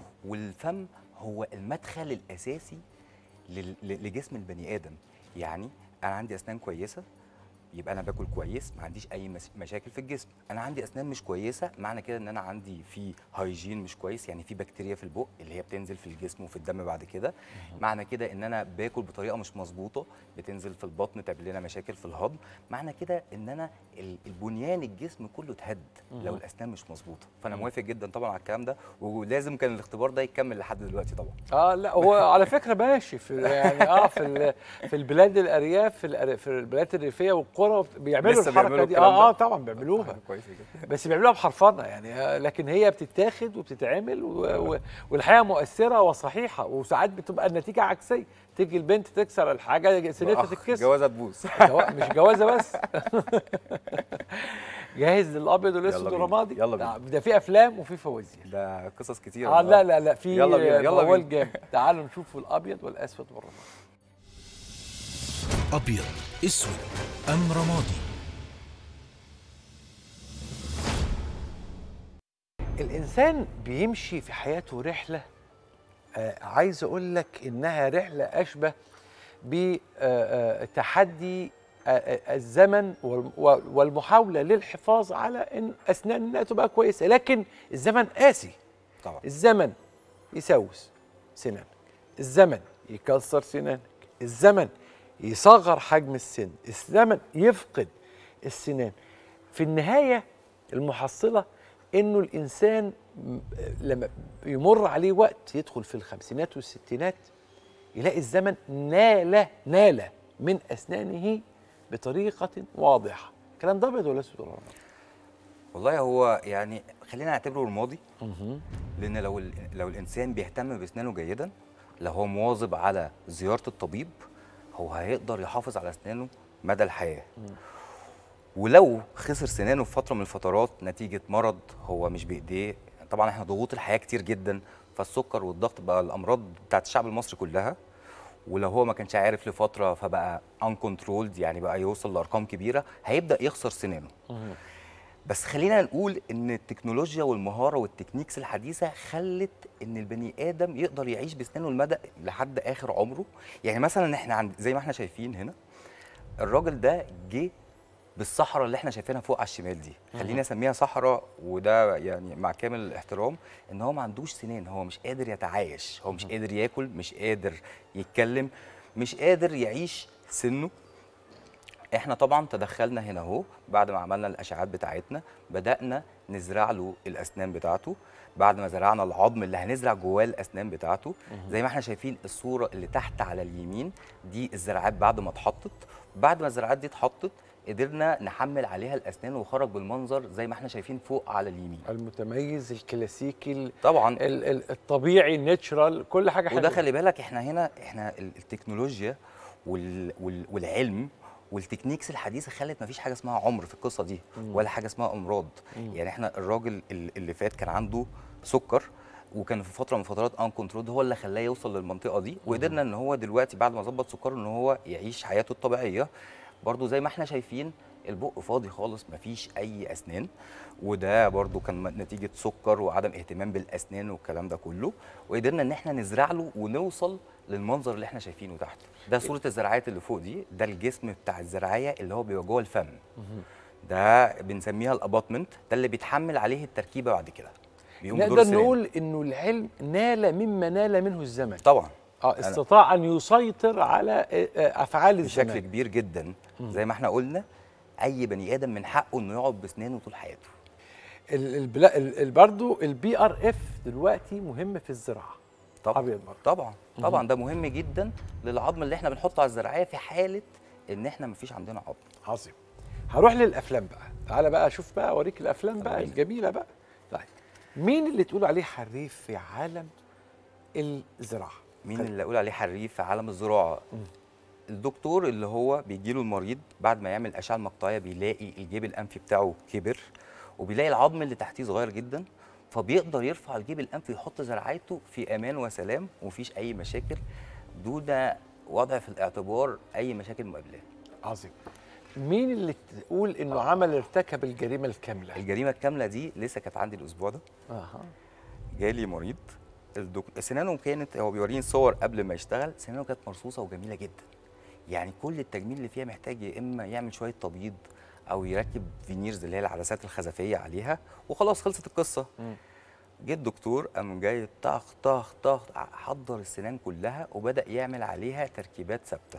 Speaker 9: والفم هو المدخل الاساسي لل- ل- لجسم البني ادم يعني انا عندي اسنان كويسه يبقى انا باكل كويس ما عنديش اي مس- مشاكل في الجسم انا عندي اسنان مش كويسه معنى كده ان انا عندي في هايجين مش كويس يعني في بكتيريا في البق اللي هي بتنزل في الجسم وفي الدم بعد كده معنى كده ان انا باكل بطريقه مش مظبوطه بتنزل في البطن تعمل لنا مشاكل في الهضم معنى كده ان انا ال- البنيان الجسم كله اتهد لو الاسنان مش مظبوطه فانا موافق جدا طبعا على الكلام ده ولازم كان الاختبار ده يكمل لحد دلوقتي طبعا
Speaker 1: اه لا هو على فكره ماشي في يعني اه في ال- في البلاد الارياف في, الأر- في البلاد الريفيه والقرى بيعملوا
Speaker 9: لسه
Speaker 1: الحركه
Speaker 9: بيعملوا
Speaker 1: دي
Speaker 9: الكلام
Speaker 1: اه اه
Speaker 9: ده؟
Speaker 1: طبعا بيعملوها
Speaker 9: كويس جدا
Speaker 1: بس بيعملوها بحرفنه يعني آه، لكن هي بتتاخد وبتتعمل و... و... والحقيقه مؤثره وصحيحه وساعات بتبقى النتيجه عكسيه تيجي البنت تكسر الحاجه سنتها
Speaker 9: أخ،
Speaker 1: تتكسر
Speaker 9: جوازه تبوظ
Speaker 1: جوا... مش جوازه بس جاهز للابيض والاسود
Speaker 9: يلا بينا،
Speaker 1: والرمادي
Speaker 9: يلا بينا.
Speaker 1: آه، ده في افلام وفي فوازير
Speaker 9: ده قصص كتير
Speaker 1: اه لا لا لا في
Speaker 9: يلا بينا، يلا
Speaker 1: موال
Speaker 9: بينا.
Speaker 1: جامد تعالوا نشوف الابيض والاسود والرمادي
Speaker 10: أبيض أسود أم رمادي
Speaker 1: الانسان بيمشي في حياته رحله آه عايز اقول لك انها رحله اشبه بتحدي الزمن وال- والمحاوله للحفاظ على ان اسناننا تبقى كويسه لكن الزمن قاسي
Speaker 9: طبعا
Speaker 1: الزمن يسوس سنانك الزمن يكسر سنانك الزمن يصغر حجم السن الزمن يفقد السنان في النهايه المحصله انه الانسان م- لما يمر عليه وقت يدخل في الخمسينات والستينات يلاقي الزمن نال نال من اسنانه بطريقه واضحه الكلام ده ابيض ولا اسود ولا أبيض؟
Speaker 9: والله هو يعني خلينا نعتبره الماضي لان لو ال- لو الانسان بيهتم باسنانه جيدا لو هو مواظب على زياره الطبيب هو هيقدر يحافظ على اسنانه مدى الحياه ولو خسر سنانه في فتره من الفترات نتيجه مرض هو مش بايديه طبعا احنا ضغوط الحياه كتير جدا فالسكر والضغط بقى الامراض بتاعت الشعب المصري كلها ولو هو ما كانش عارف لفتره فبقى uncontrolled يعني بقى يوصل لارقام كبيره هيبدا يخسر سنانه بس خلينا نقول ان التكنولوجيا والمهاره والتكنيكس الحديثه خلت ان البني ادم يقدر يعيش باسنانه المدى لحد اخر عمره يعني مثلا احنا عند زي ما احنا شايفين هنا الراجل ده جه بالصحراء اللي احنا شايفينها فوق على الشمال دي خلينا اسميها صحراء وده يعني مع كامل الاحترام ان هو ما عندوش سنان هو مش قادر يتعايش هو مش قادر ياكل مش قادر يتكلم مش قادر يعيش سنه احنا طبعا تدخلنا هنا اهو بعد ما عملنا الاشعاعات بتاعتنا بدانا نزرع له الاسنان بتاعته بعد ما زرعنا العظم اللي هنزرع جواه الاسنان بتاعته زي ما احنا شايفين الصوره اللي تحت على اليمين دي الزراعات بعد ما اتحطت بعد ما الزراعات دي اتحطت قدرنا نحمل عليها الاسنان وخرج بالمنظر زي ما احنا شايفين فوق على اليمين
Speaker 1: المتميز الكلاسيكي ال-
Speaker 9: طبعا
Speaker 1: ال- ال- الطبيعي الناتشرال كل حاجه
Speaker 9: وده
Speaker 1: حلوه
Speaker 9: خلي بالك احنا هنا احنا ال- التكنولوجيا وال وال والعلم والتكنيكس الحديثه خلت مفيش حاجه اسمها عمر في القصه دي ولا حاجه اسمها امراض يعني احنا الراجل ال- اللي فات كان عنده سكر وكان في فتره من فترات ان كنترول هو اللي خلاه يوصل للمنطقه دي وقدرنا ان هو دلوقتي بعد ما ظبط سكره ان هو يعيش حياته الطبيعيه برضو زي ما احنا شايفين البق فاضي خالص مفيش اي اسنان وده برضو كان نتيجه سكر وعدم اهتمام بالاسنان والكلام ده كله وقدرنا ان احنا نزرع له ونوصل للمنظر اللي احنا شايفينه تحت ده صوره الزراعات اللي فوق دي ده الجسم بتاع الزراعيه اللي هو بيبقى جوه الفم ده بنسميها الاباطمنت ده اللي بيتحمل عليه التركيبه بعد كده بيقوم بدور
Speaker 1: نقدر
Speaker 9: السنان.
Speaker 1: نقول انه العلم نال مما نال منه الزمن
Speaker 9: طبعا
Speaker 1: اه استطاع ان يسيطر على آه، آه، افعال
Speaker 9: بشكل
Speaker 1: الزمان
Speaker 9: كبير جدا زي ما احنا قلنا اي بني ادم من حقه انه يقعد باسنانه طول حياته
Speaker 1: ال- البلا- ال- ال- برضو البي ار اف دلوقتي مهم في الزراعه
Speaker 9: طبعا
Speaker 1: ابيض برضو
Speaker 9: طبعا طبعا ده مهم جدا للعظم اللي احنا بنحطه على الزراعيه في حاله ان احنا مفيش عندنا عظم
Speaker 1: عظيم هروح للافلام بقى تعالى بقى اشوف بقى اوريك الافلام بقى
Speaker 9: بينا.
Speaker 1: الجميله بقى طيب مين اللي تقول عليه حريف في عالم الزراعه
Speaker 9: مين
Speaker 1: خلي-
Speaker 9: اللي اقول عليه حريف في عالم الزراعه الدكتور اللي هو بيجي له المريض بعد ما يعمل اشعه مقطعيه بيلاقي الجيب الانفي بتاعه كبر وبيلاقي العظم اللي تحتيه صغير جدا فبيقدر يرفع الجيب الانفي ويحط زراعته في امان وسلام ومفيش اي مشاكل دون وضع في الاعتبار اي مشاكل مقابلاه
Speaker 1: عظيم مين اللي تقول انه عمل ارتكب الجريمه الكامله
Speaker 9: الجريمه الكامله دي لسه كانت عندي الاسبوع ده
Speaker 1: اها
Speaker 9: جالي مريض الدك... سنانه كانت هو بيوريني صور قبل ما يشتغل سنانه كانت مرصوصه وجميله جدا يعني كل التجميل اللي فيها محتاج يا اما يعمل شويه تبييض او يركب فينيرز اللي هي العدسات الخزفيه عليها وخلاص خلصت القصه جه الدكتور قام جاي طخ طخ طخ حضر السنان كلها وبدا يعمل عليها تركيبات ثابته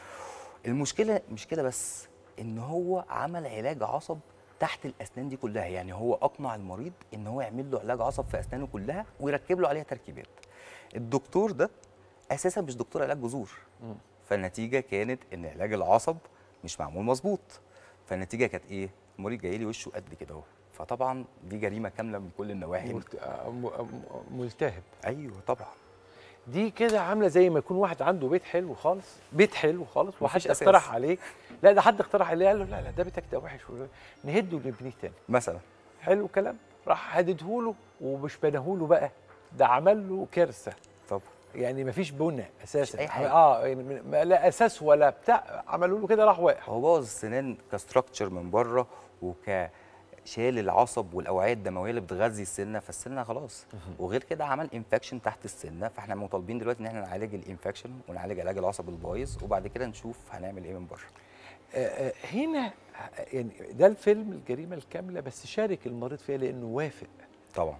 Speaker 9: المشكله مش كده بس ان هو عمل علاج عصب تحت الاسنان دي كلها يعني هو اقنع المريض ان هو يعمل له علاج عصب في اسنانه كلها ويركب له عليها تركيبات الدكتور ده اساسا مش دكتور علاج جذور فالنتيجه كانت ان علاج العصب مش معمول مظبوط فالنتيجه كانت ايه المريض جاي لي وشه قد كده اهو فطبعا دي جريمه كامله من كل النواحي
Speaker 1: ملت- آه، م- م- ملتهب
Speaker 9: ايوه طبعا
Speaker 1: دي كده عامله زي ما يكون واحد عنده بيت حلو خالص بيت حلو خالص وحد
Speaker 9: مفيش أساس.
Speaker 1: اقترح عليك لا ده حد اقترح عليه قال له لا لا ده بيتك ده وحش نهده ونبنيه تاني
Speaker 9: مثلا
Speaker 1: حلو الكلام راح هددهوله ومش بناهوله بقى ده عمل له كارثه
Speaker 9: طب
Speaker 1: يعني مفيش بنى اساسا
Speaker 9: أي حاجة.
Speaker 1: اه يعني من- ما- لا اساس ولا بتاع عملوا له كده راح واقع
Speaker 9: هو بوظ السنان كستراكشر من بره وك شال العصب والاوعيه الدمويه اللي بتغذي السنه فالسنه خلاص وغير كده عمل انفكشن تحت السنه فاحنا مطالبين دلوقتي ان احنا نعالج الانفكشن ونعالج علاج العصب البايظ وبعد كده نشوف هنعمل ايه من بره
Speaker 1: آه، آه، هنا آه، يعني ده الفيلم الجريمه الكامله بس شارك المريض فيها لانه وافق
Speaker 9: طبعا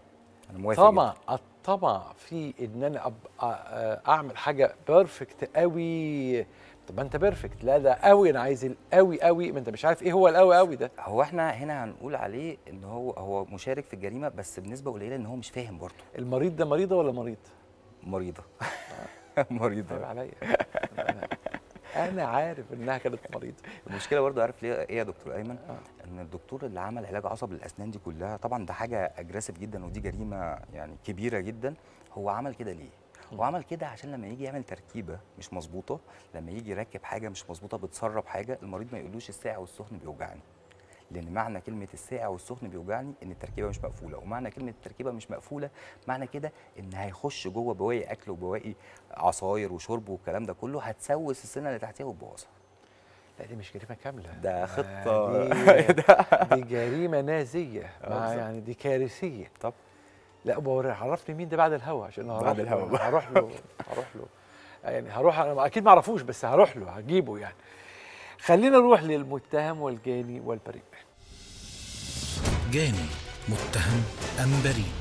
Speaker 9: انا موافق جداً.
Speaker 1: طمع الطمع في ان انا أب... أ- أ- اعمل حاجه بيرفكت قوي طب ما انت بيرفكت لا ده قوي انا عايز القوي قوي ما انت مش عارف ايه هو القوي قوي ده
Speaker 9: هو احنا هنا هنقول عليه ان هو هو مشارك في الجريمه بس بنسبه قليله ان هو مش فاهم برضه
Speaker 1: المريض ده مريضه ولا مريض
Speaker 9: مريضه
Speaker 1: عيب
Speaker 9: مريضه
Speaker 1: عليا انا عارف انها كانت مريضه
Speaker 9: المشكله برضه عارف ليه ايه يا دكتور ايمن ان الدكتور اللي عمل علاج عصب للاسنان دي كلها طبعا ده حاجه اجريسيف جدا ودي جريمه يعني كبيره جدا هو عمل كده ليه هو عمل كده عشان لما يجي يعمل تركيبه مش مظبوطه لما يجي يركب حاجه مش مظبوطه بتسرب حاجه المريض ما يقولوش الساعه والسخن بيوجعني لان معنى كلمه الساقع والسخن بيوجعني ان التركيبه مش مقفوله ومعنى كلمه التركيبه مش مقفوله معنى كده ان هيخش جوه بواقي اكل وبواقي عصاير وشرب والكلام ده كله هتسوس السنه اللي تحتها وتبوظها
Speaker 1: لا دي مش جريمه كامله
Speaker 9: ده
Speaker 1: آه،
Speaker 9: خطه
Speaker 1: دي, دي جريمه نازيه
Speaker 9: آه،
Speaker 1: مع
Speaker 9: بالظبط.
Speaker 1: يعني دي كارثيه
Speaker 9: طب
Speaker 1: لا بوري عرفني مين ده بعد الهوا عشان هروح
Speaker 9: بعد
Speaker 1: له-
Speaker 9: الهوا بقى.
Speaker 1: هروح له هروح له يعني هروح انا اكيد ما اعرفوش بس هروح له هجيبه يعني خلينا نروح للمتهم والجاني والبريء
Speaker 10: جاني متهم أم بريء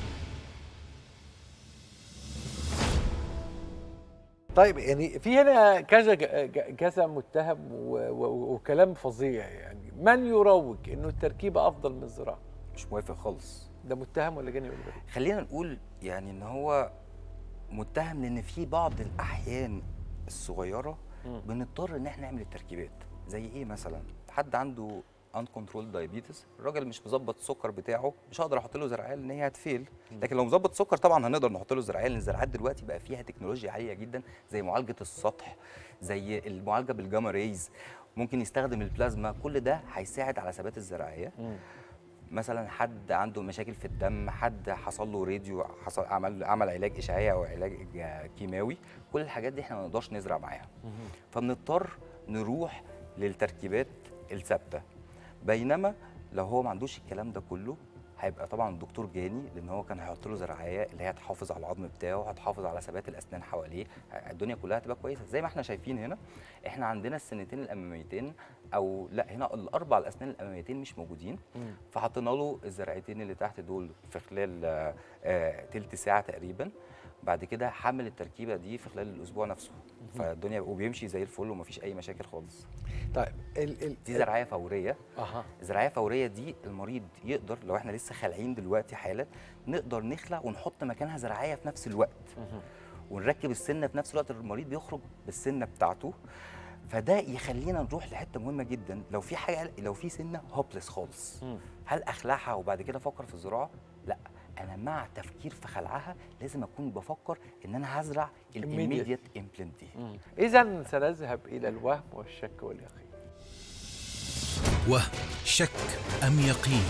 Speaker 1: طيب يعني في هنا كذا ج- ج- كذا متهم و- و- وكلام فظيع يعني من يروج انه التركيبه افضل من الزراعه
Speaker 9: مش موافق خالص
Speaker 1: ده متهم ولا جاني ولا بريء
Speaker 9: خلينا نقول يعني ان هو متهم لان في بعض الاحيان الصغيره
Speaker 1: مم.
Speaker 9: بنضطر ان احنا نعمل التركيبات زي ايه مثلا حد عنده ان كنترول دايابيتس الراجل مش مظبط السكر بتاعه مش هقدر احط له زرعيه لان هي هتفيل لكن لو مظبط سكر طبعا هنقدر نحط له زرعيه لان الزراعات دلوقتي بقى فيها تكنولوجيا عاليه جدا زي معالجه السطح زي المعالجه بالجاما ريز ممكن يستخدم البلازما كل ده هيساعد على ثبات الزراعيه مثلا حد عنده مشاكل في الدم حد حصل له راديو حصل عمل عمل علاج اشعاعي او علاج كيماوي كل الحاجات دي احنا ما نقدرش نزرع معاها فبنضطر نروح للتركيبات الثابته بينما لو هو ما عندوش الكلام ده كله هيبقى طبعا الدكتور جاني لان هو كان هيحط له زراعيه اللي هي هتحافظ على العظم بتاعه هتحافظ على ثبات الاسنان حواليه الدنيا كلها هتبقى كويسه زي ما احنا شايفين هنا احنا عندنا السنتين الاماميتين او لا هنا الاربع الاسنان الاماميتين مش موجودين فحطينا له الزرعتين اللي تحت دول في خلال آه، آه، تلت ساعه تقريبا بعد كده حمل التركيبه دي في خلال الاسبوع نفسه فالدنيا وبيمشي زي الفل ومفيش اي مشاكل خالص
Speaker 1: طيب ال ال
Speaker 9: دي زراعيه فوريه
Speaker 1: اها
Speaker 9: الزراعيه فوريه دي المريض يقدر لو احنا لسه خالعين دلوقتي حالا نقدر نخلع ونحط مكانها زراعيه في نفس الوقت ونركب السنه في نفس الوقت المريض بيخرج بالسنه بتاعته فده يخلينا نروح لحته مهمه جدا لو في حاجه لو في سنه هوبلس خالص هل اخلعها وبعد كده افكر في الزراعه لا انا مع تفكير في خلعها لازم اكون بفكر ان انا هزرع الاميديت امبلنت دي
Speaker 1: اذا سنذهب الى الوهم والشك واليقين
Speaker 10: وهم شك أم يقين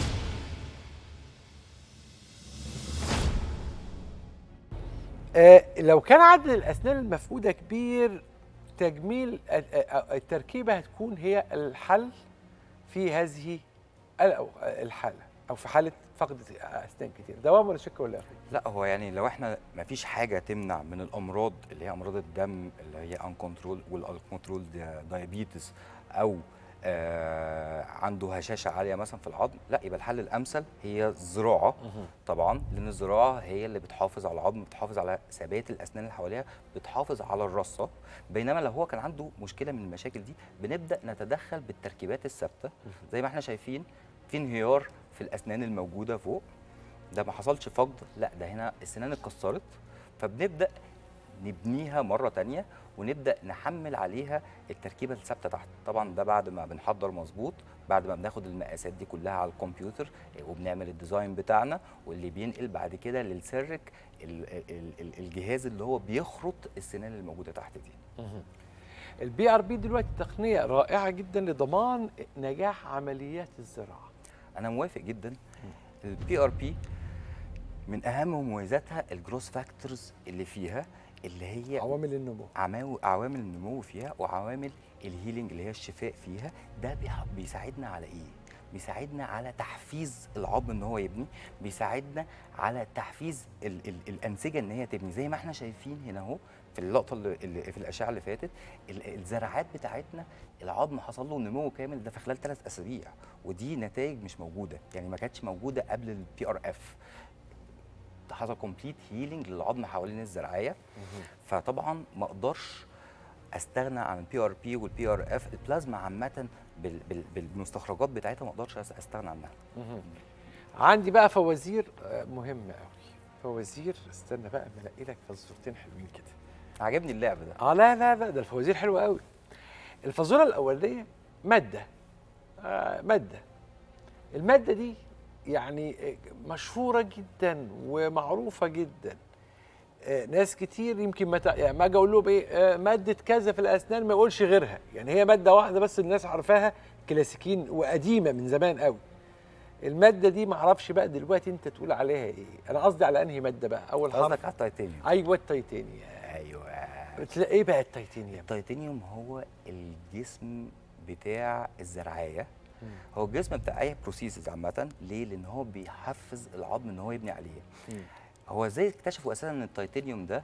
Speaker 1: آه لو كان عدد الاسنان المفقوده كبير تجميل ال- آه، التركيبه هتكون هي الحل في هذه ال- الحاله او في حاله فقد اسنان كتير دوام ولا شك ولا يقين
Speaker 9: لا هو يعني لو احنا ما فيش حاجه تمنع من الامراض اللي هي امراض الدم اللي هي ان كنترول والكنترول دايابيتس او آه عنده هشاشه عاليه مثلا في العظم لا يبقى الحل الامثل هي الزراعه طبعا لان الزراعه هي اللي بتحافظ على العظم بتحافظ على ثبات الاسنان اللي حواليها بتحافظ على الرصه بينما لو هو كان عنده مشكله من المشاكل دي بنبدا نتدخل بالتركيبات الثابته زي ما احنا شايفين في انهيار في الاسنان الموجوده فوق ده ما حصلش فقد لا ده هنا السنان اتكسرت فبنبدا نبنيها مره تانية ونبدا نحمل عليها التركيبه الثابته تحت طبعا ده بعد ما بنحضر مظبوط بعد ما بناخد المقاسات دي كلها على الكمبيوتر وبنعمل الديزاين بتاعنا واللي بينقل بعد كده للسرك ال- ال- ال- الجهاز اللي هو بيخرط السنان اللي موجوده تحت دي
Speaker 1: البي ار بي دلوقتي تقنيه رائعه جدا لضمان نجاح عمليات الزراعه
Speaker 9: انا موافق جدا البي ار بي من اهم مميزاتها الجروس فاكتورز اللي فيها اللي هي
Speaker 1: عوامل النمو
Speaker 9: عماو- عوامل النمو فيها وعوامل الهيلينج اللي هي الشفاء فيها ده بيح- بيساعدنا على ايه بيساعدنا على تحفيز العظم ان هو يبني بيساعدنا على تحفيز ال ال الانسجه ان هي تبني زي ما احنا شايفين هنا اهو في اللقطه اللي, اللي في الاشعه اللي فاتت ال- الزراعات بتاعتنا العظم حصل له نمو كامل ده في خلال ثلاث اسابيع ودي نتائج مش موجوده يعني ما كانتش موجوده قبل البي ار اف حصل كومبليت هيلينج للعظم حوالين الزراعيه فطبعا ما اقدرش استغنى عن البي ار بي والبي ار اف البلازما عامه بال- بال- بالمستخرجات بتاعتها ما اقدرش أس- استغنى عنها
Speaker 1: عندي بقى فوازير آه، مهمه قوي فوازير استنى بقى اما الاقي لك فزورتين حلوين كده
Speaker 9: عجبني اللعب ده
Speaker 1: اه لا لا لا ده الفوازير حلوه قوي الفزوره الاولانيه ماده آه ماده الماده دي يعني مشهوره جدا ومعروفه جدا آه ناس كتير يمكن ما تع- يعني ما اجي اقول لهم ايه آه ماده كذا في الاسنان ما يقولش غيرها يعني هي ماده واحده بس الناس عارفاها كلاسيكيين وقديمه من زمان قوي الماده دي ما اعرفش بقى دلوقتي انت تقول عليها ايه انا قصدي على انهي ماده بقى اول حرف
Speaker 9: قصدك على التيتانيوم
Speaker 1: ايوه التيتانيوم
Speaker 9: ايوه
Speaker 1: بتلاقي ايه بقى التيتانيوم
Speaker 9: التيتانيوم هو الجسم بتاع الزراعيه هو الجسم بتاع اي بروسيسز عامه ليه لان هو بيحفز العظم ان هو يبني عليه هو ازاي اكتشفوا اساسا ان التيتانيوم ده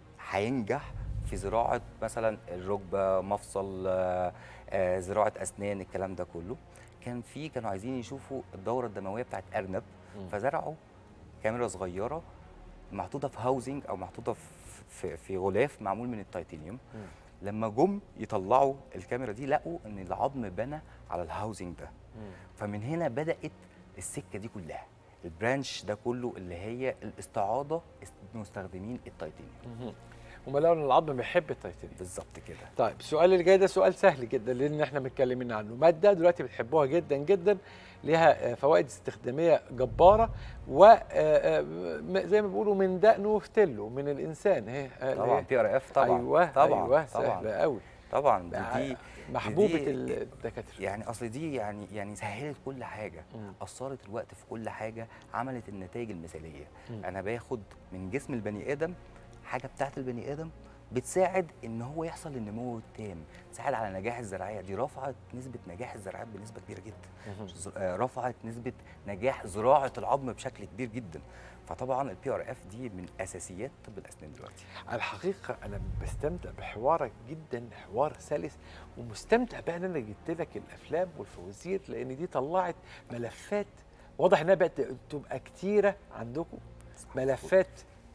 Speaker 9: هينجح في زراعه مثلا الركبه مفصل آه، آه، زراعه اسنان الكلام ده كله كان في كانوا عايزين يشوفوا الدوره الدمويه بتاعت ارنب فزرعوا كاميرا صغيره محطوطه في هاوزنج او محطوطه في في, في غلاف معمول من التيتانيوم لما جم يطلعوا الكاميرا دي لقوا ان العظم بنى على الهاوزنج ده فمن هنا بدات السكه دي كلها البرانش ده كله اللي هي الاستعاضه است- مستخدمين التيتانيوم
Speaker 1: هم لقوا ان العظم بيحب التيتانيوم
Speaker 9: بالظبط كده
Speaker 1: طيب السؤال اللي جاي ده سؤال سهل جدا لان احنا متكلمين عنه ماده دلوقتي بتحبوها جدا جدا ليها آه، فوائد استخداميه جباره و آه، آه، م- زي ما بيقولوا من دقنه وفتله من الانسان هي آه،
Speaker 9: طبعا
Speaker 1: اللي
Speaker 9: بي ار اف طبعا
Speaker 1: ايوه
Speaker 9: طبعا
Speaker 1: ايوه
Speaker 9: طبعا
Speaker 1: سهله قوي
Speaker 9: طبعا دي
Speaker 1: محبوبه
Speaker 9: دي-
Speaker 1: الدكاتره
Speaker 9: يعني اصل دي يعني يعني سهلت كل حاجه اثرت الوقت في كل حاجه عملت النتائج المثاليه
Speaker 1: مم.
Speaker 9: انا باخد من جسم البني ادم حاجه بتاعت البني ادم بتساعد ان هو يحصل النمو التام تساعد على نجاح الزراعيه دي رفعت نسبه نجاح الزراعات بنسبه كبيره جدا ز- آه، رفعت نسبه نجاح زراعه العظم بشكل كبير جدا فطبعا البي ار اف دي من اساسيات طب الاسنان دلوقتي
Speaker 1: الحقيقه انا بستمتع بحوارك جدا حوار سلس ومستمتع بقى ان انا جبت لك الافلام والفوازير لان دي طلعت ملفات واضح انها بقت تبقى كتيره عندكم ملفات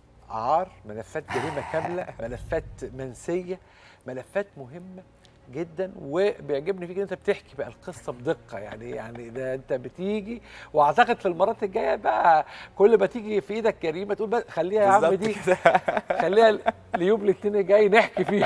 Speaker 1: عار ملفات جريمه كامله ملفات منسيه ملفات مهمه جدا وبيعجبني فيك ان انت بتحكي بقى القصه بدقه يعني يعني ده انت بتيجي واعتقد في المرات الجايه بقى كل ما تيجي في ايدك جريمه تقول بقى خليها يا عم
Speaker 9: بالظبط
Speaker 1: دي
Speaker 9: كده.
Speaker 1: خليها ليوم الاثنين الجاي نحكي فيها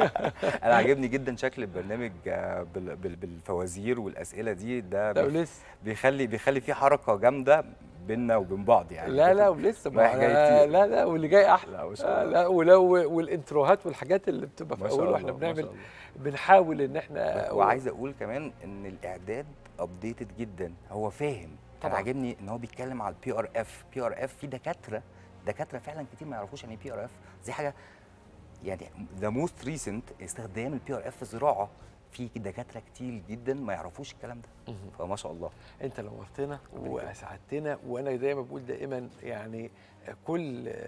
Speaker 9: انا عاجبني جدا شكل البرنامج آه، بال- بال- بالفوازير والاسئله دي ده
Speaker 1: لا
Speaker 9: بيخ-
Speaker 1: ولسه
Speaker 9: بيخلي بيخلي في حركه جامده بيننا وبين بعض يعني
Speaker 1: لا لا ولسه ما
Speaker 9: رايح جاي
Speaker 1: لا
Speaker 9: كتير.
Speaker 1: لا, لا واللي جاي احلى
Speaker 9: لا ما شاء
Speaker 1: آه
Speaker 9: الله.
Speaker 1: لا ولو والانتروهات والحاجات اللي بتبقى في
Speaker 9: ما شاء
Speaker 1: اول
Speaker 9: الله،
Speaker 1: واحنا
Speaker 9: ما
Speaker 1: بنعمل
Speaker 9: شاء الله.
Speaker 1: بنحاول ان احنا
Speaker 9: وعايز اقول كمان ان الاعداد ابديتد جدا هو فاهم كان
Speaker 1: طبعاً.
Speaker 9: عاجبني ان هو بيتكلم على البي ار اف بي ار اف في دكاتره دكاتره فعلا كتير ما يعرفوش يعني ايه بي ار اف دي حاجه يعني ذا موست ريسنت استخدام البي ار اف في الزراعه في دكاتره كتير جدا ما يعرفوش الكلام ده فما شاء الله
Speaker 1: انت نورتنا واسعدتنا وانا دايما بقول دائما يعني كل آه،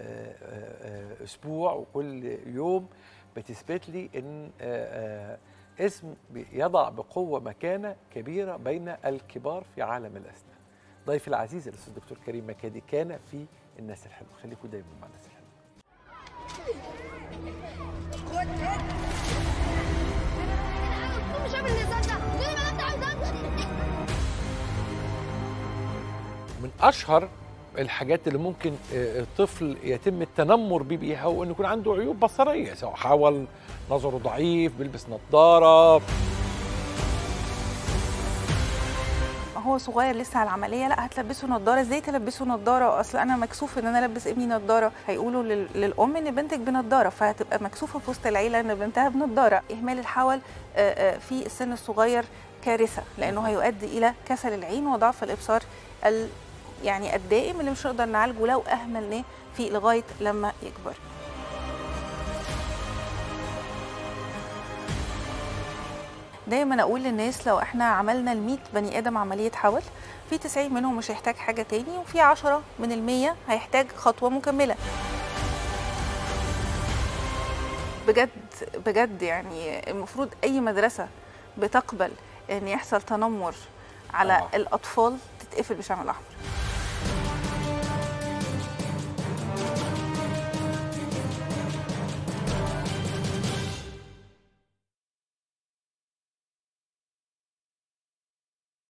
Speaker 1: آه، اسبوع وكل يوم بتثبت لي ان آه، آه، اسم يضع بقوه مكانه كبيره بين الكبار في عالم الاسنان. ضيفي العزيز الاستاذ الدكتور كريم مكادي كان في الناس الحلوه خليكم دايما مع الناس الحلوه.
Speaker 3: مش قابل النزال ده زي ما انت عاوز امشي
Speaker 1: من اشهر الحاجات اللي ممكن آه، الطفل يتم التنمر بيه بيها هو انه يكون عنده عيوب بصريه سواء حاول نظره ضعيف بيلبس نظاره
Speaker 4: هو صغير لسه على العمليه لا هتلبسه نظاره ازاي تلبسه نظاره اصل انا مكسوف ان انا البس ابني نظاره هيقولوا لل- للام ان بنتك بنظاره فهتبقى مكسوفه في وسط العيله ان بنتها بنظاره اهمال الحول آه، آه، في السن الصغير كارثه لانه هيؤدي الى كسل العين وضعف الابصار ال يعني الدائم اللي مش هنقدر نعالجه لو اهملناه في لغايه لما يكبر دايما اقول للناس لو احنا عملنا ل 100 بني ادم عمليه حول في 90 منهم مش هيحتاج حاجه تاني وفي 10 من المية هيحتاج خطوه مكمله بجد بجد يعني المفروض اي مدرسه بتقبل ان يحصل تنمر على
Speaker 9: آه.
Speaker 4: الاطفال تتقفل بشمع الاحمر